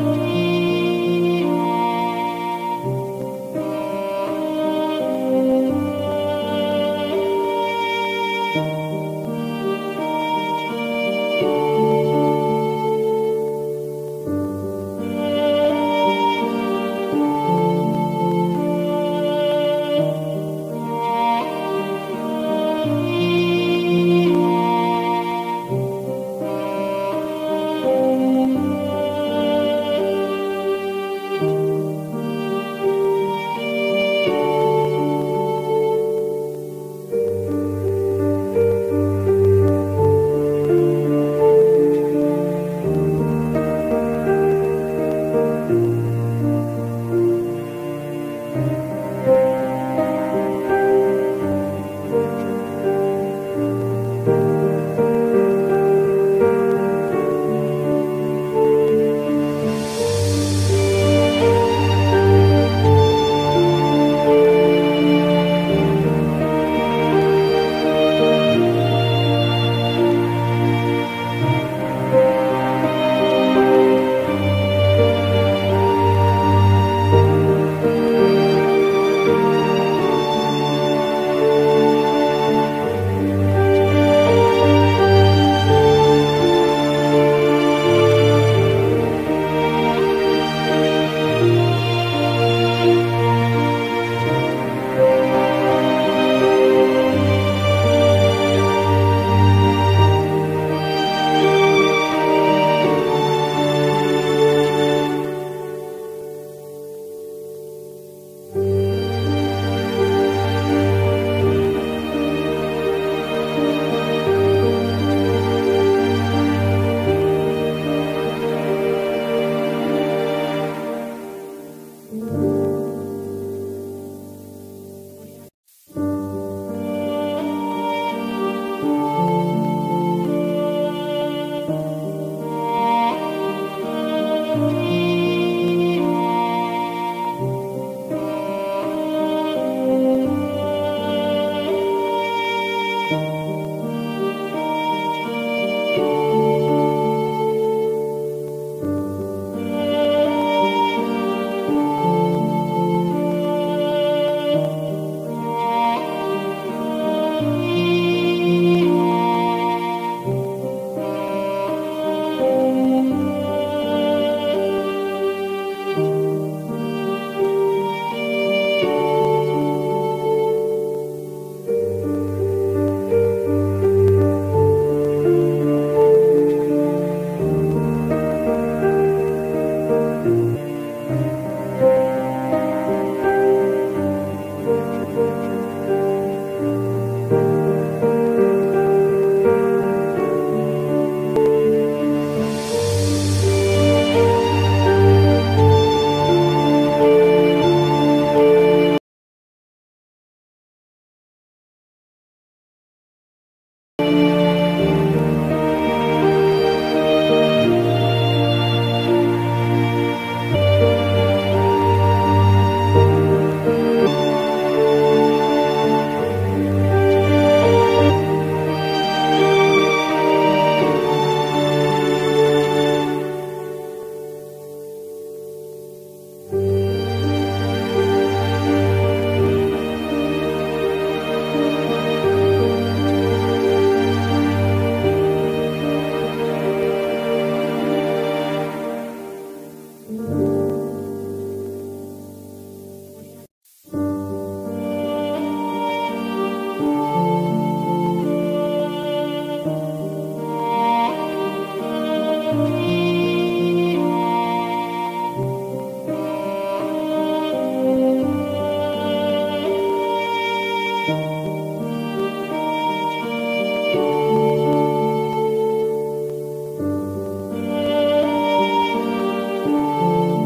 ും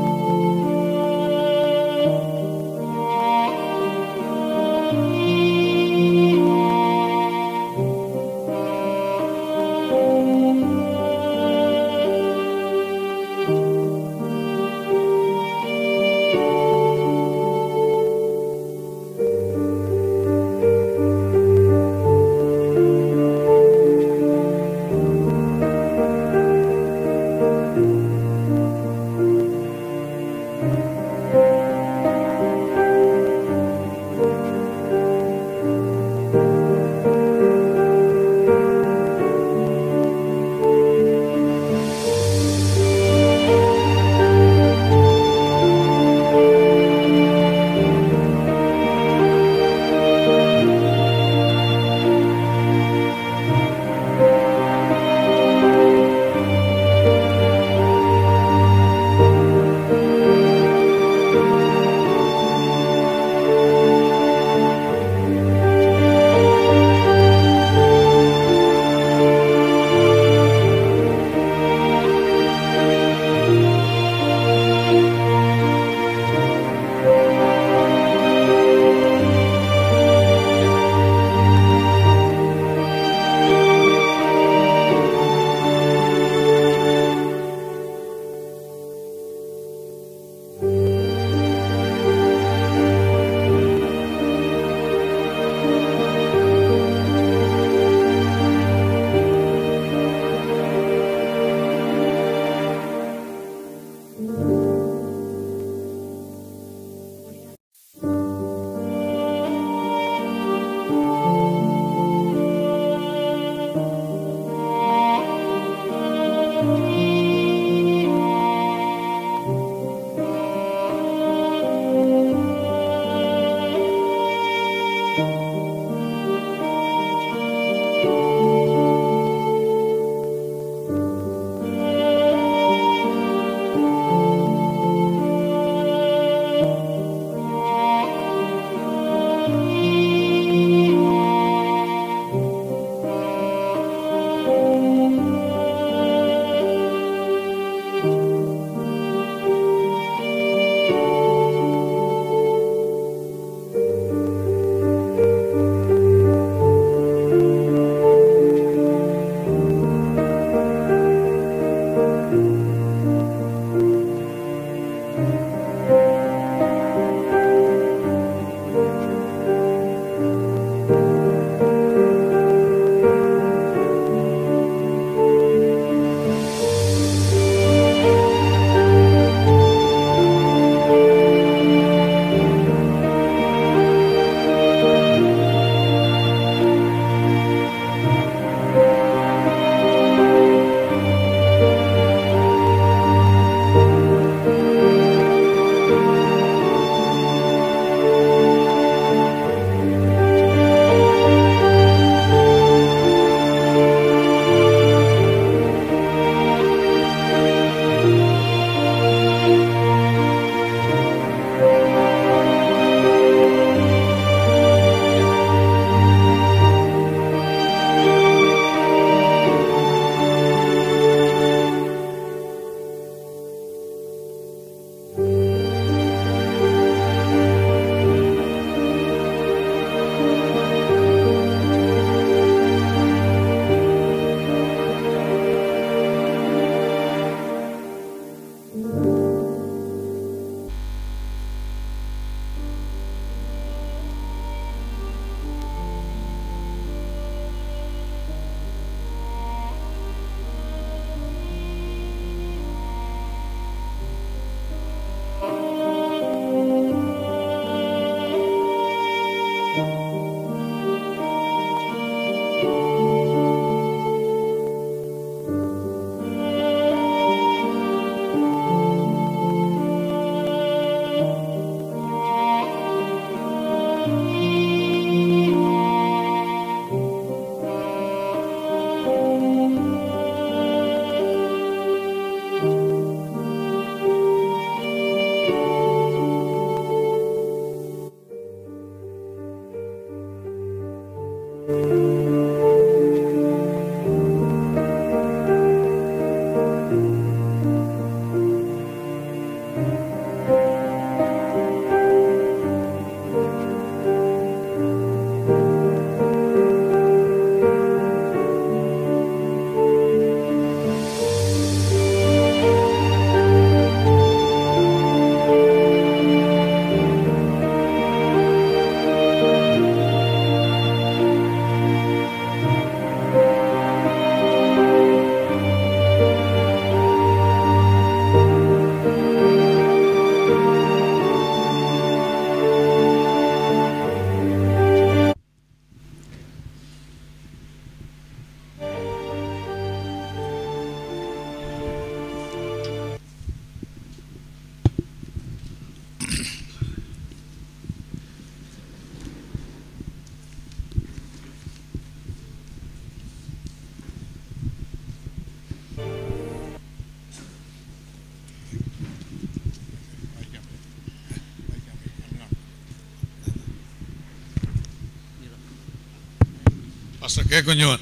pastor K കുഞ്ഞുവൻ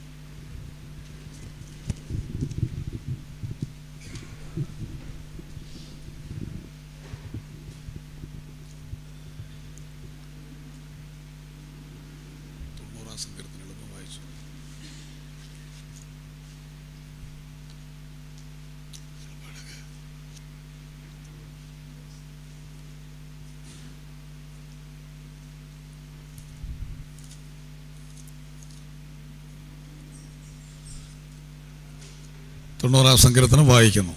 തൊണ്ണൂറാം സങ്കീർത്തനം എളുപ്പം വായിച്ചു തൊണ്ണൂറാം സങ്കീർത്തനം വായിക്കുന്നു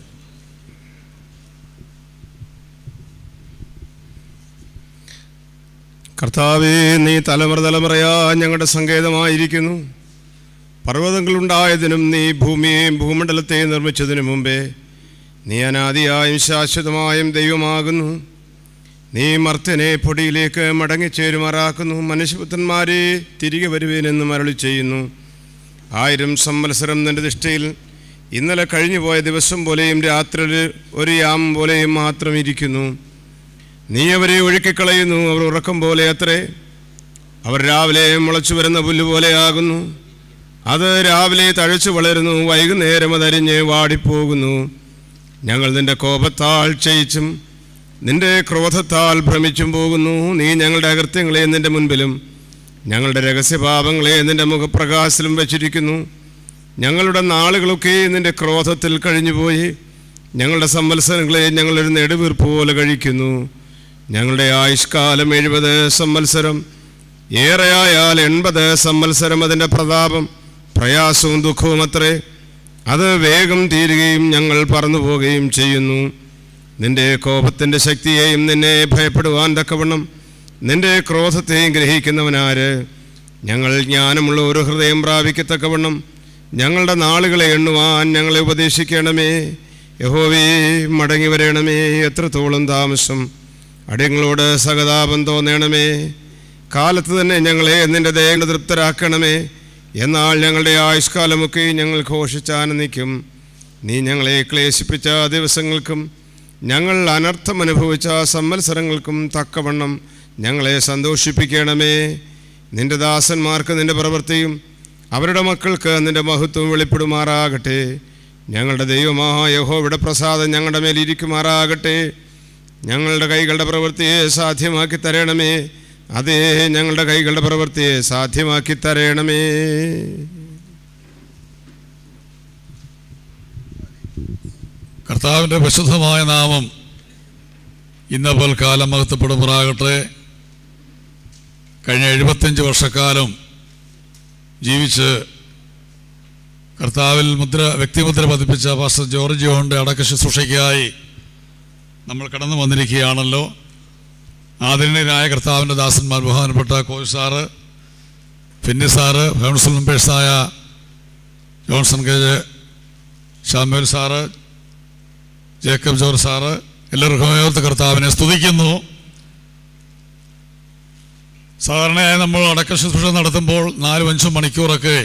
കർത്താവേ നീ തലമുറ തലമുറയാ ഞങ്ങളുടെ സങ്കേതമായിരിക്കുന്നു പർവ്വതങ്ങളുണ്ടായതിനും നീ ഭൂമിയെയും ഭൂമണ്ഡലത്തെയും നിർമ്മിച്ചതിനു മുമ്പേ നീ അനാദിയായും ശാശ്വതമായും ദൈവമാകുന്നു നീ മർത്യനെ പൊടിയിലേക്ക് മടങ്ങിച്ചേരുമാറാക്കുന്നു മനുഷ്യപുത്രന്മാരെ തിരികെ വരുവേനെന്ന് മരളി ചെയ്യുന്നു ആയിരം സംവത്സരം നിന്റെ ദൃഷ്ടിയിൽ ഇന്നലെ കഴിഞ്ഞുപോയ ദിവസം പോലെയും രാത്രിയിൽ ഒരു യാം പോലെയും മാത്രം ഇരിക്കുന്നു നീ അവരെ ഒഴുക്കിക്കളയുന്നു അവർ ഉറക്കം പോലെ അത്രേ അവർ രാവിലെ മുളച്ചു വരുന്ന പുല്ല് പോലെയാകുന്നു അത് രാവിലെ തഴച്ചു വളരുന്നു വൈകുന്നേരം അതരിഞ്ഞ് വാടിപ്പോകുന്നു ഞങ്ങൾ നിന്റെ കോപത്താൽ ക്ഷയിച്ചും നിന്റെ ക്രോധത്താൽ ഭ്രമിച്ചും പോകുന്നു നീ ഞങ്ങളുടെ അകൃത്യങ്ങളെ നിന്റെ മുൻപിലും ഞങ്ങളുടെ രഹസ്യപാപങ്ങളെ നിന്റെ മുഖപ്രകാശത്തിലും വെച്ചിരിക്കുന്നു ഞങ്ങളുടെ നാളുകളൊക്കെ നിന്റെ ക്രോധത്തിൽ കഴിഞ്ഞുപോയി ഞങ്ങളുടെ സംവത്സരങ്ങളെ ഞങ്ങളൊരു നെടുവീർപ്പ് പോലെ കഴിക്കുന്നു ഞങ്ങളുടെ ആയുഷ്കാലം എഴുപത് സംവത്സരം ഏറെയായാൽ എൺപത് സംവത്സരം അതിൻ്റെ പ്രതാപം പ്രയാസവും ദുഃഖവും അത്രേ അത് വേഗം തീരുകയും ഞങ്ങൾ പറന്നു പോവുകയും ചെയ്യുന്നു നിന്റെ കോപത്തിൻ്റെ ശക്തിയെയും നിന്നെ ഭയപ്പെടുവാൻ തക്കവണ്ണം നിന്റെ ക്രോധത്തെയും ഗ്രഹിക്കുന്നവനാര് ഞങ്ങൾ ജ്ഞാനമുള്ള ഒരു ഹൃദയം പ്രാപിക്കത്തക്കവണ്ണം ഞങ്ങളുടെ നാളുകളെ എണ്ണുവാൻ ഞങ്ങളെ ഉപദേശിക്കണമേ യഹോവേ മടങ്ങി വരണമേ എത്രത്തോളം താമസം അടിയങ്ങളോട് സഹതാപം തോന്നണമേ കാലത്ത് തന്നെ ഞങ്ങളെ നിന്റെ ദയങ്ങൾ തൃപ്തരാക്കണമേ എന്നാൽ ഞങ്ങളുടെ ആയുഷ്കാലമൊക്കെ ഞങ്ങൾ ഘോഷിച്ചാനന്ദിക്കും നീ ഞങ്ങളെ ക്ലേശിപ്പിച്ച ദിവസങ്ങൾക്കും ഞങ്ങൾ അനർത്ഥം അനുഭവിച്ച സംവത്സരങ്ങൾക്കും തക്കവണ്ണം ഞങ്ങളെ സന്തോഷിപ്പിക്കണമേ നിന്റെ ദാസന്മാർക്ക് നിന്റെ പ്രവൃത്തിയും അവരുടെ മക്കൾക്ക് നിന്റെ മഹത്വം വെളിപ്പെടുമാറാകട്ടെ ഞങ്ങളുടെ ദൈവമായ യഹോവിടെ പ്രസാദം ഞങ്ങളുടെ മേൽ ഇരിക്കുമാറാകട്ടെ ഞങ്ങളുടെ കൈകളുടെ പ്രവൃത്തിയെ സാധ്യമാക്കി തരണമേ അതേ ഞങ്ങളുടെ കൈകളുടെ പ്രവൃത്തിയെ സാധ്യമാക്കി തരണമേ കർത്താവിൻ്റെ വിശുദ്ധമായ നാമം ഇന്ന പോൽക്കാലം മഹത്വപ്പെടുമാറാകട്ടെ കഴിഞ്ഞ എഴുപത്തഞ്ച് വർഷക്കാലം ജീവിച്ച് കർത്താവിൽ മുദ്ര വ്യക്തിമുദ്ര പതിപ്പിച്ച പാസ്റ്റർ ജോർജ് ജോണിൻ്റെ അടക്ക ശുശ്രൂഷയ്ക്കായി നമ്മൾ കടന്നു വന്നിരിക്കുകയാണല്ലോ ആദരണീയനായ കർത്താവിൻ്റെ ദാസന്മാർ ബഹുമാനപ്പെട്ട കോഴ് സാറ് ഫിന്നി സാറ് കൗൺസിൽ മെമ്പേഴ്സായ Johnson K J Shamuel sir Jacob George sir എല്ലാവർക്കും ഓർത്ത് കർത്താവിനെ സ്തുതിക്കുന്നു സാധാരണയായി നമ്മൾ അടക്ക ശുശ്രൂഷ നടത്തുമ്പോൾ നാലും അഞ്ചും മണിക്കൂറൊക്കെ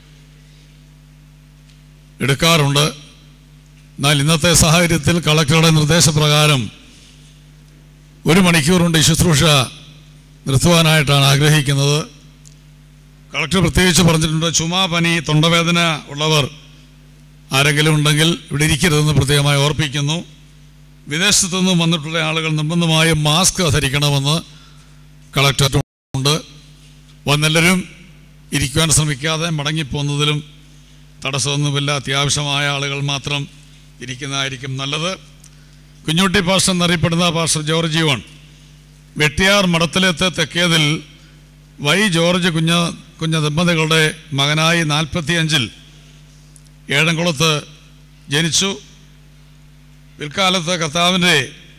എടുക്കാറുണ്ട് എന്നാൽ ഇന്നത്തെ സാഹചര്യത്തിൽ കളക്ടറുടെ നിർദ്ദേശപ്രകാരം ഒരു മണിക്കൂറുണ്ട് ഈ ശുശ്രൂഷ നിർത്തുവാനായിട്ടാണ് ആഗ്രഹിക്കുന്നത് കളക്ടർ പ്രത്യേകിച്ച് പറഞ്ഞിട്ടുണ്ട് ചുമ പനി തൊണ്ടവേദന ഉള്ളവർ ആരെങ്കിലും ഉണ്ടെങ്കിൽ ഇവിടെ ഇരിക്കരുതെന്ന് പ്രത്യേകമായി ഓർപ്പിക്കുന്നു വിദേശത്തു നിന്നും വന്നിട്ടുള്ള ആളുകൾ നിർബന്ധമായും മാസ്ക് ധരിക്കണമെന്ന് കളക്ടർ ഉണ്ട് വന്നെല്ലാവരും ഇരിക്കുവാൻ ശ്രമിക്കാതെ മടങ്ങിപ്പോകുന്നതിലും തടസ്സമൊന്നുമില്ല അത്യാവശ്യമായ ആളുകൾ മാത്രം ഇരിക്കുന്നതായിരിക്കും നല്ലത് കുഞ്ഞുട്ടി പാസ്റ്റർ എന്നറിയപ്പെടുന്ന പാസ്റ്റർ ജോർജ് ജീവൻ വെട്ടിയാർ മടത്തിലെത്ത് തെക്കേതിൽ വൈ ജോർജ് കുഞ്ഞ കുഞ്ഞ ദമ്പതികളുടെ മകനായി നാൽപ്പത്തിയഞ്ചിൽ ഏഴംകുളത്ത് ജനിച്ചു പിൽക്കാലത്ത് കർത്താവിൻ്റെ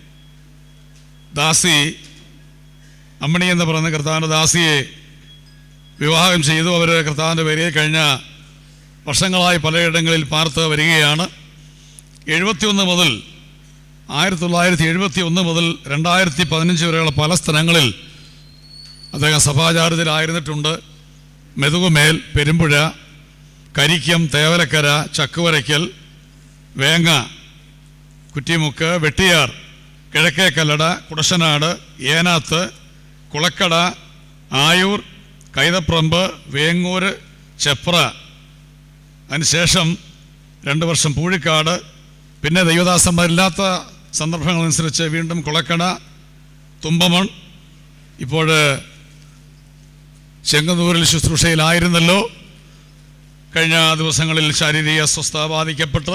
ദാസി അമ്മണി എന്ന് പറയുന്ന കർത്താവിൻ്റെ ദാസിയെ വിവാഹം ചെയ്തു അവർ കർത്താവിൻ്റെ പേരെ കഴിഞ്ഞ വർഷങ്ങളായി പലയിടങ്ങളിൽ പാർത്ത് വരികയാണ് എഴുപത്തിയൊന്ന് മുതൽ ആയിരത്തി തൊള്ളായിരത്തി എഴുപത്തി ഒന്ന് മുതൽ രണ്ടായിരത്തി പതിനഞ്ച് വരെയുള്ള പല സ്ഥലങ്ങളിൽ അദ്ദേഹം സഭാചാരത്തിലായിരുന്നിട്ടുണ്ട് മെതുകുമേൽ പെരുമ്പുഴ കരിക്കം തേവലക്കര ചക്കുവരയ്ക്കൽ വേങ്ങ കുറ്റിമുക്ക് വെട്ടിയാർ കിഴക്കേക്കല്ലട കുടശനാട് ഏനാത്ത് കുളക്കട ആയൂർ കൈതപ്രമ്പ് വേങ്ങൂർ ചെപ്ര അതിനുശേഷം രണ്ട് വർഷം പൂഴിക്കാട് പിന്നെ ദൈവദാസന്മാരില്ലാത്ത സന്ദർഭങ്ങളനുസരിച്ച് വീണ്ടും കുളക്കട തുമ്പമൺ ഇപ്പോൾ ചെങ്ങന്നൂരിൽ ശുശ്രൂഷയിലായിരുന്നല്ലോ കഴിഞ്ഞ ദിവസങ്ങളിൽ ശാരീരിക അസ്വസ്ഥ ബാധിക്കപ്പെട്ട്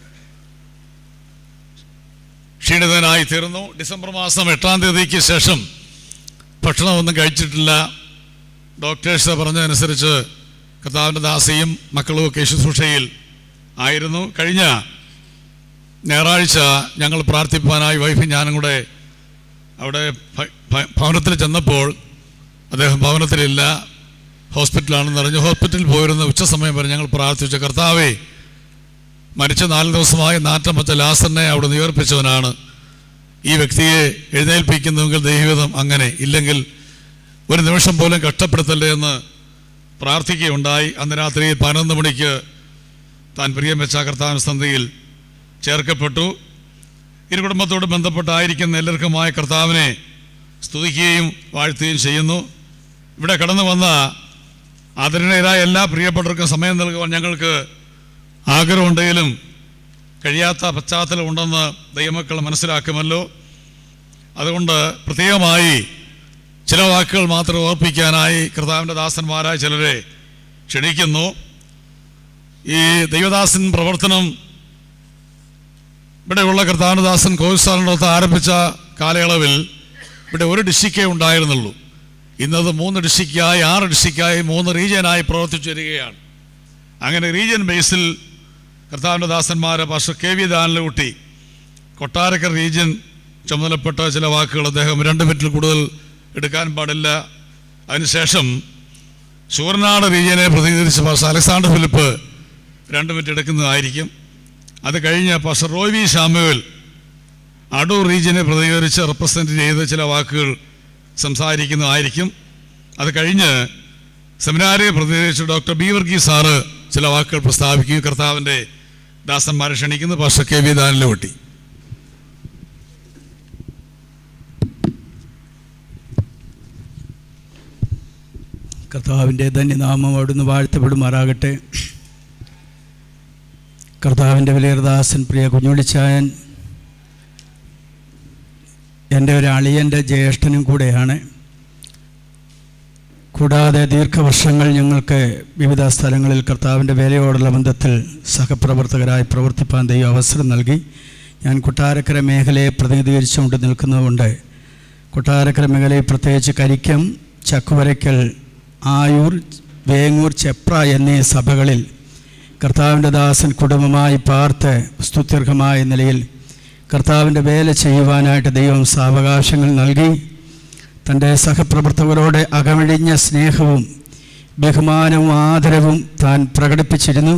ക്ഷീണിതനായി തീർന്നു ഡിസംബർ മാസം എട്ടാം തീയതിക്ക് ശേഷം ഭക്ഷണമൊന്നും കഴിച്ചിട്ടില്ല ഡോക്ടേഴ്സ് പറഞ്ഞതനുസരിച്ച് കർത്താവിൻ്റെ ദാസയും മക്കളും ഒക്കെ ശുശ്രൂഷയിൽ ആയിരുന്നു കഴിഞ്ഞ ഞായറാഴ്ച ഞങ്ങൾ പ്രാർത്ഥിപ്പാനായി വൈഫും ഞാനും കൂടെ അവിടെ ഭ- ഭ- ഭവനത്തിൽ ചെന്നപ്പോൾ അദ്ദേഹം ഭവനത്തിലില്ല ഹോസ്പിറ്റലാണെന്ന് അറിഞ്ഞു ഹോസ്പിറ്റലിൽ പോയിരുന്ന ഉച്ച സമയം വരെ ഞങ്ങൾ പ്രാർത്ഥിച്ചു കർത്താവേ മരിച്ച നാല് ദിവസമായി നാറ്റം വച്ച ലാസറിനെ അവിടെ നിവർപ്പിച്ചവനാണ് ഈ വ്യക്തിയെ എഴുന്നേൽപ്പിക്കുന്നുവെങ്കിൽ ദൈവം അങ്ങനെ ഇല്ലെങ്കിൽ ഒരു നിമിഷം പോലും കഷ്ടപ്പെടുത്തല്ലേ എന്ന് പ്രാർത്ഥിക്കുകയുണ്ടായി അന്ന് രാത്രി പതിനൊന്ന് മണിക്ക് താൻ പ്രിയം വെച്ച കർത്താവിൻ സന്ധിയിൽ ചേർക്കപ്പെട്ടു ഇരു കുടുംബത്തോട് ബന്ധപ്പെട്ടായിരിക്കുന്ന എല്ലാവർക്കുമായ കർത്താവിനെ സ്തുതിക്കുകയും വാഴ്ത്തുകയും ചെയ്യുന്നു ഇവിടെ കടന്നു വന്ന ആദരണീയരായ എല്ലാ പ്രിയപ്പെട്ടവർക്കും സമയം നൽകുവാൻ ഞങ്ങൾക്ക് ആഗ്രഹമുണ്ടെങ്കിലും കഴിയാത്ത പശ്ചാത്തലം ഉണ്ടെന്ന് ദൈവമക്കൾ മനസ്സിലാക്കുമല്ലോ അതുകൊണ്ട് പ്രത്യേകമായി ചില വാക്കുകൾ മാത്രം ഓർപ്പിക്കാനായി കർത്താവിൻ്റെ ദാസന്മാരായ ചിലരെ ക്ഷണിക്കുന്നു ഈ ദൈവദാസൻ പ്രവർത്തനം ഇവിടെയുള്ള കർത്താനദാസൻ കോവിസ്ഥാനത്ത് ആരംഭിച്ച കാലയളവിൽ ഇവിടെ ഒരു ഡിസ്ട്രിക്റ്റേ ഉണ്ടായിരുന്നുള്ളൂ ഇന്നത് മൂന്ന് ഡിസ്ട്രിക്റ്റായി ആറ് ഡിസ്ട്രിക്റ്റായി മൂന്ന് റീജിയനായി പ്രവർത്തിച്ചു വരികയാണ് അങ്ങനെ റീജിയൻ ബേസിൽ കർത്താവിൻ്റെ ദാസന്മാരെ pastor K V Danalutty Kottarakkara region ചുമതലപ്പെട്ട ചില വാക്കുകൾ അദ്ദേഹം രണ്ട് മിനിറ്റിൽ കൂടുതൽ എടുക്കാൻ പാടില്ല അതിനുശേഷം ചൂർനാട് റീജിയനെ പ്രതിനിധീകരിച്ച പാസ്റ്റർ അലക്സാണ്ടർ ഫിലിപ്പ് രണ്ട് മിനിറ്റ് എടുക്കുന്നതായിരിക്കും അത് കഴിഞ്ഞ് പാസ്റ്റർ റോയ് വി ശാമുവൽ അടൂർ റീജിയനെ പ്രതികരിച്ച് റെപ്രസെൻ്റ് ചെയ്ത് ചില വാക്കുകൾ സംസാരിക്കുന്നതായിരിക്കും അത് കഴിഞ്ഞ് സെമിനാരിയെ പ്രതിനിധീകരിച്ച് ഡോക്ടർ ബി വർഗീസ് സാറ് ചില വാക്കുകൾ പ്രസ്താവിക്കുകയും കർത്താവിൻ്റെ ദാസന്മാരെ ക്ഷണിക്കുന്നു പാസ്റ്റർ കെ വി ദാനിലോട്ടി കർത്താവിൻ്റെ ധന്യനാമം അവിടുന്ന് വാഴ്ത്തപ്പെടുമാറാകട്ടെ കർത്താവിൻ്റെ വിലയർദാസൻ പ്രിയ കുഞ്ഞുളിച്ചായൻ എൻ്റെ ഒരു അളിയൻ്റെ ജ്യേഷ്ഠനും കൂടെയാണ് കൂടാതെ ദീർഘവർഷങ്ങൾ ഞങ്ങൾക്ക് വിവിധ സ്ഥലങ്ങളിൽ കർത്താവിൻ്റെ വേലയോടുള്ള ബന്ധത്തിൽ സഹപ്രവർത്തകരായി പ്രവർത്തിപ്പാൻ ദൈവം അവസരം നൽകി ഞാൻ കൊട്ടാരക്കര മേഖലയെ പ്രതിനിധീകരിച്ചുകൊണ്ട് നിൽക്കുന്നതുകൊണ്ട് കൊട്ടാരക്കര മേഖലയിൽ പ്രത്യേകിച്ച് കരിക്കം ചക്കുവരയ്ക്കൽ ആയൂർ വേങ്ങൂർ ചെപ്ര എന്നീ സഭകളിൽ കർത്താവിൻ്റെ ദാസൻ കുടുംബമായി പാർത്ത് സ്തുത്യർഹമായ നിലയിൽ കർത്താവിൻ്റെ വേല ചെയ്യുവാനായിട്ട് ദൈവം സാവകാശങ്ങൾ നൽകി തൻ്റെ സഹപ്രവർത്തകരോട് അകമഴിഞ്ഞ സ്നേഹവും ബഹുമാനവും ആദരവും താൻ പ്രകടിപ്പിച്ചിരുന്നു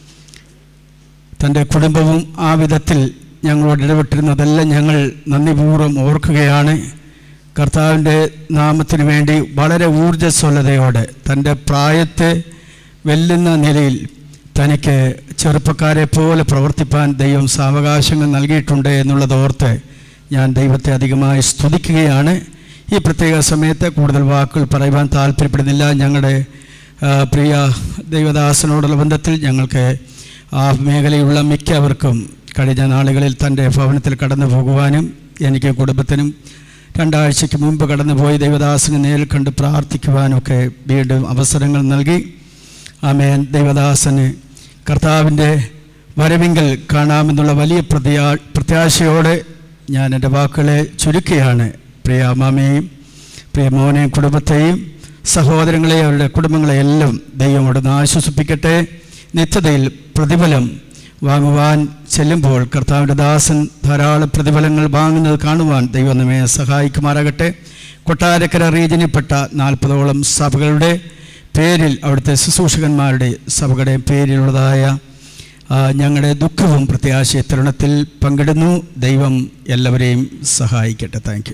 തൻ്റെ കുടുംബവും ആ വിധത്തിൽ ഞങ്ങളോട് ഇടപെട്ടിരുന്നതെല്ലാം ഞങ്ങൾ നന്ദിപൂർവ്വം ഓർക്കുകയാണ് കർത്താവിൻ്റെ നാമത്തിന് വേണ്ടി വളരെ ഊർജ്ജസ്വലതയോടെ തൻ്റെ പ്രായത്തെ വെല്ലുന്ന നിലയിൽ തനിക്ക് ചെറുപ്പക്കാരെ പോലെ പ്രവർത്തിപ്പാൻ ദൈവം സാവകാശങ്ങൾ നൽകിയിട്ടുണ്ട് എന്നുള്ളത് ഓർത്ത് ഞാൻ ദൈവത്തെ അധികമായി സ്തുതിക്കുകയാണ് ഈ പ്രത്യേക സമയത്ത് കൂടുതൽ വാക്കുകൾ പറയുവാൻ താല്പര്യപ്പെടുന്നില്ല ഞങ്ങളുടെ ആ, പ്രിയ ദൈവദാസനോടുള്ള ബന്ധത്തിൽ ഞങ്ങൾക്ക് ആ മേഖലയിലുള്ള മിക്കവർക്കും കഴിഞ്ഞ നാളുകളിൽ തൻ്റെ ഭവനത്തിൽ കടന്നു പോകുവാനും എനിക്ക് കുടുംബത്തിനും രണ്ടാഴ്ചയ്ക്ക് മുമ്പ് കടന്നുപോയി ദൈവദാസനെ നേരിൽ കണ്ട് പ്രാർത്ഥിക്കുവാനൊക്കെ വീണ്ടും അവസരങ്ങൾ നൽകി ആമേൻ ദൈവദാസന് കർത്താവിൻ്റെ വരവിങ്കൽ കാണാമെന്നുള്ള വലിയ പ്രത്യാ പ്രത്യാശയോടെ ഞാൻ എൻ്റെ വാക്കുകളെ ചുരുക്കുകയാണ് പ്രിയ അമ്മാമയെയും പ്രിയ മോനെയും കുടുംബത്തെയും സഹോദരങ്ങളെയും അവരുടെ കുടുംബങ്ങളെയെല്ലാം ദൈവം അവിടുന്ന് ആശ്വസിപ്പിക്കട്ടെ നിത്യതയിൽ പ്രതിഫലം വാങ്ങുവാൻ ചെല്ലുമ്പോൾ കർത്താവിൻ്റെ ദാസൻ ധാരാളം പ്രതിഫലങ്ങൾ വാങ്ങുന്നത് കാണുവാൻ ദൈവം നമ്മെ സഹായിക്കുമാറാകട്ടെ കൊട്ടാരക്കര റീജിയനിൽപ്പെട്ട നാൽപ്പതോളം സഭകളുടെ പേരിൽ അവിടുത്തെ ശുശ്രൂഷകന്മാരുടെ സഭകളുടെ പേരിലുള്ളതായ ആ, ഞങ്ങളുടെ ദുഃഖവും പ്രത്യാശ തരുണത്തിൽ പങ്കിടുന്നു ദൈവം എല്ലാവരെയും സഹായിക്കട്ടെ thank you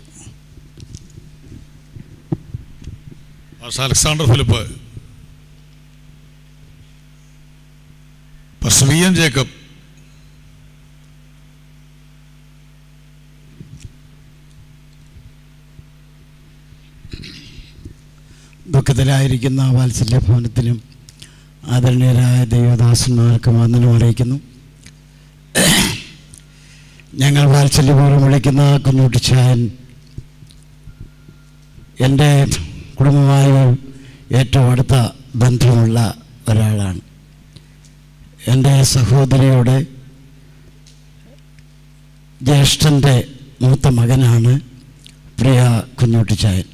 pastor Alexander Philip pastor V N Jacob ദുഃഖത്തിലായിരിക്കുന്ന വാത്സല്യ ഭവനത്തിലും ആദരണീയരായ ദൈവദാസന്മാർക്ക് വന്ദനം അറിയിക്കുന്നു ഞങ്ങൾ വാത്സല്യപൂർവ്വം വിളിക്കുന്ന കുന്നൂട്ടിച്ചായൻ എൻ്റെ കുടുംബമായി ഏറ്റവും അടുത്ത ബന്ധമുള്ള ഒരാളാണ് എൻ്റെ സഹോദരിയുടെ ജ്യേഷ്ഠൻ്റെ മൂത്ത മകനാണ് പ്രിയ കുഞ്ഞുട്ടിച്ചായൻ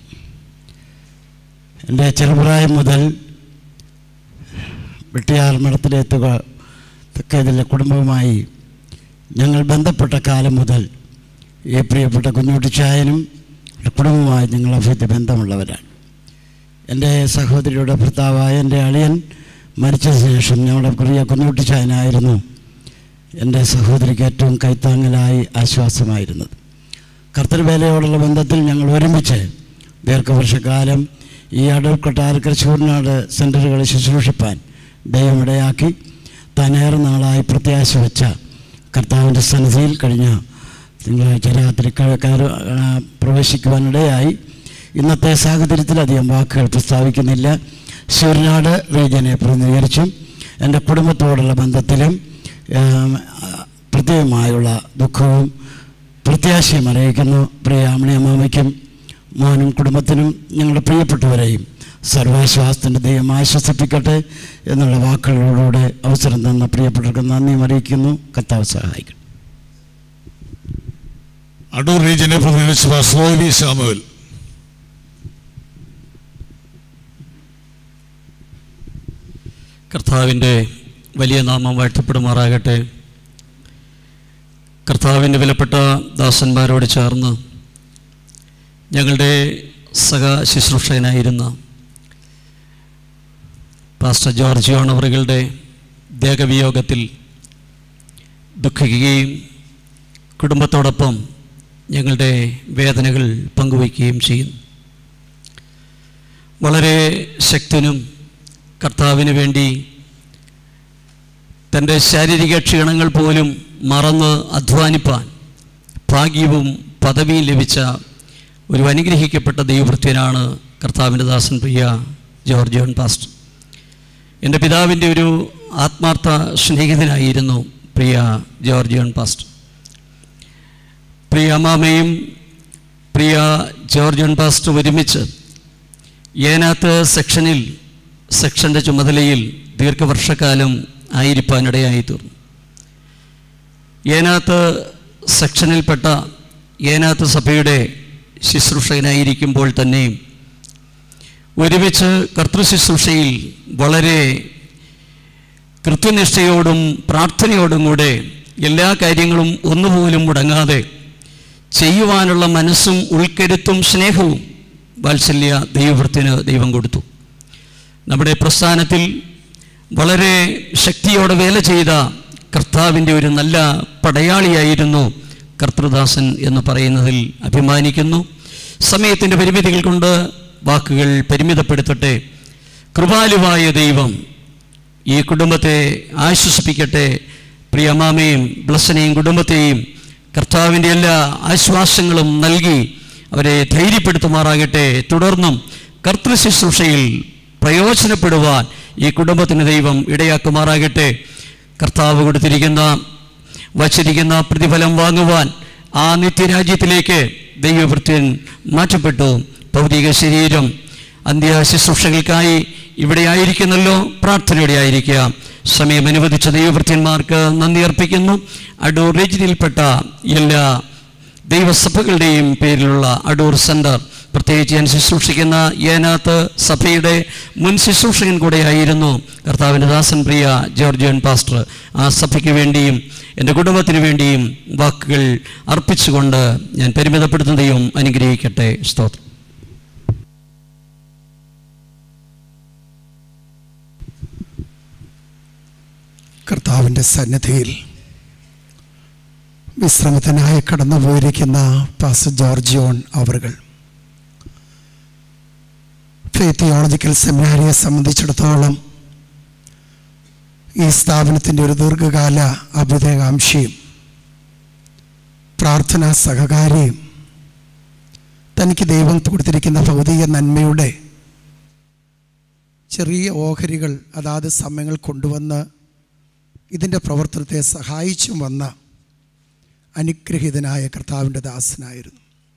എൻ്റെ ചെറുപ്രായം മുതൽ വെട്ടിയാർ മഠത്തിലെത്തുക തെക്കേതിലെ കുടുംബവുമായി ഞങ്ങൾ ബന്ധപ്പെട്ട കാലം മുതൽ ഈ പ്രിയപ്പെട്ട കുഞ്ഞുട്ടിച്ചായനും കുടുംബവുമായി ഞങ്ങൾ അഭിവൃദ്ധി ബന്ധമുള്ളവരാണ് എൻ്റെ സഹോദരിയുടെ ഭർത്താവായ എൻ്റെ അളിയൻ മരിച്ചതിന് ശേഷം ഞങ്ങളുടെ പ്രിയ കുഞ്ഞുട്ടിച്ചായനായിരുന്നു എൻ്റെ സഹോദരിക്ക് ഏറ്റവും കൈത്താങ്ങലായി ആശ്വാസമായിരുന്നത് കർത്തൃവേലയോടുള്ള ബന്ധത്തിൽ ഞങ്ങൾ ഒരുമിച്ച് ദീർഘവർഷക്കാലം ഈ അടൂർ കൊട്ടാരക്കര ചൂർനാട് സെൻറ്ററുകളിൽ ശുശ്രൂഷിപ്പാൻ ദൈവമിടയാക്കി താനേറെ നാളായി പ്രത്യാശ വെച്ച കർത്താവിൻ്റെ സന്നിധിയിൽ കഴിഞ്ഞ തിങ്കളാഴ്ച രാത്രി ക- കയറി- ആ, പ്രവേശിക്കുവാനിടയായി ഇന്നത്തെ സാഹചര്യത്തിൽ അധികം വാക്കുകൾ പ്രസ്താവിക്കുന്നില്ല ശൂരനാട് റീജിയനെ പ്രതിനിധീകരിച്ചും എൻ്റെ കുടുംബത്തോടുള്ള ബന്ധത്തിലും ഏം, ആ, പ്രത്യേകമായുള്ള ദുഃഖവും പ്രത്യാശയും അറിയിക്കുന്നു പ്രിയ അമ്മണിയമ്മാമയ്ക്കും മോനും കുടുംബത്തിനും ഞങ്ങളുടെ പ്രിയപ്പെട്ടവരെയും സർവാശ്വാസത്തിൻ്റെ ദൈവം ആശ്വസിപ്പിക്കട്ടെ എന്നുള്ള വാക്കുകളോടുകൂടെ അവസരം തന്ന പ്രിയപ്പെട്ടവർക്ക് നന്ദിയും അറിയിക്കുന്നു കർത്താവ് സഹായിക്കും അടൂർ റീജിയനെ പ്രതിനിധിച്ച് പാസ്റ്റർ സാമുവൽ കർത്താവിൻ്റെ വലിയ നാമം വാഴ്ത്തപ്പെടുമാറാകട്ടെ കർത്താവിൻ്റെ വിലപ്പെട്ട ദാസന്മാരോട് ചേർന്ന് ഞങ്ങളുടെ സഹ ശുശ്രൂഷകനായിരുന്ന പാസ്റ്റർ ജോർജ് ഓണവറുകളുടെ ദേഹവിയോഗത്തിൽ ദുഃഖിക്കുകയും കുടുംബത്തോടൊപ്പം ഞങ്ങളുടെ വേദനകൾ പങ്കുവയ്ക്കുകയും ചെയ്യുന്നു വളരെ ശക്തനും കർത്താവിന് വേണ്ടി തൻ്റെ ശാരീരിക ക്ഷീണങ്ങൾ പോലും മറന്ന് അധ്വാനിപ്പാൻ ഭാഗ്യവും പദവിയും ലഭിച്ച ഒരു അനുഗ്രഹിക്കപ്പെട്ട ദൈവഭൃത്യനാണ് കർത്താവിൻ്റെ ദാസൻ പ്രിയ ജോർജ് ജോൺ പാസ്റ്റർ എൻ്റെ പിതാവിൻ്റെ ഒരു ആത്മാർത്ഥ സ്നേഹിതനായിരുന്നു പ്രിയ ജോർജ് ജോൺ പാസ്റ്റർ പ്രിയ അമ്മാമയും പ്രിയ ജോർജ് ജോൺ പാസ്റ്റർ ഒരുമിച്ച് ഏനാത്ത് സെക്ഷനിൽ സെക്ഷൻ്റെ ചുമതലയിൽ ദീർഘവർഷക്കാലം ആയിരിക്കാനിടയായി തീർന്നു ഏനാത്ത് സെക്ഷനിൽപ്പെട്ട ഏനാത്ത് സഭയുടെ ശുശ്രൂഷകനായിരിക്കുമ്പോൾ തന്നെയും ഒരുമിച്ച് കർത്തൃ ശുശ്രൂഷയിൽ വളരെ കൃത്യനിഷ്ഠയോടും പ്രാർത്ഥനയോടും കൂടെ എല്ലാ കാര്യങ്ങളും ഒന്നുപോലും മുടങ്ങാതെ ചെയ്യുവാനുള്ള മനസ്സും ഉൾക്കരുത്തും സ്നേഹവും വാത്സല്യ ദൈവവൃത്തിന് ദൈവം കൊടുത്തു നമ്മുടെ പ്രസ്ഥാനത്തിൽ വളരെ ശക്തിയോടെ വേല ചെയ്ത കർത്താവിൻ്റെ ഒരു നല്ല പടയാളിയായിരുന്നു കർത്തൃദാസൻ എന്ന് പറയുന്നതിൽ അഭിമാനിക്കുന്നു സമയത്തിൻ്റെ പരിമിതികൾ കൊണ്ട് വാക്കുകൾ പരിമിതപ്പെടുത്തട്ടെ കൃപാലുവായ ദൈവം ഈ കുടുംബത്തെ ആശ്വസിപ്പിക്കട്ടെ പ്രിയമാമയും ബ്ലസ്സനെയും കുടുംബത്തെയും കർത്താവിൻ്റെ എല്ലാ ആശ്വാസങ്ങളും നൽകി അവരെ ധൈര്യപ്പെടുത്തുമാറാകട്ടെ തുടർന്നും കർത്തൃ ശുശ്രൂഷയിൽ പ്രയോജനപ്പെടുവാൻ ഈ കുടുംബത്തിന് ദൈവം ഇടയാക്കുമാറാകട്ടെ കർത്താവ് കൊടുത്തിരിക്കുന്ന വച്ചിരിക്കുന്ന പ്രതിഫലം വാങ്ങുവാൻ ആ നിത്യരാജ്യത്തിലേക്ക് ദൈവവൃത്യൻ മാറ്റപ്പെട്ടു ഭൗതിക ശരീരം അന്ത്യ ശുശ്രൂഷകൾക്കായി ഇവിടെ ആയിരിക്കുന്നല്ലോ പ്രാർത്ഥനയോടെ ആയിരിക്കുക സമയം അനുവദിച്ച ദൈവവൃത്യന്മാർക്ക് നന്ദി അർപ്പിക്കുന്നു അടൂർ റീജിയനിൽപ്പെട്ട എല്ലാ ദൈവസഭകളുടെയും പേരിലുള്ള അടൂർ സെൻറ്റർ പ്രത്യേകിച്ച് ഞാൻ ശുശ്രൂഷിക്കുന്ന ഏനാത്ത് സഭയുടെ മുൻ ശുശ്രൂഷകൻ കൂടെയായിരുന്നു കർത്താവിൻ്റെ ദാസൻ പ്രിയ ജോർജിയൻ പാസ്റ്റർ ആ സഭയ്ക്ക് വേണ്ടിയും എൻ്റെ കുടുംബത്തിന് വേണ്ടിയും വാക്കുകൾ അർപ്പിച്ചുകൊണ്ട് ഞാൻ പരിമിതപ്പെടുത്തുന്ന ദൈവം അനുഗ്രഹിക്കട്ടെ സ്തോത്രം കർത്താവിൻ്റെ സന്നിധിയിൽ വിശ്രമത്തിനായി കടന്നുപോയിരിക്കുന്ന പാസ് ജോർജിയോൺ അവറുകൾ തിയോളജിക്കൽ സെമിനാരിയെ സംബന്ധിച്ചിടത്തോളം ഈ സ്ഥാപനത്തിൻ്റെ ഒരു ദീർഘകാല അഭ്യുദയകാംക്ഷയും പ്രാർത്ഥനാ സഹകാരിയും തനിക്ക് ദൈവം കൊടുത്തിരിക്കുന്ന ഭൗതിക നന്മയുടെ ചെറിയ ഓഹരികൾ അതാത് സമയങ്ങൾ കൊണ്ടുവന്ന് ഇതിൻ്റെ പ്രവർത്തനത്തെ സഹായിച്ചും വന്ന അനുഗ്രഹീതനായ കർത്താവിൻ്റെ ദാസനായിരുന്നു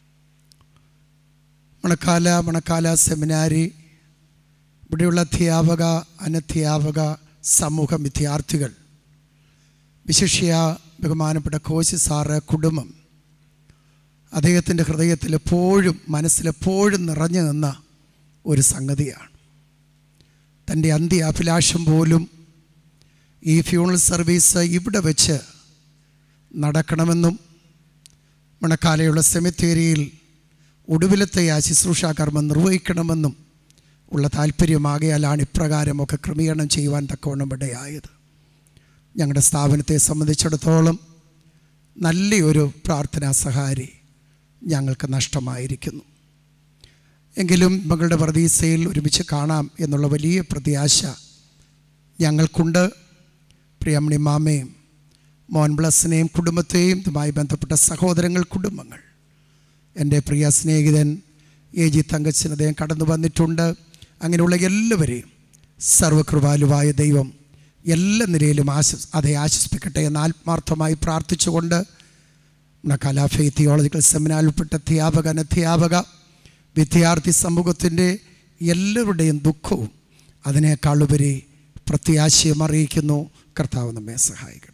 മണക്കാല മണക്കാല സെമിനാരി ഇവിടെയുള്ള അധ്യാപക അനധ്യാപക സമൂഹ വിദ്യാർത്ഥികൾ വിശിഷ്യ ബഹുമാനപ്പെട്ട കോശി സാറ് കുടുംബം അദ്ദേഹത്തിൻ്റെ ഹൃദയത്തിൽ എപ്പോഴും മനസ്സിലെപ്പോഴും നിറഞ്ഞു നിന്ന ഒരു സംഗതിയാണ് തൻ്റെ അന്ത്യ അഭിലാഷം പോലും ഈ ഫ്യൂണൽ സർവീസ് ഇവിടെ വെച്ച് നടക്കണമെന്നും മണക്കാലയുള്ള സെമിത്തേരിയിൽ ഒടുവിലത്തെ ആ ശുശ്രൂഷാകർമ്മം നിർവഹിക്കണമെന്നും ഉള്ള താല്പര്യമാകയാലാണ് ഇപ്രകാരമൊക്കെ ക്രമീകരണം ചെയ്യുവാൻ തക്കവണ്ണം ഇടയായത് ഞങ്ങളുടെ സ്ഥാപനത്തെ സംബന്ധിച്ചിടത്തോളം നല്ലൊരു പ്രാർത്ഥനാ സഹാരി ഞങ്ങൾക്ക് നഷ്ടമായിരിക്കുന്നു എങ്കിലും മകളുടെ പ്രതീക്ഷയിൽ ഒരുമിച്ച് കാണാം എന്നുള്ള വലിയ പ്രത്യാശ ഞങ്ങൾക്കുണ്ട് പ്രിയമണി മാമയും മോൻ ബ്ലസ്സിനെയും കുടുംബത്തെയും ഇതുമായി ബന്ധപ്പെട്ട സഹോദരങ്ങൾ കുടുംബങ്ങൾ എൻ്റെ പ്രിയ സ്നേഹിതൻ എ ജി തങ്കച്ചൻ അദ്ദേഹം കടന്നു വന്നിട്ടുണ്ട് അങ്ങനെയുള്ള എല്ലാവരെയും സർവകൃപാലുവായ ദൈവം എല്ലാ നിലയിലും ആശസ് അതെ ആശ്വസിപ്പിക്കട്ടെ എന്ന് ആത്മാർത്ഥമായി പ്രാർത്ഥിച്ചുകൊണ്ട് നമ്മുടെ കലാഫേ തിയോളജിക്കൽ സെമിനാറിൽ ഉൾപ്പെട്ട അധ്യാപക അനധ്യാപക വിദ്യാർത്ഥി സമൂഹത്തിൻ്റെ എല്ലാവരുടെയും ദുഃഖവും അതിനേക്കാളുപരി പ്രത്യാശയം അറിയിക്കുന്നു കർത്താവ് നമ്മെ സഹായിക്കട്ടെ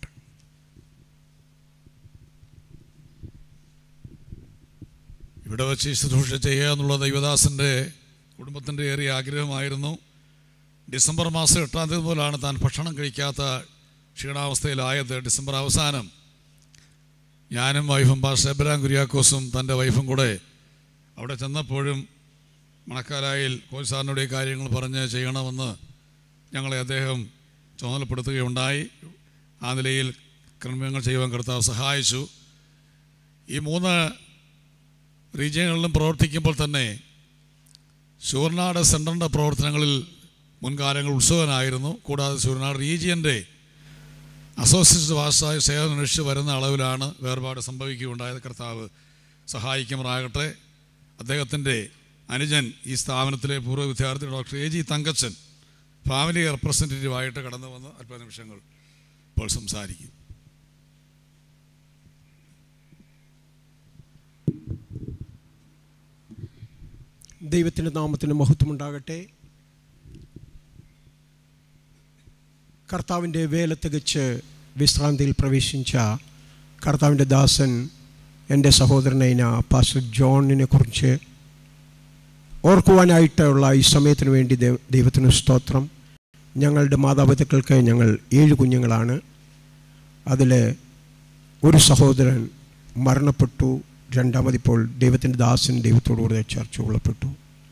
ഇവിടെ വെച്ച് ശുശ്രൂഷ ചെയ്യുക എന്നുള്ള ദൈവദാസൻ്റെ കുടുംബത്തിൻ്റെ ഏറിയ ആഗ്രഹമായിരുന്നു ഡിസംബർ മാസം എട്ടാം തീയതി മുതലാണ് താൻ ഭക്ഷണം കഴിക്കാത്ത ക്ഷീണാവസ്ഥയിലായത് ഡിസംബർ അവസാനം ഞാനും വൈഫും പാസ്റ്റർ എബ്രാം കുര്യാക്കോസും തൻ്റെ വൈഫും കൂടെ അവിടെ ചെന്നപ്പോഴും മണക്കാലായിൽ കോഴിസാറിനോട് ഈ കാര്യങ്ങൾ പറഞ്ഞ് ചെയ്യണമെന്ന് ഞങ്ങളെ അദ്ദേഹം ചുമതലപ്പെടുത്തുകയുണ്ടായി ആ നിലയിൽ ക്രമങ്ങൾ ചെയ്യുവാൻ കർത്താവ് സഹായിച്ചു ഈ മൂന്ന് റീജിയനുകളിലും പ്രവർത്തിക്കുമ്പോൾ തന്നെ ശൂർനാട് സെൻറ്ററിൻ്റെ പ്രവർത്തനങ്ങളിൽ മുൻകാലങ്ങൾ ഉത്സവനായിരുന്നു കൂടാതെ ശൂർനാട് റീജിയൻ്റെ അസോസിയേറ്റ് ഭാഷയായി സേവനം അനുഷ്ഠിച്ച് വരുന്ന അളവിലാണ് വേർപാട് സംഭവിക്കുകയുണ്ടായത് കർത്താവ് സഹായിക്കുമാറാകട്ടെ അദ്ദേഹത്തിൻ്റെ അനുജൻ ഈ സ്ഥാപനത്തിലെ പൂർവ്വ വിദ്യാർത്ഥി doctor A G Thankachan family റെപ്രസെൻറ്റേറ്റീവായിട്ട് കടന്നു വന്ന് അല്പ നിമിഷങ്ങൾ ഇപ്പോൾ സംസാരിക്കും ദൈവത്തിൻ്റെ നാമത്തിന് മഹത്വമുണ്ടാകട്ടെ കർത്താവിൻ്റെ വേല തികച്ച് വിശ്രാന്തിയിൽ പ്രവേശിച്ച കർത്താവിൻ്റെ ദാസൻ എൻ്റെ സഹോദരനൈന പാസ്റ്റർ ജോണിനെ കുറിച്ച് ഓർക്കുവാനായിട്ടുള്ള ഈ സമയത്തിന് വേണ്ടി ദൈവ- ദൈവത്തിന് സ്തോത്രം ഞങ്ങളുടെ മാതാപിതാക്കൾക്ക് ഞങ്ങൾ ഏഴ് കുഞ്ഞുങ്ങളാണ് അതിൽ ഒരു സഹോദരൻ മരണപ്പെട്ടു രണ്ടാമതിപ്പോൾ ദൈവത്തിൻ്റെ ദാസൻ ദൈവത്തോടുകൂടെ ചേർച്ച കൊള്ളപ്പെട്ടു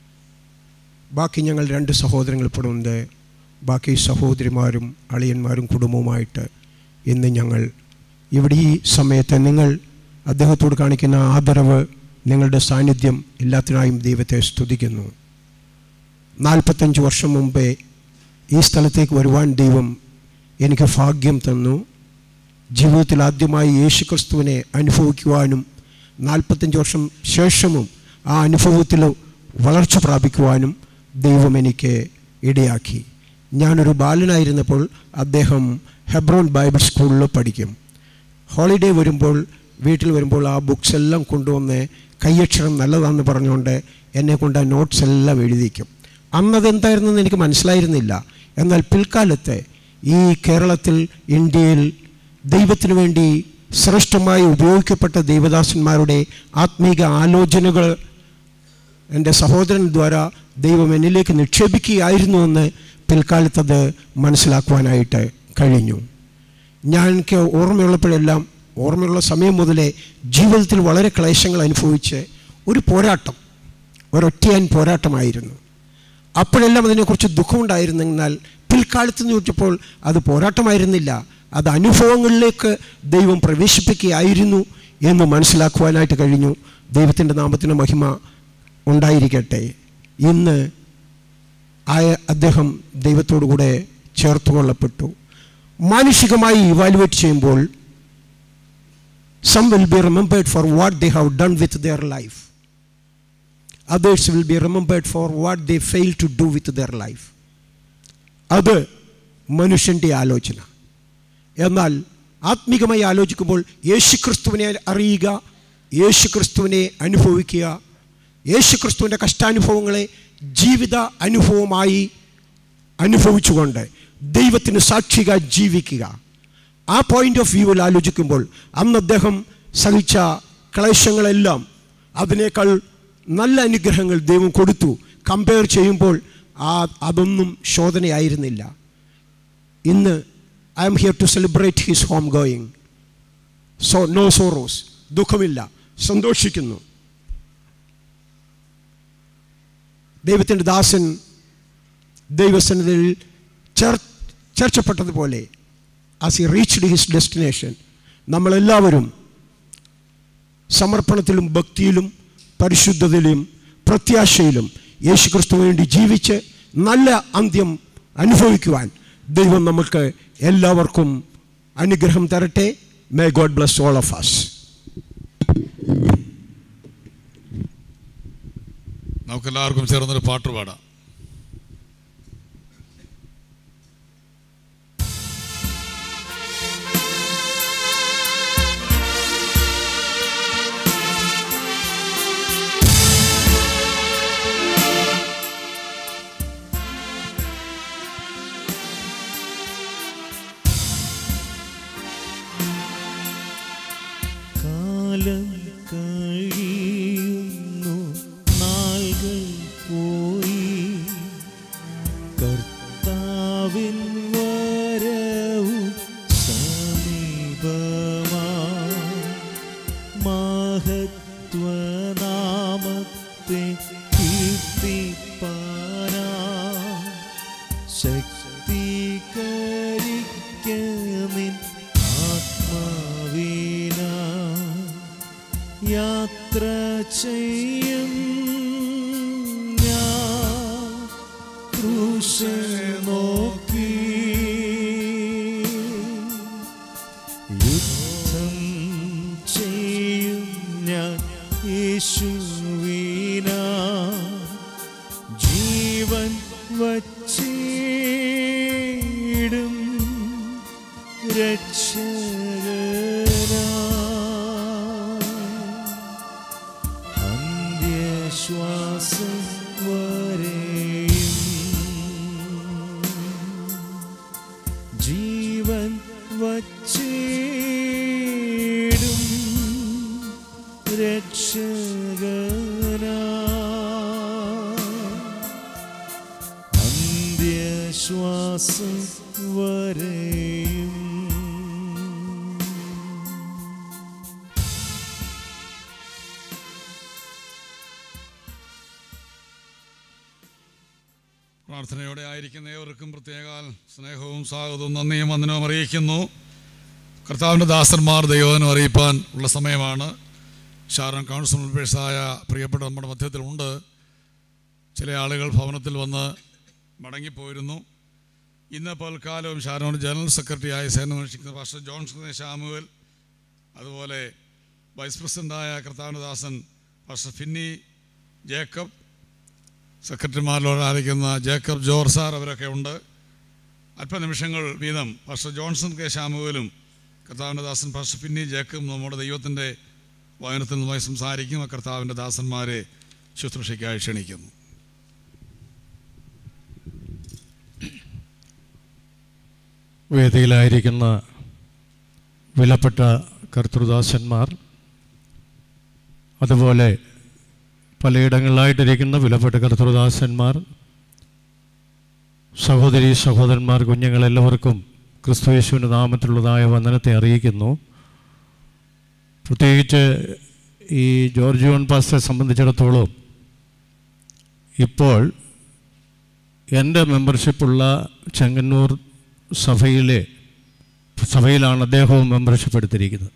ബാക്കി ഞങ്ങൾ രണ്ട് സഹോദരങ്ങൾ ഇപ്പോഴുണ്ട് ബാക്കി സഹോദരിമാരും അളിയന്മാരും കുടുംബവുമായിട്ട് ഇന്ന് ഞങ്ങൾ ഇവിടെ ഈ സമയത്ത് നിങ്ങൾ അദ്ദേഹത്തോട് കാണിക്കുന്ന ആദരവ് നിങ്ങളുടെ സാന്നിധ്യം എല്ലാത്തിനായും ദൈവത്തെ സ്തുതിക്കുന്നു നാൽപ്പത്തഞ്ച് വർഷം മുമ്പേ ഈ സ്ഥലത്തേക്ക് വരുവാൻ ദൈവം എനിക്ക് ഭാഗ്യം തന്നു ജീവിതത്തിൽ ആദ്യമായി യേശുക്രിസ്തുവിനെ അനുഭവിക്കുവാനും നാൽപ്പത്തഞ്ച് വർഷം ശേഷവും ആ അനുഭവത്തിൽ വളർച്ച പ്രാപിക്കുവാനും ദൈവം എനിക്ക് ഇടയാക്കി ഞാനൊരു ബാലനായിരുന്നപ്പോൾ അദ്ദേഹം ഹെബ്രോൺ ബൈബിൾ സ്കൂളിൽ പഠിക്കും ഹോളിഡേ വരുമ്പോൾ വീട്ടിൽ വരുമ്പോൾ ആ ബുക്സ് എല്ലാം കൊണ്ടുവന്ന് കയ്യക്ഷരം നല്ലതാണെന്ന് പറഞ്ഞുകൊണ്ട് എന്നെ കൊണ്ട് ആ നോട്ട്സ് എല്ലാം എഴുതിക്കും അന്നതെന്തായിരുന്നെന്ന് എനിക്ക് മനസ്സിലായിരുന്നില്ല എന്നാൽ പിൽക്കാലത്ത് ഈ കേരളത്തിൽ ഇന്ത്യയിൽ ദൈവത്തിനു വേണ്ടി ശ്രേഷ്ഠമായി ഉപയോഗിക്കപ്പെട്ട ദൈവദാസന്മാരുടെ ആത്മീക ആലോചനകൾ എൻ്റെ സഹോദരൻ ദ്വാരാ ദൈവം എന്നിലേക്ക് നിക്ഷേപിക്കുകയായിരുന്നുവെന്ന് പിൽക്കാലത്തത് മനസ്സിലാക്കുവാനായിട്ട് കഴിഞ്ഞു ഞാൻ എനിക്ക് ഓർമ്മയുള്ളപ്പോഴെല്ലാം ഓർമ്മയുള്ള സമയം മുതലേ ജീവിതത്തിൽ വളരെ ക്ലേശങ്ങൾ അനുഭവിച്ച് ഒരു പോരാട്ടം ഒരൊറ്റയാൻ പോരാട്ടമായിരുന്നു അപ്പോഴെല്ലാം അതിനെക്കുറിച്ച് ദുഃഖമുണ്ടായിരുന്നെന്നാൽ പിൽക്കാലത്ത് ചോദിച്ചപ്പോൾ അത് പോരാട്ടമായിരുന്നില്ല അത് അനുഭവങ്ങളിലേക്ക് ദൈവം പ്രവേശിപ്പിക്കുകയായിരുന്നു എന്ന് മനസ്സിലാക്കുവാനായിട്ട് കഴിഞ്ഞു ദൈവത്തിൻ്റെ നാമത്തിന് മഹിമ ഉണ്ടായിരിക്കട്ടെ ഇന്ന് ആ അദ്ദേഹം ദൈവത്തോടു കൂടെ ചേർത്ത് കൊള്ളപ്പെട്ടു മാനുഷികമായി ഇവാലുവേറ്റ് ചെയ്യുമ്പോൾ some will be remembered for what they have done with their life others will be remembered for what they failed to do with their life അത് മനുഷ്യൻ്റെ ആലോചന എന്നാൽ ആത്മീകമായി ആലോചിക്കുമ്പോൾ യേശുക്രിസ്തുവിനെ അറിയുക യേശുക്രിസ്തുവിനെ അനുഭവിക്കുക യേശുക്രിസ്തുവിൻ്റെ കഷ്ടാനുഭവങ്ങളെ ജീവിത അനുഭവമായി അനുഭവിച്ചുകൊണ്ട് ദൈവത്തിന് സാക്ഷിക ജീവിക്കുക ആ പോയിന്റ് ഓഫ് വ്യൂവിൽ ആലോചിക്കുമ്പോൾ അന്ന് അദ്ദേഹം സഹിച്ച ക്ലേശങ്ങളെല്ലാം അതിനേക്കാൾ നല്ല അനുഗ്രഹങ്ങൾ ദൈവം കൊടുത്തു കമ്പയർ ചെയ്യുമ്പോൾ ആ അതൊന്നും ശോധനയായിരുന്നില്ല ഇന്ന് I'm here to celebrate his home going so no sorrows ദുഃഖമില്ല സന്തോഷിക്കുന്നു ദൈവത്തിൻ്റെ ദാസൻ ദൈവസന്നിധിയിൽ ചേർ ചേർച്ചപ്പെട്ടതുപോലെ as he reached his destination നമ്മളെല്ലാവരും സമർപ്പണത്തിലും ഭക്തിയിലും പരിശുദ്ധതയിലും പ്രത്യാശയിലും യേശുക്രിസ്തുവിന് വേണ്ടി ജീവിച്ച് നല്ല അന്ത്യം അനുഭവിക്കുവാൻ ദൈവം നമുക്ക് എല്ലാവർക്കും അനുഗ്രഹം തരട്ടെ may God bless all of us നമുക്കെല്ലാവർക്കും ചേർന്നൊരു പാട്ട് പാടാം കാലം കഴിയുന്നു നാളുകൾ പോയി കർത്താവിൻ വരവും സമീപമാ മഹത്വനാമത്തെ കീർത്തിപ്പാനാ ശക്തീകരിക്കമിൻ ആത്മാവിന യാത്ര ചെയ്യും ഞാൻ ക്രൂശെ നോക്കി യുദ്ധം ചെയ്യും ഞാൻ യേശുവിന ജീവൻ വച്ചിടും രക്ഷകനാ അന്ത്യശ്വാസം വരെയും ജീവൻ വച്ചിടും രക്ഷകനാ അന്ത്യശ്വാസം വരെയും പ്രാർത്ഥനയോടെ ആയിരിക്കുന്ന ഏവർക്കും പ്രത്യേക സ്നേഹവും സ്വാഗതവും നന്ദിയും വന്ദനവും അറിയിക്കുന്നു കർത്താവിൻ്റെ ദാസന്മാർ ദൈവനം അറിയിപ്പാൻ ഉള്ള സമയമാണ് ഷാറൻ കൗൺസിൽ മെമ്പേഴ്സായ പ്രിയപ്പെട്ട നമ്മുടെ മധ്യത്തിലുണ്ട് ചില ആളുകൾ ഭവനത്തിൽ വന്ന് മടങ്ങിപ്പോയിരുന്നു ഇന്ന് പൽക്കാലവും ഷാരോൺ ജനറൽ സെക്രട്ടറിയായി സേവനമനുഷ്ഠിക്കുന്ന പാസ്റ്റർ ജോൺസൺ ഷാമുവൽ അതുപോലെ വൈസ് പ്രസിഡൻ്റായ കർത്താവിൻ്റെ ദാസൻ പാസ്റ്റർ ഫിന്നി ജേക്കബ് സെക്രട്ടറിമാരിലോട് ആയിരിക്കുന്ന ജേക്കബ് ജോർ സാർ അവരൊക്കെ ഉണ്ട് അല്പനിമിഷങ്ങൾ വീതം പാസ്റ്റർ ജോൺസൺ കെ ശാമുവലും കർത്താവിൻ്റെ ദാസൻ പാസ്റ്റർ പിന്നി ജേക്കബും നമ്മുടെ ദൈവത്തിൻ്റെ വായനത്തിൽ നിന്നുമായി സംസാരിക്കും ആ കർത്താവിൻ്റെ ദാസന്മാരെ ശുശ്രൂഷയ്ക്കായി ക്ഷണിക്കുന്നു വേദിയിലായിരിക്കുന്ന വിലപ്പെട്ട കർത്തൃദാസന്മാർ അതുപോലെ പലയിടങ്ങളിലായിട്ടിരിക്കുന്ന വിലപ്പെട്ട കർത്തൃദാസന്മാർ സഹോദരി സഹോദരന്മാർ കുഞ്ഞുങ്ങളെല്ലാവർക്കും ക്രിസ്തുയേശുവിൻ്റെ നാമത്തിലുള്ളതായ വന്ദനത്തെ അറിയിക്കുന്നു പ്രത്യേകിച്ച് ഈ ജോർജ് ജോൺ പാസ്റ്ററെ സംബന്ധിച്ചിടത്തോളം ഇപ്പോൾ എൻ്റെ മെമ്പർഷിപ്പുള്ള ചെങ്ങന്നൂർ സഭയിലെ സഭയിലാണ് അദ്ദേഹവും മെമ്പർഷിപ്പ് എടുത്തിരിക്കുന്നത്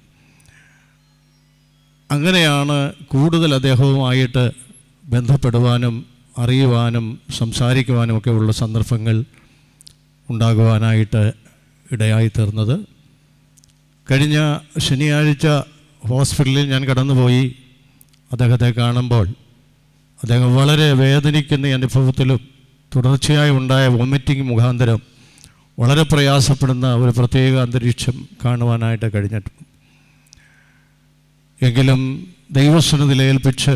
അങ്ങനെയാണ് കൂടുതൽ അദ്ദേഹവുമായിട്ട് ബന്ധപ്പെടുവാനും അറിയുവാനും സംസാരിക്കുവാനും ഒക്കെ ഉള്ള സന്ദർഭങ്ങൾ ഉണ്ടാകുവാനായിട്ട് ഇടയായി തീർന്നത് കഴിഞ്ഞ ശനിയാഴ്ച ഹോസ്പിറ്റലിൽ ഞാൻ കടന്നുപോയി അദ്ദേഹത്തെ കാണുമ്പോൾ അദ്ദേഹം വളരെ വേദനിക്കുന്ന അനുഭവത്തിലും തുടർച്ചയായി ഉണ്ടായ വോമിറ്റിംഗ് മുഖാന്തരം വളരെ പ്രയാസപ്പെടുന്ന ഒരു പ്രത്യേക അന്തരീക്ഷം കാണുവാനായിട്ട് കഴിഞ്ഞിട്ടുണ്ട് എങ്കിലും ദൈവസ്വനത്തിൽ ഏൽപ്പിച്ച്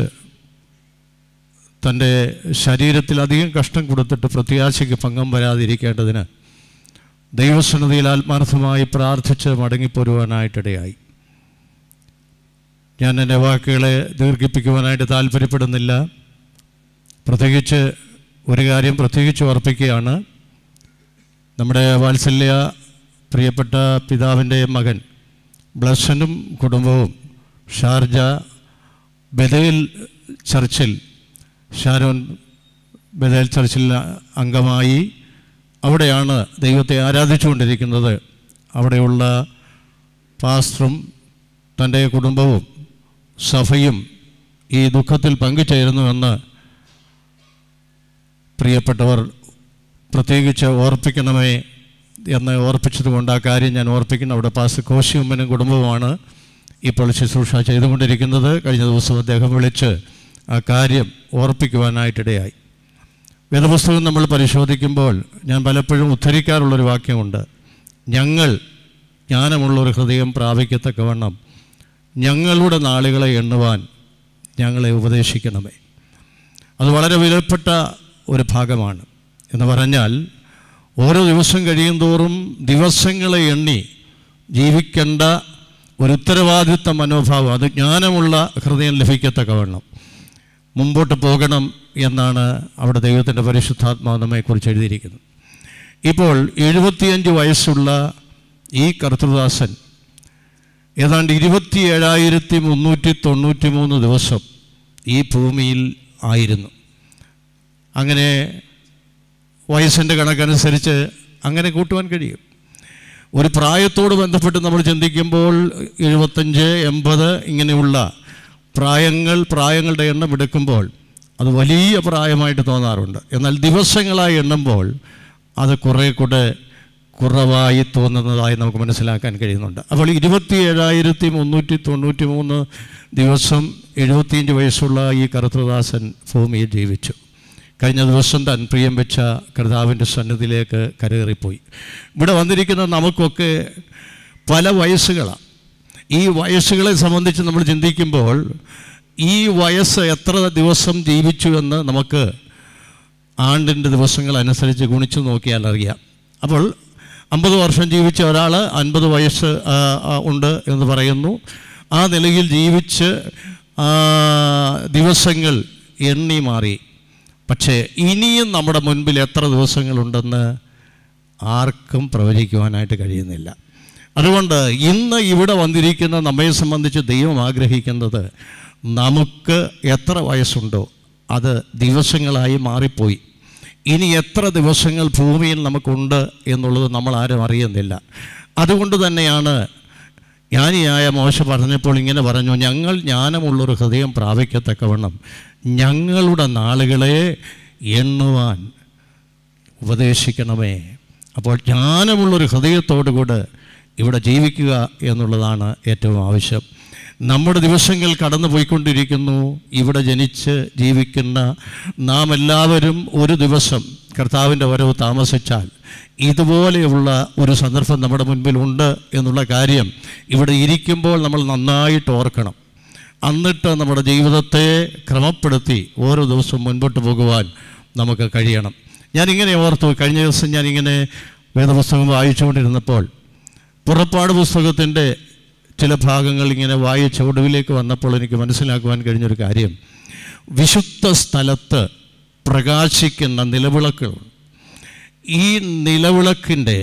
തൻ്റെ ശരീരത്തിൽ അധികം കഷ്ടം കൊടുത്തിട്ട് പ്രത്യാശയ്ക്ക് ഭംഗം വരാതിരിക്കേണ്ടതിന് ദൈവസ്വനതയിൽ ആത്മാർത്ഥമായി പ്രാർത്ഥിച്ച് മടങ്ങിപ്പോരുവാനായിട്ടിടയായി ഞാൻ എൻ്റെ വാക്കുകളെ ദീർഘിപ്പിക്കുവാനായിട്ട് താല്പര്യപ്പെടുന്നില്ല പ്രത്യേകിച്ച് ഒരു കാര്യം പ്രത്യേകിച്ച് ഓർപ്പിക്കുകയാണ് നമ്മുടെ വാത്സല്യ പ്രിയപ്പെട്ട പിതാവിൻ്റെ മകൻ ബ്ലസ്സനും കുടുംബവും ഷാർജ ബദേൽ ചർച്ചിൽ ഷാരോൻ ബദേൽ ചർച്ചിൽ അംഗമായി അവിടെയാണ് ദൈവത്തെ ആരാധിച്ചുകൊണ്ടിരിക്കുന്നത് അവിടെയുള്ള പാസ്റ്ററും തൻ്റെ കുടുംബവും സഭയും ഈ ദുഃഖത്തിൽ പങ്കുചേരുന്നുവെന്ന് പ്രിയപ്പെട്ടവർ പ്രത്യേകിച്ച് ഓർപ്പിക്കണമേ എന്ന് ഓർപ്പിച്ചതുകൊണ്ട് ആ കാര്യം ഞാൻ ഓർപ്പിക്കുന്നു അവിടെ പാസ് കോശിയമ്മനും കുടുംബവുമാണ് ഇപ്പോൾ ശുശ്രൂഷ ചെയ്തുകൊണ്ടിരിക്കുന്നത് കഴിഞ്ഞ ദിവസം അദ്ദേഹം വിളിച്ച് ആ കാര്യം ഓർപ്പിക്കുവാനായിട്ടിടയായി വേദപുസ്തകം നമ്മൾ പരിശോധിക്കുമ്പോൾ ഞാൻ പലപ്പോഴും ഉദ്ധരിക്കാറുള്ളൊരു വാക്യമുണ്ട് ഞങ്ങൾ ജ്ഞാനമുള്ളൊരു ഹൃദയം പ്രാപിക്കത്തക്കവണ്ണം ഞങ്ങളുടെ നാളുകളെ എണ്ണുവാൻ ഞങ്ങളെ ഉപദേശിക്കണമേ അത് വളരെ വിലപ്പെട്ട ഒരു ഭാഗമാണ് എന്ന് പറഞ്ഞാൽ ഓരോ ദിവസം കഴിയും തോറും ദിവസങ്ങളെ എണ്ണി ജീവിക്കേണ്ട ഒരു ഉത്തരവാദിത്ത മനോഭാവം അത് ജ്ഞാനമുള്ള ഹൃദയം ലഭിക്കത്തക്കവണ്ണം മുമ്പോട്ട് പോകണം എന്നാണ് അവിടെ ദൈവത്തിൻ്റെ പരിശുദ്ധാത്മാവ് നമ്മെക്കുറിച്ച് എഴുതിയിരിക്കുന്നത് ഇപ്പോൾ എഴുപത്തിയഞ്ച് വയസ്സുള്ള ഈ കർത്തൃദാസൻ ഏതാണ്ട് ഇരുപത്തി ഏഴായിരത്തി മുന്നൂറ്റി തൊണ്ണൂറ്റി മൂന്ന് ദിവസം ഈ ഭൂമിയിൽ ആയിരുന്നു അങ്ങനെ വയസ്സിൻ്റെ കണക്കനുസരിച്ച് അങ്ങനെ കൂട്ടുവാൻ കഴിയും ഒരു പ്രായത്തോട് ബന്ധപ്പെട്ട് നമ്മൾ ചിന്തിക്കുമ്പോൾ എഴുപത്തഞ്ച് എൺപത് ഇങ്ങനെയുള്ള പ്രായങ്ങൾ പ്രായങ്ങളുടെ എണ്ണം എടുക്കുമ്പോൾ അത് വലിയ പ്രായമായിട്ട് തോന്നാറുണ്ട് എന്നാൽ ദിവസങ്ങളായി എണ്ണുമ്പോൾ അത് കുറേ കൂടെ കുറവായി തോന്നുന്നതായി നമുക്ക് മനസ്സിലാക്കാൻ കഴിയുന്നുണ്ട് അപ്പോൾ ഇരുപത്തി ഏഴായിരത്തി മുന്നൂറ്റി തൊണ്ണൂറ്റി മൂന്ന് ദിവസം എഴുപത്തിയഞ്ച് വയസ്സുള്ള ഈ കറുത്തദാസൻ ഭൂമിയിൽ ജീവിച്ചു കഴിഞ്ഞ ദിവസം താൻ പ്രിയം വെച്ച കർത്താവിൻ്റെ സന്നിധിയിലേക്ക് കരകയറിപ്പോയി ഇവിടെ വന്നിരിക്കുന്ന നമുക്കൊക്കെ പല വയസ്സുകളാണ് ഈ വയസ്സുകളെ സംബന്ധിച്ച് നമ്മൾ ചിന്തിക്കുമ്പോൾ ഈ വയസ്സ് എത്ര ദിവസം ജീവിച്ചു എന്ന് നമുക്ക് ആണ്ടിൻ്റെ ദിവസങ്ങൾ അനുസരിച്ച് ഗുണിച്ചു നോക്കിയാൽ അറിയാം അപ്പോൾ അമ്പത് വർഷം ജീവിച്ച ഒരാൾ അൻപത് വയസ്സ് ആ, ആ, ഉണ്ട് എന്ന് പറയുന്നു ആ നിലയിൽ ജീവിച്ച് ആ, ദിവസങ്ങൾ എണ്ണി മാറി പക്ഷേ ഇനിയും നമ്മുടെ മുൻപിൽ എത്ര ദിവസങ്ങളുണ്ടെന്ന് ആർക്കും പ്രവചിക്കുവാനായിട്ട് കഴിയുന്നില്ല അതുകൊണ്ട് ഇന്ന് ഇവിടെ വന്നിരിക്കുന്ന നമ്മെ സംബന്ധിച്ച് ദൈവം ആഗ്രഹിക്കുന്നത് നമുക്ക് എത്ര വയസ്സുണ്ടോ അത് ദിവസങ്ങളായി മാറിപ്പോയി ഇനി എത്ര ദിവസങ്ങൾ ഭൂമിയിൽ നമുക്കുണ്ട് എന്നുള്ളത് നമ്മൾ ആരും അറിയുന്നില്ല അതുകൊണ്ട് തന്നെയാണ് ജ്ഞാനിയായ മോശ പറഞ്ഞപ്പോൾ ഇങ്ങനെ പറഞ്ഞു ഞങ്ങൾ ജ്ഞാനമുള്ളൊരു ഹൃദയം പ്രാപിക്കത്തക്കവണ്ണം ഞങ്ങളുടെ നാളുകളെ എണ്ണുവാൻ ഉപദേശിക്കണമേ അപ്പോൾ ജ്ഞാനമുള്ളൊരു ഹൃദയത്തോടു കൂടെ ഇവിടെ ജീവിക്കുക എന്നുള്ളതാണ് ഏറ്റവും ആവശ്യം നമ്മുടെ ദിവസങ്ങൾ കടന്നു പോയിക്കൊണ്ടിരിക്കുന്നു ഇവിടെ ജനിച്ച് ജീവിക്കുന്ന നാം എല്ലാവരും ഒരു ദിവസം കർത്താവിൻ്റെ വരവ് താമസിച്ചാൽ ഇതുപോലെയുള്ള ഒരു സന്ദർഭം നമ്മുടെ മുൻപിലുണ്ട് എന്നുള്ള കാര്യം ഇവിടെ ഇരിക്കുമ്പോൾ നമ്മൾ നന്നായിട്ട് ഓർക്കണം എന്നിട്ട് നമ്മുടെ ജീവിതത്തെ ക്രമപ്പെടുത്തി ഓരോ ദിവസവും മുൻപോട്ട് പോകുവാൻ നമുക്ക് കഴിയണം ഞാനിങ്ങനെ ഓർത്തു കഴിഞ്ഞ ദിവസം ഞാനിങ്ങനെ വേദപുസ്തകം വായിച്ചുകൊണ്ടിരുന്നപ്പോൾ പുറപ്പാട് പുസ്തകത്തിൻ്റെ ചില ഭാഗങ്ങൾ ഇങ്ങനെ വായിച്ച ഒടുവിലേക്ക് വന്നപ്പോൾ എനിക്ക് മനസ്സിലാക്കുവാൻ കഴിഞ്ഞൊരു കാര്യം വിശുദ്ധ സ്ഥലത്ത് പ്രകാശിക്കുന്ന നിലവിളക്കുകൾ ഈ നിലവിളക്കിൻ്റെ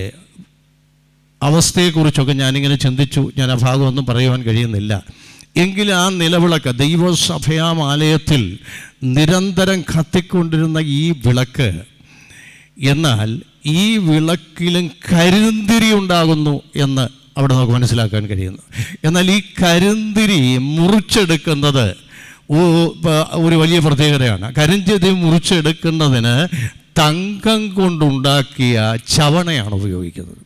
അവസ്ഥയെക്കുറിച്ചൊക്കെ ഞാനിങ്ങനെ ചിന്തിച്ചു ഞാൻ ആ ഭാഗമൊന്നും പറയുവാൻ കഴിയുന്നില്ല എങ്കിലും ആ നിലവിളക്ക് ദൈവസഭയാമാലയത്തിൽ നിരന്തരം കത്തിക്കൊണ്ടിരുന്ന ഈ വിളക്ക് എന്നാൽ ഈ വിളക്കിലും കരിന്തിരി ഉണ്ടാകുന്നു എന്ന് അവിടെ നമുക്ക് മനസ്സിലാക്കാൻ കഴിയുന്നു എന്നാൽ ഈ കരിന്തിരി മുറിച്ചെടുക്കുന്നത് ഓ- പ- ഒരു വലിയ പ്രത്യേകതയാണ് കരിഞ്ചതി മുറിച്ചെടുക്കുന്നതിന് തങ്കം കൊണ്ടുണ്ടാക്കിയ ചവണയാണ് ഉപയോഗിക്കുന്നത്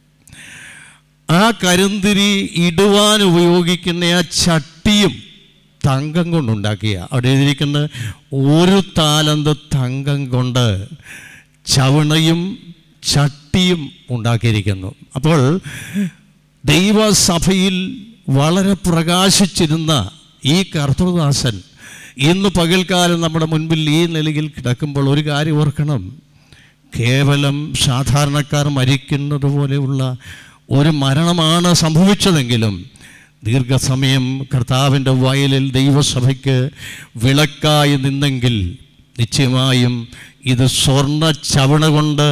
ആ കരിന്തിരി ഇടുവാൻ ഉപയോഗിക്കുന്ന ആ ചട്ടിയും തങ്കം കൊണ്ടുണ്ടാക്കിയ അവിടെ എഴുതിയിരിക്കുന്നത് ഒരു താലന്ത് തങ്കം കൊണ്ട് ചവണയും ചട്ടിയും ഉണ്ടാക്കിയിരിക്കുന്നു അപ്പോൾ ദൈവസഭയിൽ വളരെ പ്രകാശിച്ചിരുന്ന ഈ കർത്തൃദാസൻ ഇന്ന് പകൽക്കാലം നമ്മുടെ മുൻപിൽ ഈ നിലയിൽ കിടക്കുമ്പോൾ ഒരു കാര്യം ഓർക്കണം കേവലം സാധാരണക്കാർ മരിക്കുന്നത് പോലെയുള്ള ഒരു മരണമാണ് സംഭവിച്ചതെങ്കിലും ദീർഘസമയം കർത്താവിൻ്റെ വയലിൽ ദൈവസഭയ്ക്ക് വിളക്കായി നിന്നെങ്കിൽ നിശ്ചയമായും ഇത് സ്വർണ്ണ ചവണ കൊണ്ട്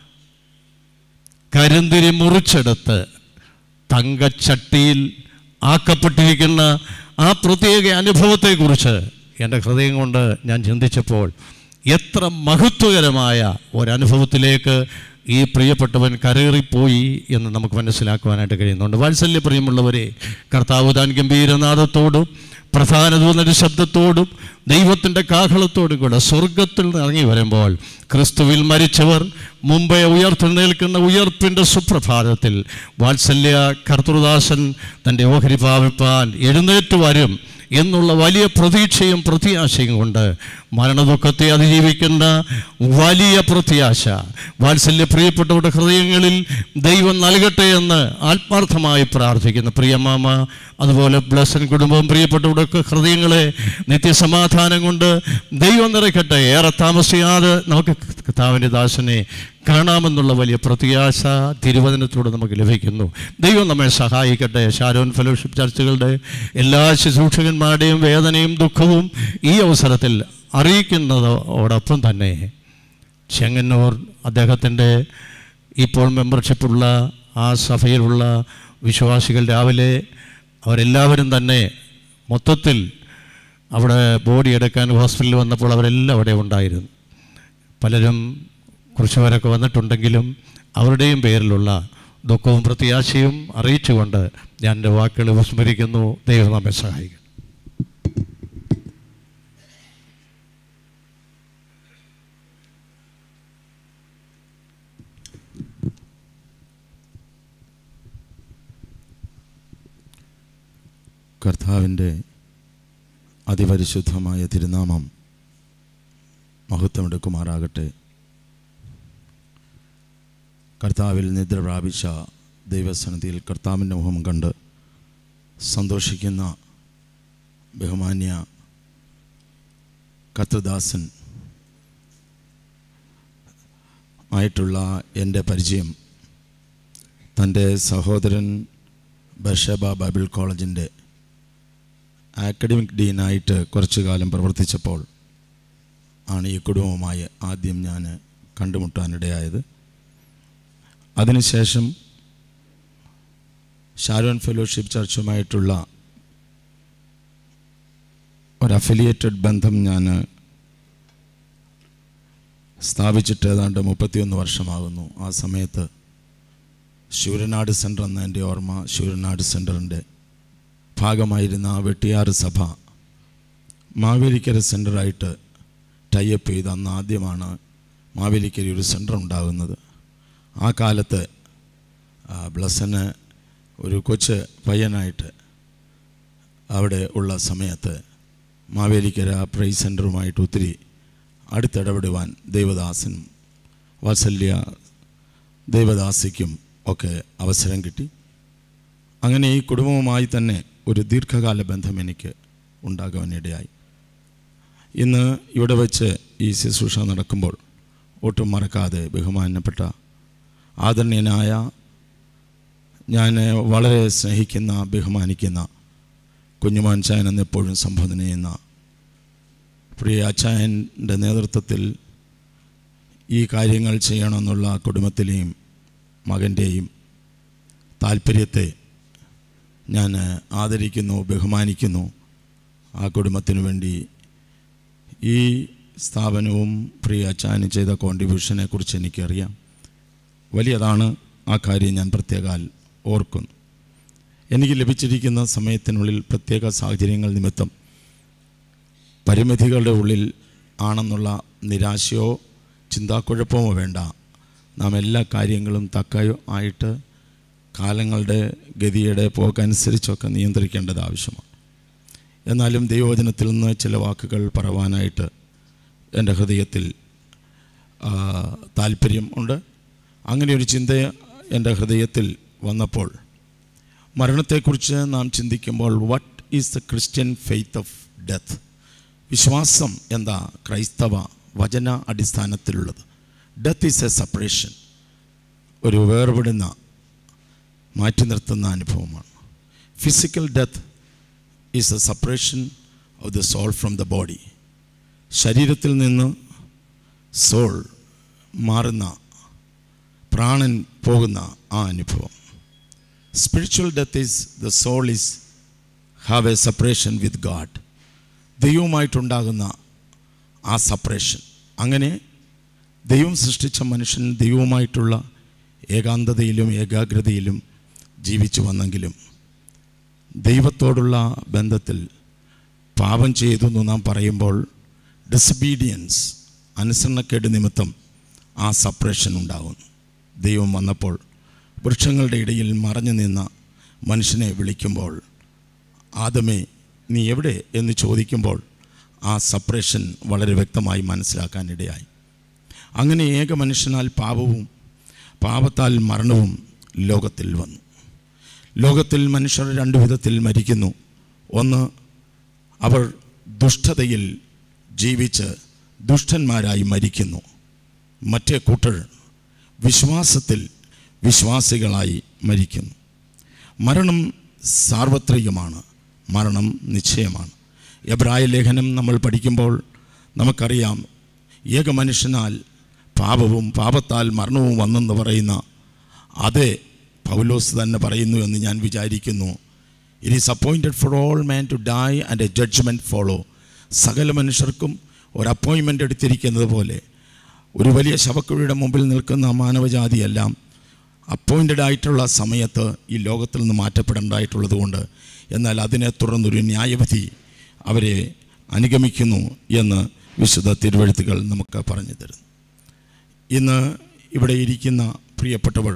കരിന്തിരി മുറിച്ചെടുത്ത് തങ്കച്ചട്ടിയിൽ ആക്കപ്പെട്ടിരിക്കുന്ന ആ പ്രത്യേക അനുഭവത്തെക്കുറിച്ച് എൻ്റെ ഹൃദയം കൊണ്ട് ഞാൻ ചിന്തിച്ചപ്പോൾ എത്ര മഹത്വകരമായ ഒരനുഭവത്തിലേക്ക് ഈ പ്രിയപ്പെട്ടവൻ കരേറിപ്പോയി എന്ന് നമുക്ക് മനസ്സിലാക്കുവാനായിട്ട് കഴിയുന്നുണ്ട് വാത്സല്യ പ്രിയമുള്ളവരെ കർത്താവ് താൻ ഗംഭീരനാഥത്തോടും പ്രധാന ദൂതന്റെ ശബ്ദത്തോടും ദൈവത്തിൻ്റെ കാഹളത്തോടും കൂടെ സ്വർഗത്തിൽ നിന്ന് ഇറങ്ങി വരുമ്പോൾ ക്രിസ്തുവിൽ മരിച്ചവർ മുമ്പേ ഉയർത്തെഴുന്നേൽക്കുന്ന ഉയർപ്പിൻ്റെ സുപ്രഭാതത്തിൽ വാത്സല്യ കർത്തൃദാസൻ തൻ്റെ ഓഹരി പാവിപ്പാൻ എഴുന്നേറ്റ് വരും എന്നുള്ള വലിയ പ്രതീക്ഷയും പ്രത്യാശയും കൊണ്ട് മരണദുഃഖത്തെ അതിജീവിക്കുന്ന വലിയ പ്രത്യാശ വാത്സല്യ പ്രിയപ്പെട്ടവരുടെ ഹൃദയങ്ങളിൽ ദൈവം നൽകട്ടെ എന്ന് ആത്മാർത്ഥമായി പ്രാർത്ഥിക്കുന്നു പ്രിയമാമ അതുപോലെ ബ്ലസൻ കുടുംബം പ്രിയപ്പെട്ടവരുടെ ഹൃദയങ്ങളെ നിത്യസമാധാനം കൊണ്ട് ദൈവം നിറയ്ക്കട്ടെ ഏറെ താമസിയാതെ നമുക്ക് കർത്താവിൻ്റെ ദാസനെ കാണാമെന്നുള്ള വലിയ പ്രത്യാശ തിരുവചനത്തിലൂടെ നമുക്ക് ലഭിക്കുന്നു ദൈവം നമ്മെ സഹായിക്കട്ടെ ഷാരോൻ ഫെലോഷിപ്പ് ചർച്ചുകളുടെ എല്ലാ ശുശ്രൂഷകന്മാരുടെയും വേദനയും ദുഃഖവും ഈ അവസരത്തിൽ അറിയിക്കുന്നതോടൊപ്പം തന്നെ ചെങ്ങന്നൂർ അദ്ദേഹത്തിൻ്റെ ഇപ്പോൾ മെമ്പർഷിപ്പുള്ള ആ സഭയിലുള്ള വിശ്വാസികൾ രാവിലെ അവരെല്ലാവരും തന്നെ മൊത്തത്തിൽ അവിടെ ബോഡി എടുക്കാൻ ഹോസ്പിറ്റലിൽ വന്നപ്പോൾ അവരെല്ലാം അവിടെ ഉണ്ടായിരുന്നു പലരും കുറിച്ചവരൊക്കെ വന്നിട്ടുണ്ടെങ്കിലും അവരുടെയും പേരിലുള്ള ദുഃഖവും പ്രത്യാശയും അറിയിച്ചുകൊണ്ട് ഞാൻ എൻ്റെ വാക്കുകൾ വിസ്മരിക്കുന്നു ദൈവം നമ്മെ സഹായിക്കും കർത്താവിൻ്റെ അതിപരിശുദ്ധമായ തിരുനാമം മഹത്വമെടുക്കുമാറാകട്ടെ കർത്താവിൽ നിദ്ര പ്രാപിച്ച ദൈവസന്നിധിയിൽ കർത്താവിൻ്റെ മുഖം കണ്ട് സന്തോഷിക്കുന്ന ബഹുമാന്യ കർത്തദാസൻ ആയിട്ടുള്ള എൻ്റെ പരിചയം തൻ്റെ സഹോദരൻ ബഷബ ബൈബിൾ കോളേജിൻ്റെ ആക്കഡമിക് ഡീനായിട്ട് കുറച്ചു കാലം പ്രവർത്തിച്ചപ്പോൾ ആണ് ഈ കുടുംബവുമായി ആദ്യം ഞാൻ കണ്ടുമുട്ടാനിടയായത് അതിനുശേഷം ഷാരോൺ ഫെലോഷിപ്പ് ചർച്ചുമായിട്ടുള്ള ഒരു അഫിലിയേറ്റഡ് ബന്ധം ഞാൻ സ്ഥാപിച്ചിട്ട് ഏതാണ്ട് മുപ്പത്തിയൊന്ന് വർഷമാകുന്നു ആ സമയത്ത് ശൂരനാട് സെൻറ്റർ എന്ന എൻ്റെ ഓർമ്മ ശൂരനാട് സെൻറ്ററിൻ്റെ ഭാഗമായിരുന്ന ആ വെട്ടിയാറ് സഭ മാവേലിക്കര സെൻറ്ററായിട്ട് ടൈപ്പ് ചെയ്ത് അന്ന് ആദ്യമാണ് മാവേലിക്കര ഒരു സെൻറ്റർ ഉണ്ടാകുന്നത് ആ കാലത്ത് ആ, ബ്ലസന് ഒരു കൊച്ച് പയ്യനായിട്ട് അവിടെ ഉള്ള സമയത്ത് മാവേലിക്കര പ്രൈസ് സെൻറ്ററുമായിട്ട് ഒത്തിരി അടുത്തിടപെടുവാൻ ദേവദാസനും വാത്സല്യ ദേവദാസിക്കും ഒക്കെ അവസരം കിട്ടി അങ്ങനെ ഈ കുടുംബവുമായി തന്നെ ഒരു ദീർഘകാല ബന്ധം എനിക്ക് ഉണ്ടാകുവാനിടയായി ഇന്ന് ഇവിടെ വെച്ച് ഈ ശുശ്രൂഷ നടക്കുമ്പോൾ ഒട്ടും മറക്കാതെ ബഹുമാനപ്പെട്ട ആദരണീയനായ ഞാൻ വളരെ സ്നേഹിക്കുന്ന ബഹുമാനിക്കുന്ന കുഞ്ഞുമാൻ ചായൻ എന്നെപ്പോഴും സംബോധന ചെയ്യുന്ന പ്രിയ അച്ചായൻ്റെ നേതൃത്വത്തിൽ ഈ കാര്യങ്ങൾ ചെയ്യണമെന്നുള്ള കുടുംബത്തിലെയും മകൻ്റെയും താല്പര്യത്തെ ഞാൻ ആദരിക്കുന്നു ബഹുമാനിക്കുന്നു ആ കുടുംബത്തിനു വേണ്ടി ഈ സ്ഥാപനവും പ്രിയ അച്ചായന് ചെയ്ത കോൺട്രിബ്യൂഷനെ കുറിച്ച് എനിക്കറിയാം വലിയതാണ് ആ കാര്യം ഞാൻ പ്രത്യേകാൽ ഓർക്കുന്നു എനിക്ക് ലഭിച്ചിരിക്കുന്ന സമയത്തിനുള്ളിൽ പ്രത്യേക സാഹചര്യങ്ങൾ നിമിത്തം പരിമിതികളുടെ ഉള്ളിൽ ആണെന്നുള്ള നിരാശയോ ചിന്താക്കുഴപ്പമോ വേണ്ട നാം എല്ലാ കാര്യങ്ങളും തക്ക ആയിട്ട് കാലങ്ങളുടെ ഗതിയുടെ പോക്കനുസരിച്ചൊക്കെ നിയന്ത്രിക്കേണ്ടത് ആവശ്യമാണ് എന്നാലും ദൈവവചനത്തിൽ നിന്ന് ചില വാക്കുകൾ പറവാനായിട്ട് എൻ്റെ ഹൃദയത്തിൽ ആ, താല്പര്യം ഉണ്ട് അങ്ങനെ ഒരു ചിന്ത എൻ്റെ ഹൃദയത്തിൽ വന്നപ്പോൾ മരണത്തെക്കുറിച്ച് നാം ചിന്തിക്കുമ്പോൾ what is the Christian faith of death വിശ്വാസം എന്താ ക്രൈസ്തവ വചന അടിസ്ഥാനത്തിലുള്ളത് ഡെത്ത് ഈസ് എ സെപ്പറേഷൻ ഒരു വേർപെടുന്ന മാറ്റി നിർത്തുന്ന അനുഭവമാണ് physical death is a separation of the soul from the body ശരീരത്തിൽ നിന്ന് സോൾ മാറുന്ന പ്രാണൻ പോകുന്ന ആ അനുഭവം spiritual death is the soul is have a separation with God ദൈവവുമായിട്ടുണ്ടാകുന്ന ആ സെപ്പറേഷൻ അങ്ങനെ ദൈവം സൃഷ്ടിച്ച മനുഷ്യൻ ദൈവവുമായിട്ടുള്ള ഏകാന്തതയിലും ഏകാഗ്രതയിലും ജീവിച്ചു വന്നെങ്കിലും ദൈവത്തോടുള്ള ബന്ധത്തിൽ പാപം ചെയ്തു എന്ന് നാം പറയുമ്പോൾ ഡിസബീഡിയൻസ് അനുസരണക്കേട് നിമിത്തം ആ സപ്രേഷൻ ഉണ്ടാകുന്നു ദൈവം വന്നപ്പോൾ വൃക്ഷങ്ങളുടെ ഇടയിൽ മറഞ്ഞു നിന്ന മനുഷ്യനെ വിളിക്കുമ്പോൾ ആദമേ നീ എവിടെ എന്ന് ചോദിക്കുമ്പോൾ ആ സപ്രേഷൻ വളരെ വ്യക്തമായി മനസ്സിലാക്കാനിടയായി അങ്ങനെ ഏക മനുഷ്യനാൽ പാപവും പാപത്താൽ മരണവും ലോകത്തിൽ വന്നു ലോകത്തിൽ മനുഷ്യർ രണ്ടു വിധത്തിൽ മരിക്കുന്നു ഒന്ന് അവർ ദുഷ്ടതയിൽ ജീവിച്ച് ദുഷ്ടന്മാരായി മരിക്കുന്നു മറ്റേ കൂട്ടർ വിശ്വാസത്തിൽ വിശ്വാസികളായി മരിക്കുന്നു മരണം സാർവത്രികമാണ് മരണം നിശ്ചയമാണ് എബ്രായ ലേഖനം നമ്മൾ പഠിക്കുമ്പോൾ നമുക്കറിയാം ഏക മനുഷ്യനാൽ പാപവും പാപത്താൽ മരണവും വന്നെന്ന് പറയുന്ന അതേ പൗലോസ് തന്നെ പറയുന്നു എന്ന് ഞാൻ വിചാരിക്കുന്നു it is appointed for all man to die and a judgment follow സകല മനുഷ്യർക്കും ഒരു അപ്പോയിൻമെൻ്റ് എടുത്തിരിക്കുന്നത് പോലെ ഒരു വലിയ ശവക്കുഴിയുടെ മുമ്പിൽ നിൽക്കുന്ന മാനവജാതിയെല്ലാം അപ്പോയിൻറ്റഡ് ആയിട്ടുള്ള സമയത്ത് ഈ ലോകത്തിൽ നിന്ന് മാറ്റപ്പെടേണ്ടതായിട്ടുള്ളത് കൊണ്ട് എന്നാൽ അതിനെ തുടർന്നൊരു ന്യായവിധി അവരെ അനുഗമിക്കുന്നു എന്ന് വിശുദ്ധ തിരുവഴുത്തുകൾ നമുക്ക് പറഞ്ഞു തരുന്നു ഇന്ന് ഇവിടെ ഇരിക്കുന്ന പ്രിയപ്പെട്ടവർ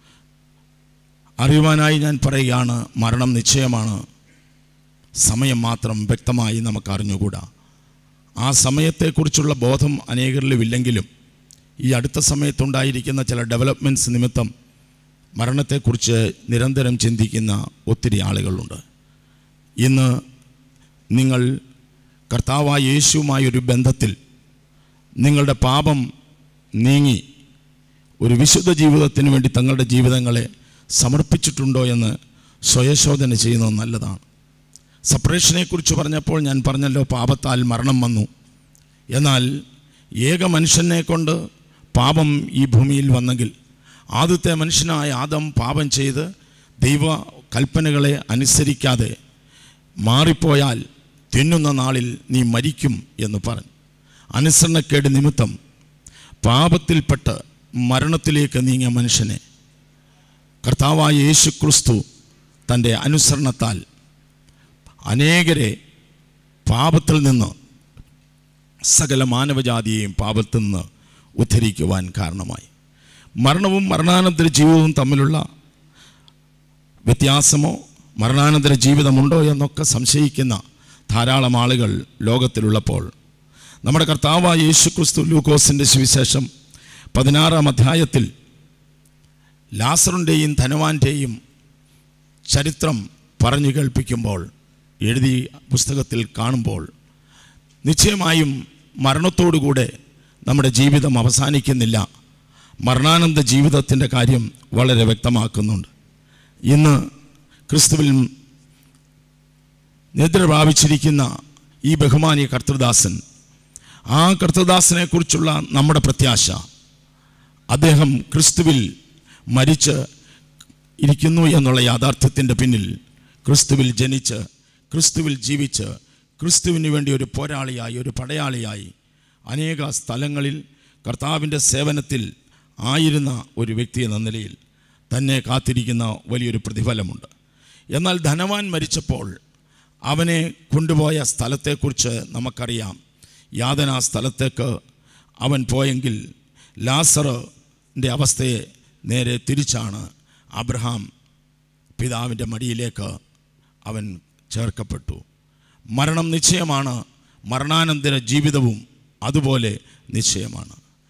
അറിയുവാനായി ഞാൻ പറയുകയാണ് മരണം നിശ്ചയമാണ് സമയം മാത്രം വ്യക്തമായി നമുക്ക് അറിഞ്ഞുകൂടാ ആ സമയത്തെക്കുറിച്ചുള്ള ബോധം അനേകരിലും ഇല്ലെങ്കിലും ഈ അടുത്ത സമയത്തുണ്ടായിരിക്കുന്ന ചില ഡെവലപ്മെൻറ്റ്സ് നിമിത്തം മരണത്തെക്കുറിച്ച് നിരന്തരം ചിന്തിക്കുന്ന ഒത്തിരി ആളുകളുണ്ട് ഇന്ന് നിങ്ങൾ കർത്താവായ യേശുവുമായ ഒരു ബന്ധത്തിൽ നിങ്ങളുടെ പാപം നീങ്ങി ഒരു വിശുദ്ധ ജീവിതത്തിന് വേണ്ടി തങ്ങളുടെ ജീവിതങ്ങളെ സമർപ്പിച്ചിട്ടുണ്ടോ എന്ന് സ്വയശോധന ചെയ്യുന്നത് നല്ലതാണ് സപ്പറേഷനെക്കുറിച്ച് പറഞ്ഞപ്പോൾ ഞാൻ പറഞ്ഞല്ലോ പാപത്താൽ മരണം വന്നു എന്നാൽ ഏക മനുഷ്യനെ കൊണ്ട് പാപം ഈ ഭൂമിയിൽ വന്നെങ്കിൽ ആദ്യത്തെ മനുഷ്യനായ ആദം പാപം ചെയ്ത് ദൈവ കൽപ്പനകളെ അനുസരിക്കാതെ മാറിപ്പോയാൽ തിന്നുന്ന നാളിൽ നീ മരിക്കും എന്ന് പറഞ്ഞു അനുസരണക്കേട് നിമിത്തം പാപത്തിൽപ്പെട്ട് മരണത്തിലേക്ക് നീങ്ങിയ മനുഷ്യനെ കർത്താവായ യേശു ക്രിസ്തു തൻ്റെ അനുസരണത്താൽ അനേകരെ പാപത്തിൽ നിന്ന് സകല മാനവജാതിയെയും പാപത്തിൽ നിന്ന് ഉദ്ധരിക്കുവാൻ കാരണമായി മരണവും മരണാനന്തര ജീവിതവും തമ്മിലുള്ള വ്യത്യാസമോ മരണാനന്തര ജീവിതമുണ്ടോ എന്നൊക്കെ സംശയിക്കുന്ന ധാരാളം ആളുകൾ ലോകത്തിലുള്ളപ്പോൾ നമ്മുടെ കർത്താവായ യേശു ക്രിസ്തു ലൂക്കോസിൻ്റെ സുവിശേഷം പതിനാറാം അധ്യായത്തിൽ ലാസറിൻ്റെയും ധനവാന്റെയും ചരിത്രം പറഞ്ഞു കേൾപ്പിക്കുമ്പോൾ എഴുതി പുസ്തകത്തിൽ കാണുമ്പോൾ നിശ്ചയമായും മരണത്തോടുകൂടെ നമ്മുടെ ജീവിതം അവസാനിക്കുന്നില്ല മരണാനന്ത ജീവിതത്തിൻ്റെ കാര്യം വളരെ വ്യക്തമാക്കുന്നുണ്ട് ഇന്ന് ക്രിസ്തുവിൽ നിദ്ര പ്രാപിച്ചിരിക്കുന്ന ഈ ബഹുമാനിയ കർത്തൃദാസൻ ആ കർത്തൃദാസനെക്കുറിച്ചുള്ള നമ്മുടെ പ്രത്യാശ അദ്ദേഹം ക്രിസ്തുവിൽ മരിച്ച് ഇരിക്കുന്നു എന്നുള്ള യാഥാർത്ഥ്യത്തിൻ്റെ പിന്നിൽ ക്രിസ്തുവിൽ ജനിച്ച് ക്രിസ്തുവിൽ ജീവിച്ച് ക്രിസ്തുവിന് വേണ്ടി ഒരു പോരാളിയായി ഒരു പടയാളിയായി അനേക സ്ഥലങ്ങളിൽ കർത്താവിൻ്റെ സേവനത്തിൽ ആയിരുന്ന ഒരു വ്യക്തി എന്ന നിലയിൽ തന്നെ കാത്തിരിക്കുന്ന വലിയൊരു പ്രതിഫലമുണ്ട് എന്നാൽ ധനവാൻ മരിച്ചപ്പോൾ അവനെ കൊണ്ടുപോയ സ്ഥലത്തെക്കുറിച്ച് നമുക്കറിയാം യാതനാ സ്ഥലത്തേക്ക് അവൻ പോയെങ്കിൽ ലാസറിൻ്റെ അവസ്ഥയെ നേരെ തിരിച്ചാണ് അബ്രഹാം പിതാവിൻ്റെ മടിയിലേക്ക് അവൻ ചേർക്കപ്പെട്ടു മരണം നിശ്ചയമാണ് മരണാനന്തര ജീവിതവും അതുപോലെ നിശ്ചയമാണ്